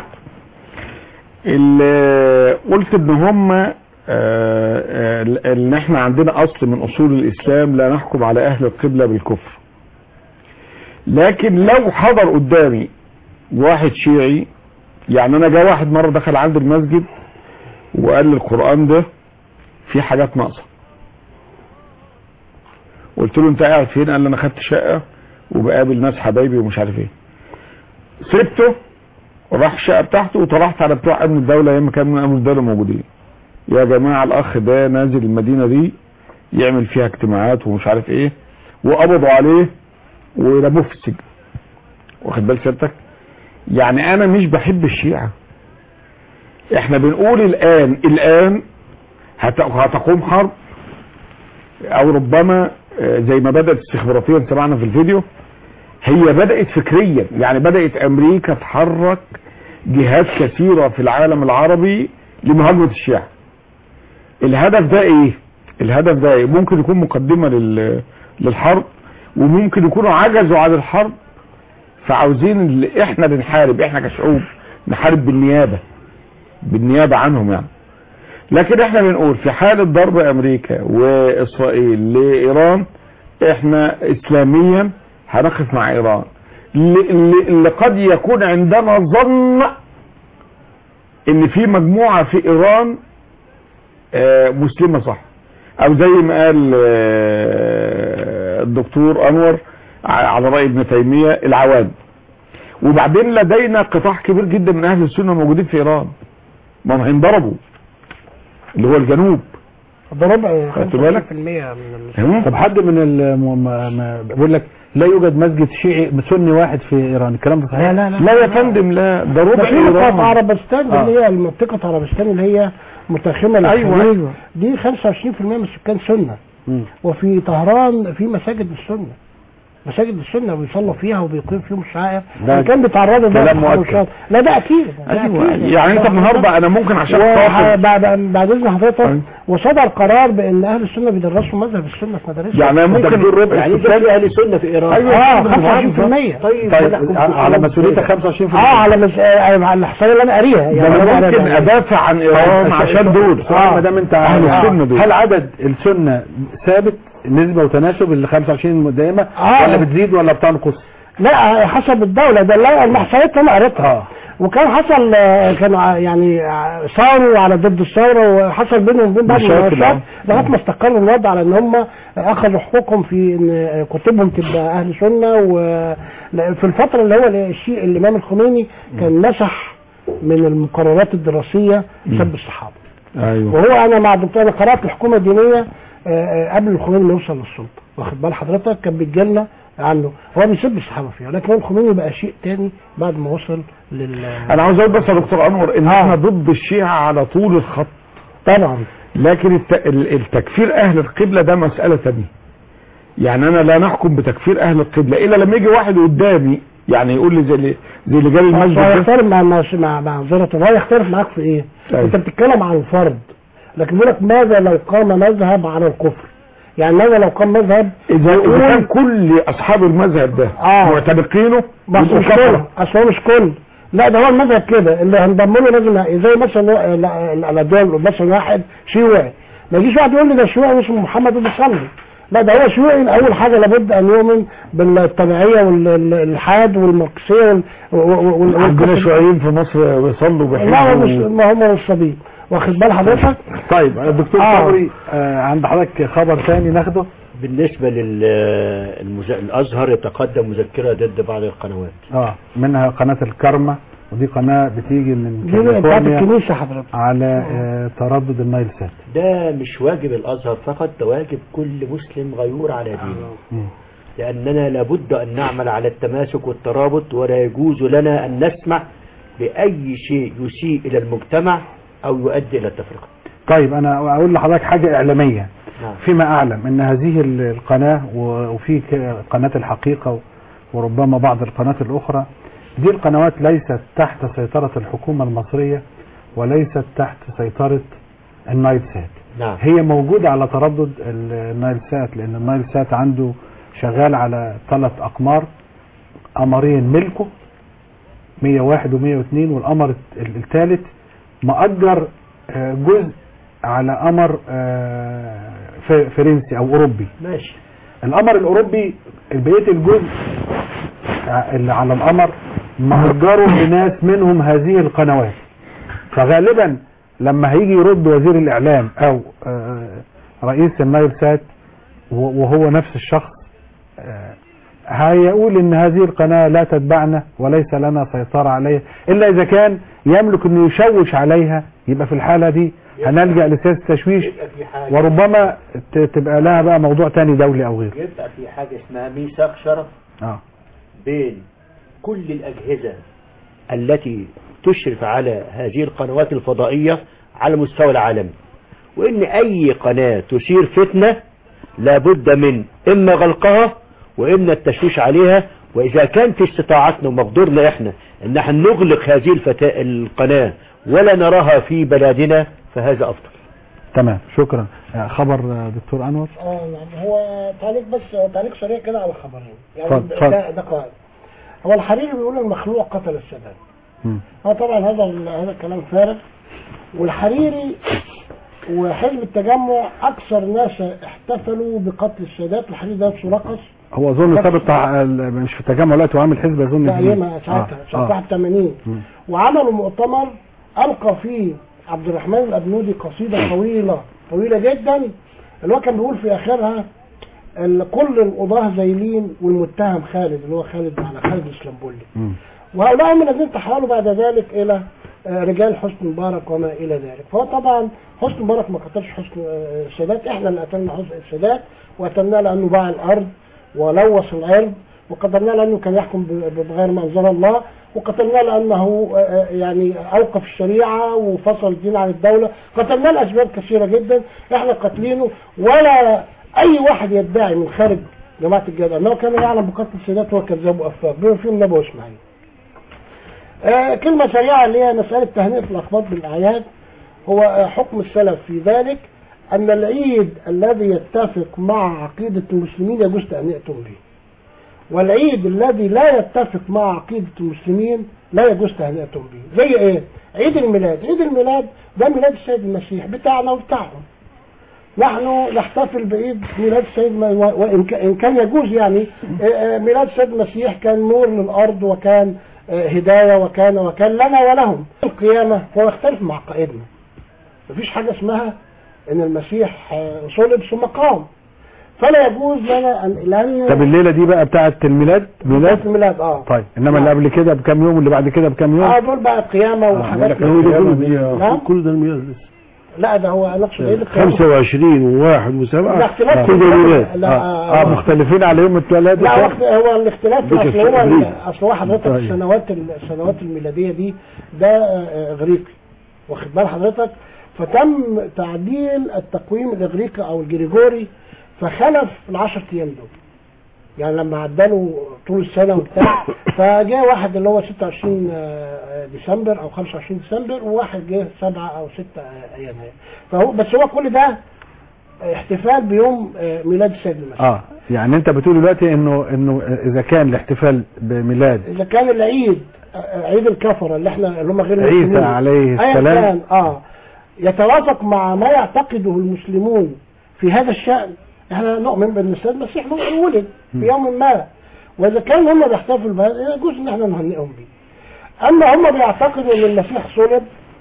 ال- قلت ان هم آه، آه، ان احنا عندنا اصل من اصول الاسلام لا نحكم على اهل القبلة بالكفر لكن لو حضر قدامي واحد شيعي يعني انا جاء واحد مرة دخل عند المسجد وقال لي القرآن ده فيه حاجات ناقصة قلت له انت قاعد فين قال لي انا خدت شقة وبقابل ناس حبايبي ومش عارف ايه سبته وراح الشقه بتاعته وطلعت على بتوع امن الدوله ايام ما كان من امن الدوله موجودين يا جماعه الاخ ده نازل المدينه دي يعمل فيها اجتماعات ومش عارف ايه وقبضوا عليه ورموه في السجن واخد بال سيادتك يعني انا مش بحب الشيعه احنا بنقول الان الان هت- هتقوم حرب او ربما آه، زي ما بدات استخباراتيا سمعنا في الفيديو هي بدأت فكريا يعني بدأت امريكا تحرك جهات كثيرة في العالم العربي لمهاجمة الشيعة الهدف ده ايه الهدف ده ايه ممكن يكون مقدمة لل... للحرب وممكن يكونوا عجزوا عن الحرب فعاوزين اللي احنا بنحارب احنا كشعوب نحارب بالنيابة بالنيابة عنهم يعني لكن احنا بنقول في حالة ضرب امريكا واسرائيل لايران احنا اسلاميا هنقف مع ايران اللي, اللي, اللي قد يكون عندنا ظن ان في مجموعة في ايران آه، مسلمة صح او زي ما قال آه، الدكتور انور ع- على رأي ابن تيمية العوام وبعدين لدينا قطاع كبير جدا من اهل السنة موجودين في ايران ما هم هينضربوا اللي هو الجنوب ده ربع خدت بالك؟ 25% من تمام؟ طب حد من ال م- م- م- بيقول لك لا يوجد مسجد شيعي سني واحد في ايران الكلام ده صحيح؟ لا لا لا لا يا فندم لا ده ده ربع في نقاط ايران عربستان آه. اللي هي منطقة عربستان اللي هي متخمة أيوة، للخليج. أيوة. دي 25% من السكان سنة مم. وفي طهران في مساجد بالسنة مساجد السنه وبيصلوا فيها وبيقيم فيهم الشعائر ده كان بيتعرضوا بقى كلام مؤكد. للتحرشات. لا ده اكيد ده ايوه أكيد. يعني انت النهارده انا ممكن عشان وح- خاطر بعد بعد اذن حضرتك وصدر قرار بان اهل السنه بيدرسوا مذهب السنه في مدارسهم يعني أنا ممكن ممكن ربع يعني ده في اهل سنه في ايران ايوه اه 25% طيب طيب ونحكم على مسؤوليتك 25% اه على مس... آه، على الاحصائيه اللي انا قاريها ده انا أنا ممكن قاريها. ادافع عن ايران طيب، عشان دول سؤال ما دام انت اهل عارف. السنه دول هل عدد السنه ثابت نسبه وتناسب ال 25 دائمه آه. ولا بتزيد ولا بتنقص؟ لا حسب الدوله ده لا الاحصائيات انا قريتها وكان حصل آه، كانوا ع- يعني ع- صاروا على ضد الثوره وحصل بينهم وبين بعض مشاكل، المناوشات آه. لغايه ما استقر الوضع على ان هم اخذوا حقوقهم في ان كتبهم تبقى اهل سنه وفي الفتره اللي هو الشيء الامام الخميني كان مسح من المقررات الدراسيه سب الصحابه ايوه وهو انا مع الدكتور انا قرات الحكومه الدينيه آه، آه، قبل الخميني ما يوصل للسلطه واخد بال حضرتك كان بيجي لنا عنه هو بيسب الصحابه فيها لكن هو الخميني بقى شيء تاني بعد ما وصل لل انا عاوز اقول بس يا دكتور انور ان احنا ضد الشيعة على طول الخط طبعا لكن الت... ال- التكفير اهل القبلة ده مسألة تانية يعني انا لا نحكم بتكفير اهل القبلة الا لما يجي واحد قدامي يعني يقول لي زي اللي زي اللي جاي هو المسجد ده يختلف مع مع مع معذرة هو يختلف معاك في ايه؟ أيوة. انت بتتكلم عن الفرد لكن بيقول لك ماذا لو قام مذهب على الكفر؟ يعني ماذا لو قام مذهب اذا يقول- إذا كان كل اصحاب المذهب ده آه. معتنقينه بس يبقوا مش كل كفرة. اصل هو مش كل لا ده هو المذهب كده اللي هنضم له لازم زي مثلا لا- لا- لا دول مثلا واحد شيوعي ما يجيش واحد يقول لي ده شيوعي اسمه محمد وبيصلي لا ده هو شيوعي اول حاجه لابد ان يؤمن بالطبيعيه والالحاد والماركسيه وال- وال- وال- عندنا والكفر. شيوعيين في مصر بيصلوا لا هو مش بيحبوا ما هم مش صبي واخد بال حضرتك طيب الدكتور آه. صبري آه عند حضرتك خبر ثاني ناخده بالنسبة للأزهر يتقدم مذكرة ضد بعض القنوات اه منها قناه الكرمه ودي قناه بتيجي من دي بتاعت كاليفورنيا الكنيسه حضرتك على آه تردد النايل سات ده مش واجب الأزهر فقط ده واجب كل مسلم غيور على دينه مم. لأننا لابد أن نعمل على التماسك والترابط ولا يجوز لنا أن نسمح بأي شيء يسيء إلى المجتمع أو يؤدي إلى التفرقة طيب انا اقول لحضرتك حاجه اعلاميه نعم. فيما اعلم ان هذه ال- القناه و- وفي ك- قناه الحقيقه و- وربما بعض القنوات الاخرى دي القنوات ليست تحت سيطره الحكومه المصريه وليست تحت سيطره النايل سات نعم هي موجودة على تردد ال- النايل سات لأن النايل سات عنده شغال على ثلاث أقمار قمرين ملكه 101 و102 والقمر الت- الثالث مأجر آه، جزء على قمر آه، ف- فرنسي أو أوروبي ماشي القمر الأوروبي بقية الجزء آه، اللي على القمر مأجره لناس منهم هذه القنوات فغالبا لما هيجي يرد وزير الاعلام او آه، رئيس النايل سات و- وهو نفس الشخص آه، هيقول ان هذه القناة لا تتبعنا وليس لنا سيطرة عليها الا اذا كان يملك انه يشوش عليها يبقى في الحالة دي هنلجأ لسياسة التشويش يبقى في حاجة وربما ت- تبقى لها بقى موضوع تاني دولي او غيره يبقى في حاجة اسمها ميثاق شرف اه بين كل الأجهزة التي تشرف على هذه القنوات الفضائية على المستوى العالمي وإن أي قناة تثير فتنة لابد من إما غلقها وإما التشويش عليها وإذا كان في استطاعتنا ومقدورنا إحنا إن احنا نغلق هذه الفتا... القناة ولا نراها في بلادنا فهذا أفضل تمام شكرا آه، خبر آه، دكتور انور اه يعني هو تعليق بس هو تعليق سريع كده على خبرين يعني اتفضل، ده, اتفضل. ده, ده قائد هو الحريري بيقول المخلوق قتل السادات مم. هو طبعا هذا ال- هذا الكلام فارغ والحريري وحزب التجمع اكثر ناس احتفلوا بقتل السادات الحريري ده نفسه رقص هو اظن ثابت بتاع ال- مش في التجمع دلوقتي وعامل حزب اظن ده جديد. ايامها ساعتها آه، سنه آه. 81 مم. وعملوا مؤتمر القى فيه عبد الرحمن الابنودي قصيده طويله طويله جدا اللي هو كان بيقول في اخرها ال- كل القضاه زايلين والمتهم خالد اللي هو خالد على خالد الاسلامبولي مم. وهؤلاء هم الذين تحولوا بعد ذلك الى آه، رجال حسني مبارك وما الى ذلك فهو طبعا حسني مبارك ما قتلش حسني آه، السادات احنا اللي قتلنا حسني السادات وقتلناه لانه باع الارض ولوث الارض وقتلناه لانه كان يحكم ب- ب- بغير ما انزل الله وقتلناه لانه آه، آه، يعني اوقف الشريعه وفصل الدين عن الدوله قتلناه لاسباب كثيره جدا احنا قاتلينه ولا اي واحد يدعي من خارج جماعة الجهاد أنه كان يعلم بقتل السادات وهو كذاب وأفاك بما فيهم النبي وإسماعيل آه كلمة سريعة اللي هي مسألة تهنئة الأخبار بالأعياد هو آه حكم السلف في ذلك أن العيد الذي يتفق مع عقيدة المسلمين يجوز تهنئتهم به والعيد الذي لا يتفق مع عقيدة المسلمين لا يجوز تهنئتهم به زي ايه عيد الميلاد عيد الميلاد ده ميلاد السيد المسيح بتاعنا وبتاعهم نحن نحتفل بعيد ميلاد السيد م- و- وإن ك- إن كان يجوز يعني آه، آه، ميلاد السيد المسيح كان نور للأرض وكان آه، هداية وكان وكان لنا ولهم القيامة هو يختلف مع عقائدنا مفيش حاجة اسمها ان المسيح آه، صلب ثم قام فلا يجوز لنا ان لان طب الليله دي بقى بتاعه الميلاد ميلاد الميلاد اه طيب انما اللي قبل كده بكام يوم واللي بعد كده بكام يوم اه دول بقى قيامة وحاجات هو ده كله دي نعم كل ده الميلاد لسه لا ده هو انا اقصد ايه القيامة 25 وواحد وسبعة لا اختلاف كل ده ميلاد لا اه, آه مختلفين على يوم الثلاث لا هو هو الاختلاف ده اصل كان هو تقليد. اصل هو حضرتك طيب. السنوات السنوات الميلاديه دي ده آه، اغريقي واخد بال حضرتك فتم تعديل التقويم الاغريقي او الجريجوري فخلف العشر ايام دول يعني لما عدلوا طول السنه وبتاع فجاء واحد اللي هو 26 آه، ديسمبر او 25 ديسمبر وواحد جه 7 او 6 يناير فهو بس هو كل ده احتفال بيوم آه، ميلاد السيد المسيح اه يعني انت بتقول دلوقتي انه انه اذا كان الاحتفال بميلاد اذا كان العيد آه، عيد الكفرة اللي احنا اللي هم غير عيسى المسلمين عليه أيا السلام. كان اه يتوافق مع ما يعتقده المسلمون في هذا الشأن احنا نؤمن بان السيد المسيح ولد في يوم ما واذا كان هم بيحتفلوا بهذا يجوز ان احنا نهنئهم به اما هم بيعتقدوا ان المسيح صلب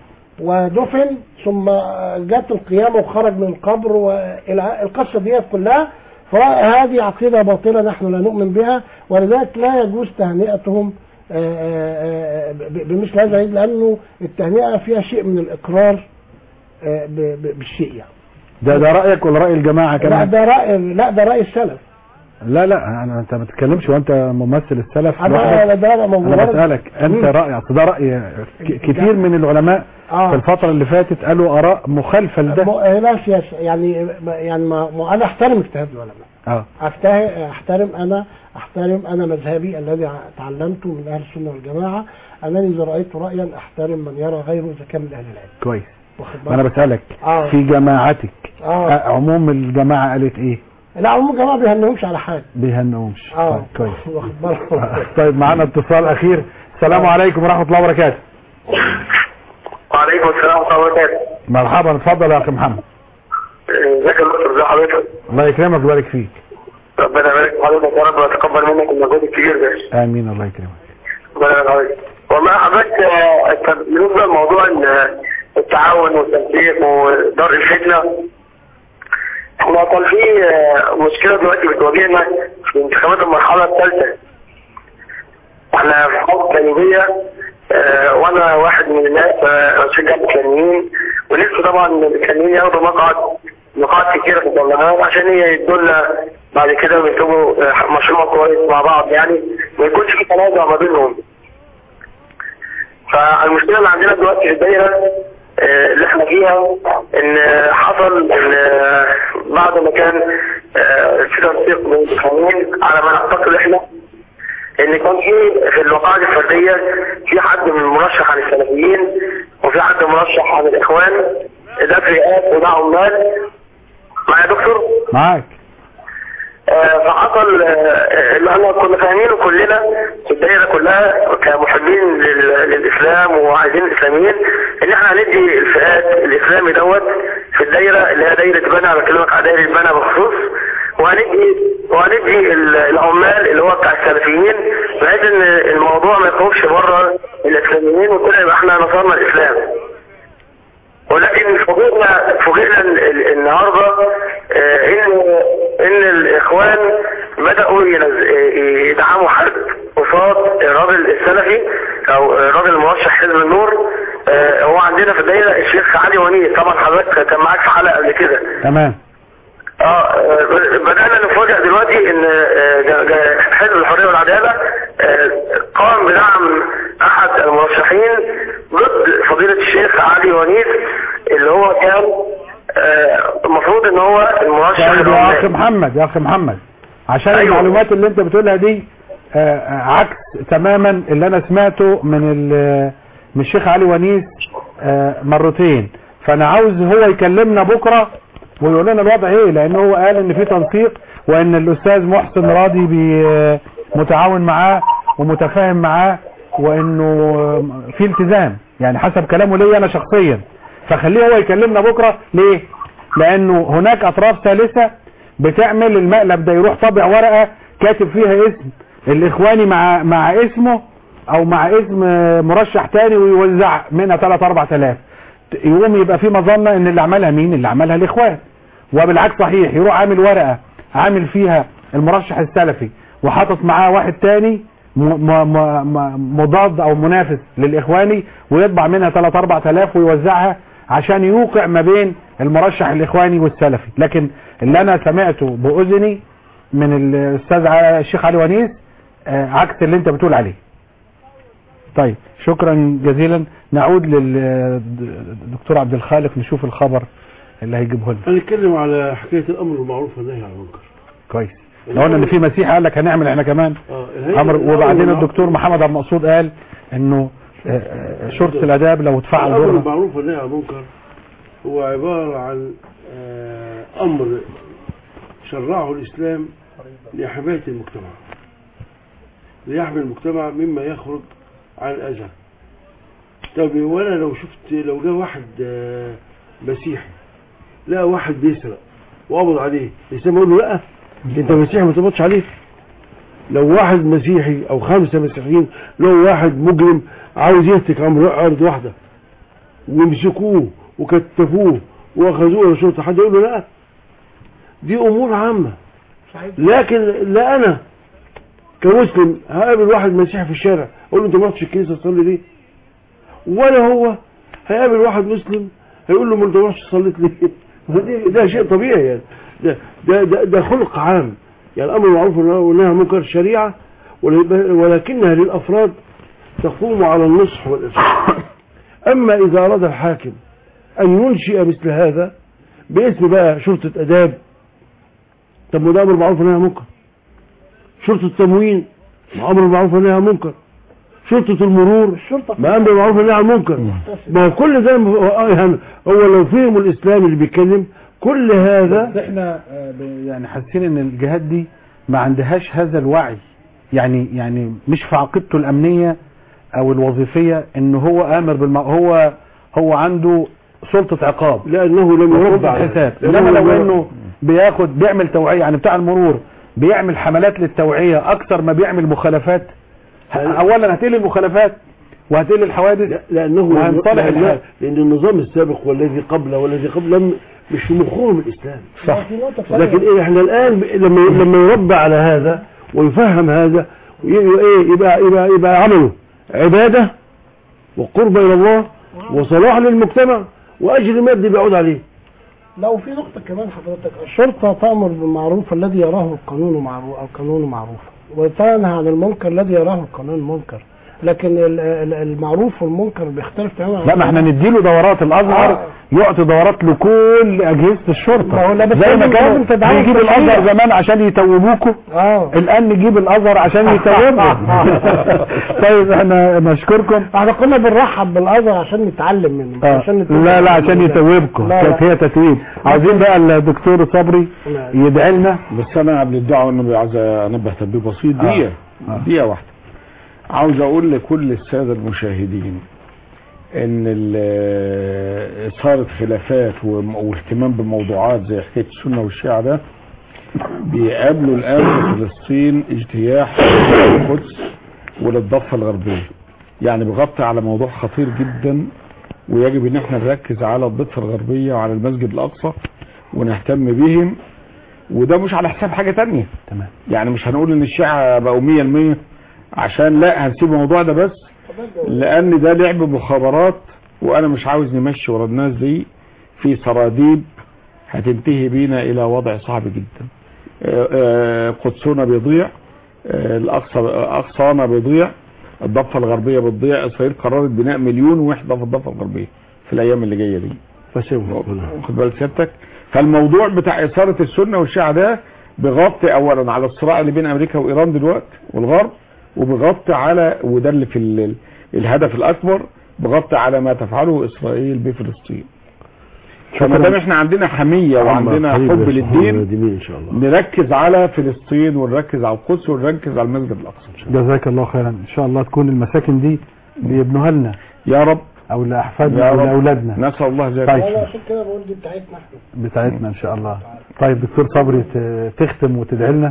ودفن ثم جت القيامة وخرج من القبر والقصة دي كلها فهذه عقيدة باطلة نحن لا نؤمن بها ولذلك لا يجوز تهنئتهم آه، آه، آه، ب- بمثل هذا العيد لأنه التهنئة فيها شيء من الإقرار آه، ب- ب- بالشيء يعني ده ده رايك ولا راي الجماعه لا كمان ده رأي لا ده رأي السلف لا لا انا انت ما بتتكلمش وانت ممثل السلف أنا لوحدك. ده موضوع انا بسالك انت مم. راي أصل ده راي ك- كتير من العلماء آه. في الفتره اللي فاتت قالوا اراء مخالفه م- لده لا سياسة يعني يعني ما ما انا احترم اجتهاد العلماء اه أفته- احترم انا احترم انا مذهبي الذي ع- تعلمته من اهل السنه والجماعه انني اذا رايت رايا احترم من يرى غيره اذا كان من اهل العلم كويس واخد ما انا بالك؟ بسالك آه. في جماعتك اه آه، عموم الجماعه قالت ايه لا هم الجماعه ما بيهنهمش على حاجه بيهنئهمش اه طيب كويس واخد بالك طيب معانا اتصال اخير السلام عليكم ورحمه الله وبركاته وعليكم السلام ورحمة الله وبركاته مرحبا اتفضل يا اخي محمد ازيك يا دكتور ازي حضرتك الله يكرمك ويبارك فيك ربنا يبارك في حضرتك يا رب ويتقبل منك المجهود الكبير ده امين الله يكرمك ربنا يبارك حضرتك والله حضرتك آه، انت بالنسبه لموضوع ال- التعاون والتنسيق ودار الفتنه احنا كان في آه، مشكله دلوقتي بتواجهنا في انتخابات المرحله الثالثه احنا في حوض كليبيه آه، وانا واحد من الناس آه، بشجع الكلميين ونفسي طبعا الكلميين ياخدوا مقعد نقاط كتيرة في البرلمان عشان هي يدونا بعد كده ويكتبوا آه، مشروع كويس مع بعض يعني ما يكونش في تنازع ما بينهم فالمشكلة اللي عندنا دلوقتي في الدايرة آه، اللي احنا فيها ان آه، حصل ان آه، بعد ما كان آه، في تنسيق بين القانون على ما نعتقد احنا ان كان في في الوقائع الفردية في حد من المرشح عن السلفيين وفي حد مرشح عن الاخوان ده فئات وده عمال معايا يا دكتور؟ معاك آه، فحصل آه، اللي احنا كنا فاهمينه كلنا في الدائرة كلها كمحبين لل- للإسلام وعايزين الإسلاميين إن احنا هندي الفئات الإسلامي دوت في الدائرة اللي هي دائرة بنا أنا بكلمك على دائرة بنا بخصوص وهندي وهندي ال- العمال اللي هو بتاع السلفيين بحيث إن الموضوع ما يخرجش بره الإسلاميين وكده يبقى احنا نصرنا الإسلام ولكن فوجئنا فوجئنا ال- ال- النهارده آه، ان ان الاخوان بداوا ينز- آه، يدعموا حد قصاد الراجل السلفي او الراجل المرشح حزب النور آه، هو عندنا في الدايره الشيخ علي ونيس طبعا حضرتك كان معاك في حلقه قبل كده تمام اه آه، بدأنا نفوجئ دلوقتي ان آه، جا- جا- حزب الحرية والعدالة آه، قام بدعم احد المرشحين ضد فضيلة الشيخ علي ونيس اللي هو كان آه، المفروض ان هو المرشح طيب يا اخي العمال. محمد يا اخي محمد عشان أيوة. المعلومات اللي انت بتقولها دي آه، آه، عكس تماما اللي انا سمعته من ال- من الشيخ علي ونيس آه، مرتين فانا عاوز هو يكلمنا بكره ويقول لنا الوضع ايه لان هو قال ان في تنسيق وان الاستاذ محسن راضي بي- متعاون معاه ومتفاهم معاه وانه في التزام يعني حسب كلامه ليا انا شخصيا فخليه هو يكلمنا بكره ليه لانه هناك اطراف ثالثه بتعمل المقلب ده يروح طابع ورقه كاتب فيها اسم الاخواني مع مع اسمه او مع اسم مرشح تاني ويوزع منها 3 4000 يقوم يبقى في مظنه ان اللي عملها مين اللي عملها الاخوان وبالعكس صحيح يروح عامل ورقه عامل فيها المرشح السلفي وحاطط معاه واحد تاني م- م- م- مضاد او منافس للاخواني ويطبع منها 3 4000 ويوزعها عشان يوقع ما بين المرشح الاخواني والسلفي لكن اللي انا سمعته باذني من الاستاذ ع- الشيخ علي ونيس آه، عكس اللي انت بتقول عليه طيب شكرا جزيلا نعود للدكتور عبد الخالق نشوف الخبر اللي هيجيبه لنا هنتكلم على حكايه الامر بالمعروف والنهي عن المنكر كويس لو قلنا ان في مسيح قال لك هنعمل احنا كمان اه الهيئة امر الأمر وبعدين بالمعروف- الدكتور محمد عبد المقصود قال انه آه، آه، شرطه الاداب لو اتفعل الامر دورها بالمعروف والنهي عن المنكر هو عباره عن آه، امر شرعه الاسلام لحمايه المجتمع ليحمي المجتمع مما يخرج عن الاذى طب وانا لو شفت لو جه واحد آه، مسيحي لقى واحد بيسرق وقبض عليه الاسلام يقول له لا انت مسيحي ما تقبضش عليه لو واحد مسيحي او خمسه مسيحيين لو واحد مجرم عاوز يهتك امر ارض واحده ويمسكوه وكتفوه واخذوه للشرطه حد يقول له لا دي امور عامه لكن لا انا كمسلم هقابل واحد مسيحي في الشارع اقول له انت ما رحتش الكنيسه تصلي ليه ولا هو هيقابل واحد مسلم هيقول له ما انت ما رحتش صليت ليه ده- ده شيء طبيعي يعني ده ده ده, ده خلق عام يعني الامر بالمعروف والنهي عن المنكر شريعه ول- ولكنها للافراد تقوم على النصح والارشاد اما اذا اراد الحاكم ان ينشئ مثل هذا باسم بقى شرطه اداب طب ما ده امر بالمعروف والنهي عن المنكر شرطه التموين ما امر بالمعروف والنهي عن المنكر شرطه المرور الشرطه ما امر بالمعروف والنهي عن المنكر ما هو كل ده هو يعني هو لو فهم الاسلام اللي بيتكلم كل هذا بس احنا آه، ب- يعني حاسين ان الجهات دي ما عندهاش هذا الوعي يعني يعني مش في عقيدته الامنيه او الوظيفيه ان هو امر بالم هو هو عنده سلطه عقاب لانه لم يربى سلطه على حساب لأنه انما لم لو يربى. انه بياخد بيعمل توعيه يعني بتاع المرور بيعمل حملات للتوعيه اكتر ما بيعمل مخالفات ه- اولا هتقل المخالفات وهتقل الحوادث لانه وهنصلح لأن, الحال لان النظام السابق والذي قبله والذي قبله لم مش في مخهم الاسلام صح لكن إيه احنا الان ب- لما لما يربى على هذا ويفهم هذا ويبقى ايه يبقى يبقى يبقى عمله عباده وقرب الى الله وصلاح للمجتمع واجر مادي بيعود عليه لو في نقطة كمان حضرتك الشرطة تأمر بالمعروف الذي يراه القانون معروف أو قانون معروف وتنهى عن المنكر الذي يراه القانون منكر لكن ال- ال- المعروف والمنكر بيختلف تماما عن لا ما احنا نديله دورات الازهر يعطي دورات لكل اجهزه الشرطه ما هو لا، بس زي ما لازم- كانوا لازم تدعموا بيجيب التشريع. الازهر زمان عشان يتوبوكوا اه الان نجيب الازهر عشان يتوبوا طيب احنا نشكركم احنا كنا بنرحب بالازهر عشان نتعلم منه مش آه. عشان نتوب. لا لا عشان يتوبكم لا، كانت لا. هي تتويب عاوزين بقى الدكتور صبري لا. يدعي لنا بس انا قبل الدعوه انا عايز انبه تنبيه بسيط دقيقه آه. دقيقه واحده عاوز اقول لكل الساده المشاهدين ان ال- اثاره خلافات وم- واهتمام بموضوعات زي حكايه السنه والشيعه ده بيقابلوا الان في فلسطين اجتياح القدس وللضفه الغربيه يعني بيغطي على موضوع خطير جدا ويجب ان احنا نركز على الضفه الغربيه وعلى المسجد الاقصى ونهتم بهم وده مش على حساب حاجه تانية تمام يعني مش هنقول ان الشيعة بقوا 100% عشان لا هنسيب الموضوع ده بس لان ده لعب مخابرات وانا مش عاوز نمشي ورا الناس دي في سراديب هتنتهي بينا الى وضع صعب جدا آه، آه، قدسنا بيضيع آه، الاقصى اقصانا بيضيع الضفه الغربيه بتضيع اسرائيل قررت بناء مليون وحده في الضفه الغربيه في الايام اللي جايه دي فسيبه واخد بال سيادتك فالموضوع بتاع اثاره السنه والشيعه ده بغطي اولا على الصراع اللي بين امريكا وايران دلوقتي والغرب وبغطي على وده اللي في ال- الهدف الاكبر بغطي على ما تفعله اسرائيل بفلسطين فما دام احنا عندنا حميه وعندنا حبيبي حب يا صاحبي للدين الدين ان شاء الله نركز على فلسطين ونركز على القدس ونركز على المسجد الاقصى جزاك الله خيرا ان شاء الله تكون المساكن دي بيبنوها لنا يا رب او لاحفادنا يا او رب. لاولادنا نسال الله ذلك طيب انا عشان كده بقول دي بتاعتنا احنا بتاعتنا ان شاء الله طيب دكتور صبري ت- تختم وتدعي لنا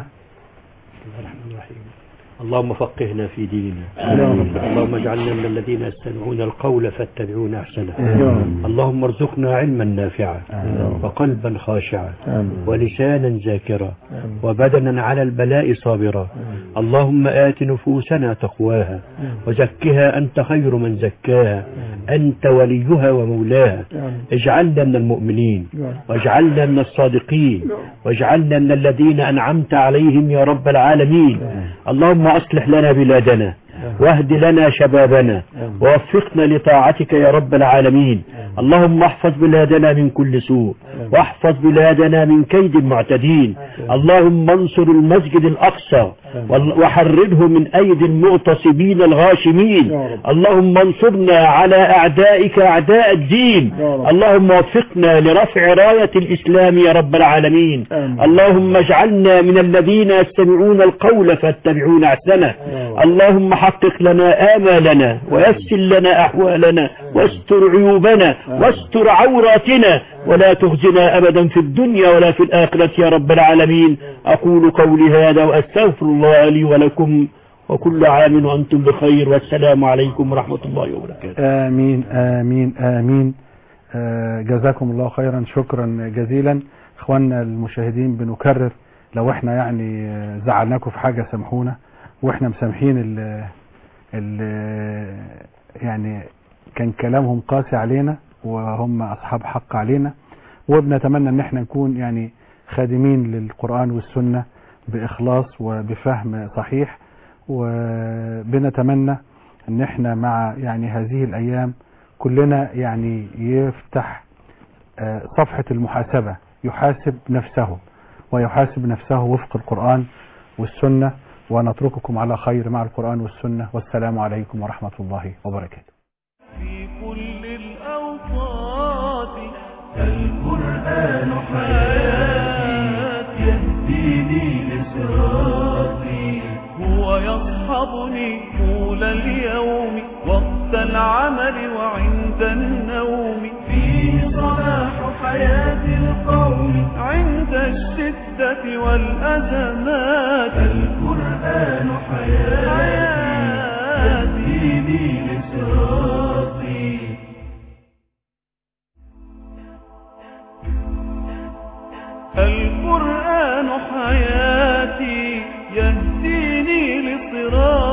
اللهم فقهنا في ديننا يا رب. اللهم اجعلنا من الذين يستمعون القول فاتبعون احسنه يا رب. اللهم ارزقنا علما نافعا وقلبا خاشعا ولسانا ذاكرا وبدنا على البلاء صابرا اللهم آت نفوسنا تقواها وزكها أنت خير من زكاها أنت وليها ومولاها اجعلنا من المؤمنين واجعلنا من الصادقين واجعلنا من الذين أنعمت عليهم يا رب العالمين اللهم أصلح لنا بلادنا واهد لنا شبابنا ووفقنا لطاعتك يا رب العالمين اللهم احفظ بلادنا من كل سوء واحفظ بلادنا من كيد المعتدين اللهم انصر المسجد الأقصى وال- وحرره من أيدي المغتصبين الغاشمين اللهم انصرنا على أعدائك أعداء الدين اللهم وفقنا لرفع راية الإسلام يا رب العالمين اللهم اجعلنا من الذين يستمعون القول فاتبعون أحسنه اللهم حقق لنا آمالنا ويسر لنا أحوالنا واستر عيوبنا واستر عوراتنا ولا تخزنا أبدا في الدنيا ولا في الآخرة يا رب العالمين أقول قولي هذا وأستغفر الله لي ولكم وكل عام وأنتم بخير والسلام عليكم ورحمة الله وبركاته آمين آمين آمين آه، جزاكم الله خيرا شكرا جزيلا اخواننا المشاهدين بنكرر لو احنا يعني آه، زعلناكم في حاجة سامحونا واحنا مسامحين ال ال يعني كان كلامهم قاسي علينا وهم اصحاب حق علينا وبنتمنى ان احنا نكون يعني خادمين للقرآن والسنة بإخلاص وبفهم صحيح وبنتمنى ان احنا مع يعني هذه الايام كلنا يعني يفتح آه، صفحة المحاسبة يحاسب نفسه ويحاسب نفسه وفق القرآن والسنة ونترككم على خير مع القرآن والسنة والسلام عليكم ورحمة الله وبركاته في كل الأوقات القرآن حياتي يهديني لصراطي هو يصحبني طول اليوم وقت العمل وعند النوم فيه صلاح حياة القوم عند الشدة والأزمات القرآن حياتي يهديني لصراطي القرآن حياتي يهديني لصراطي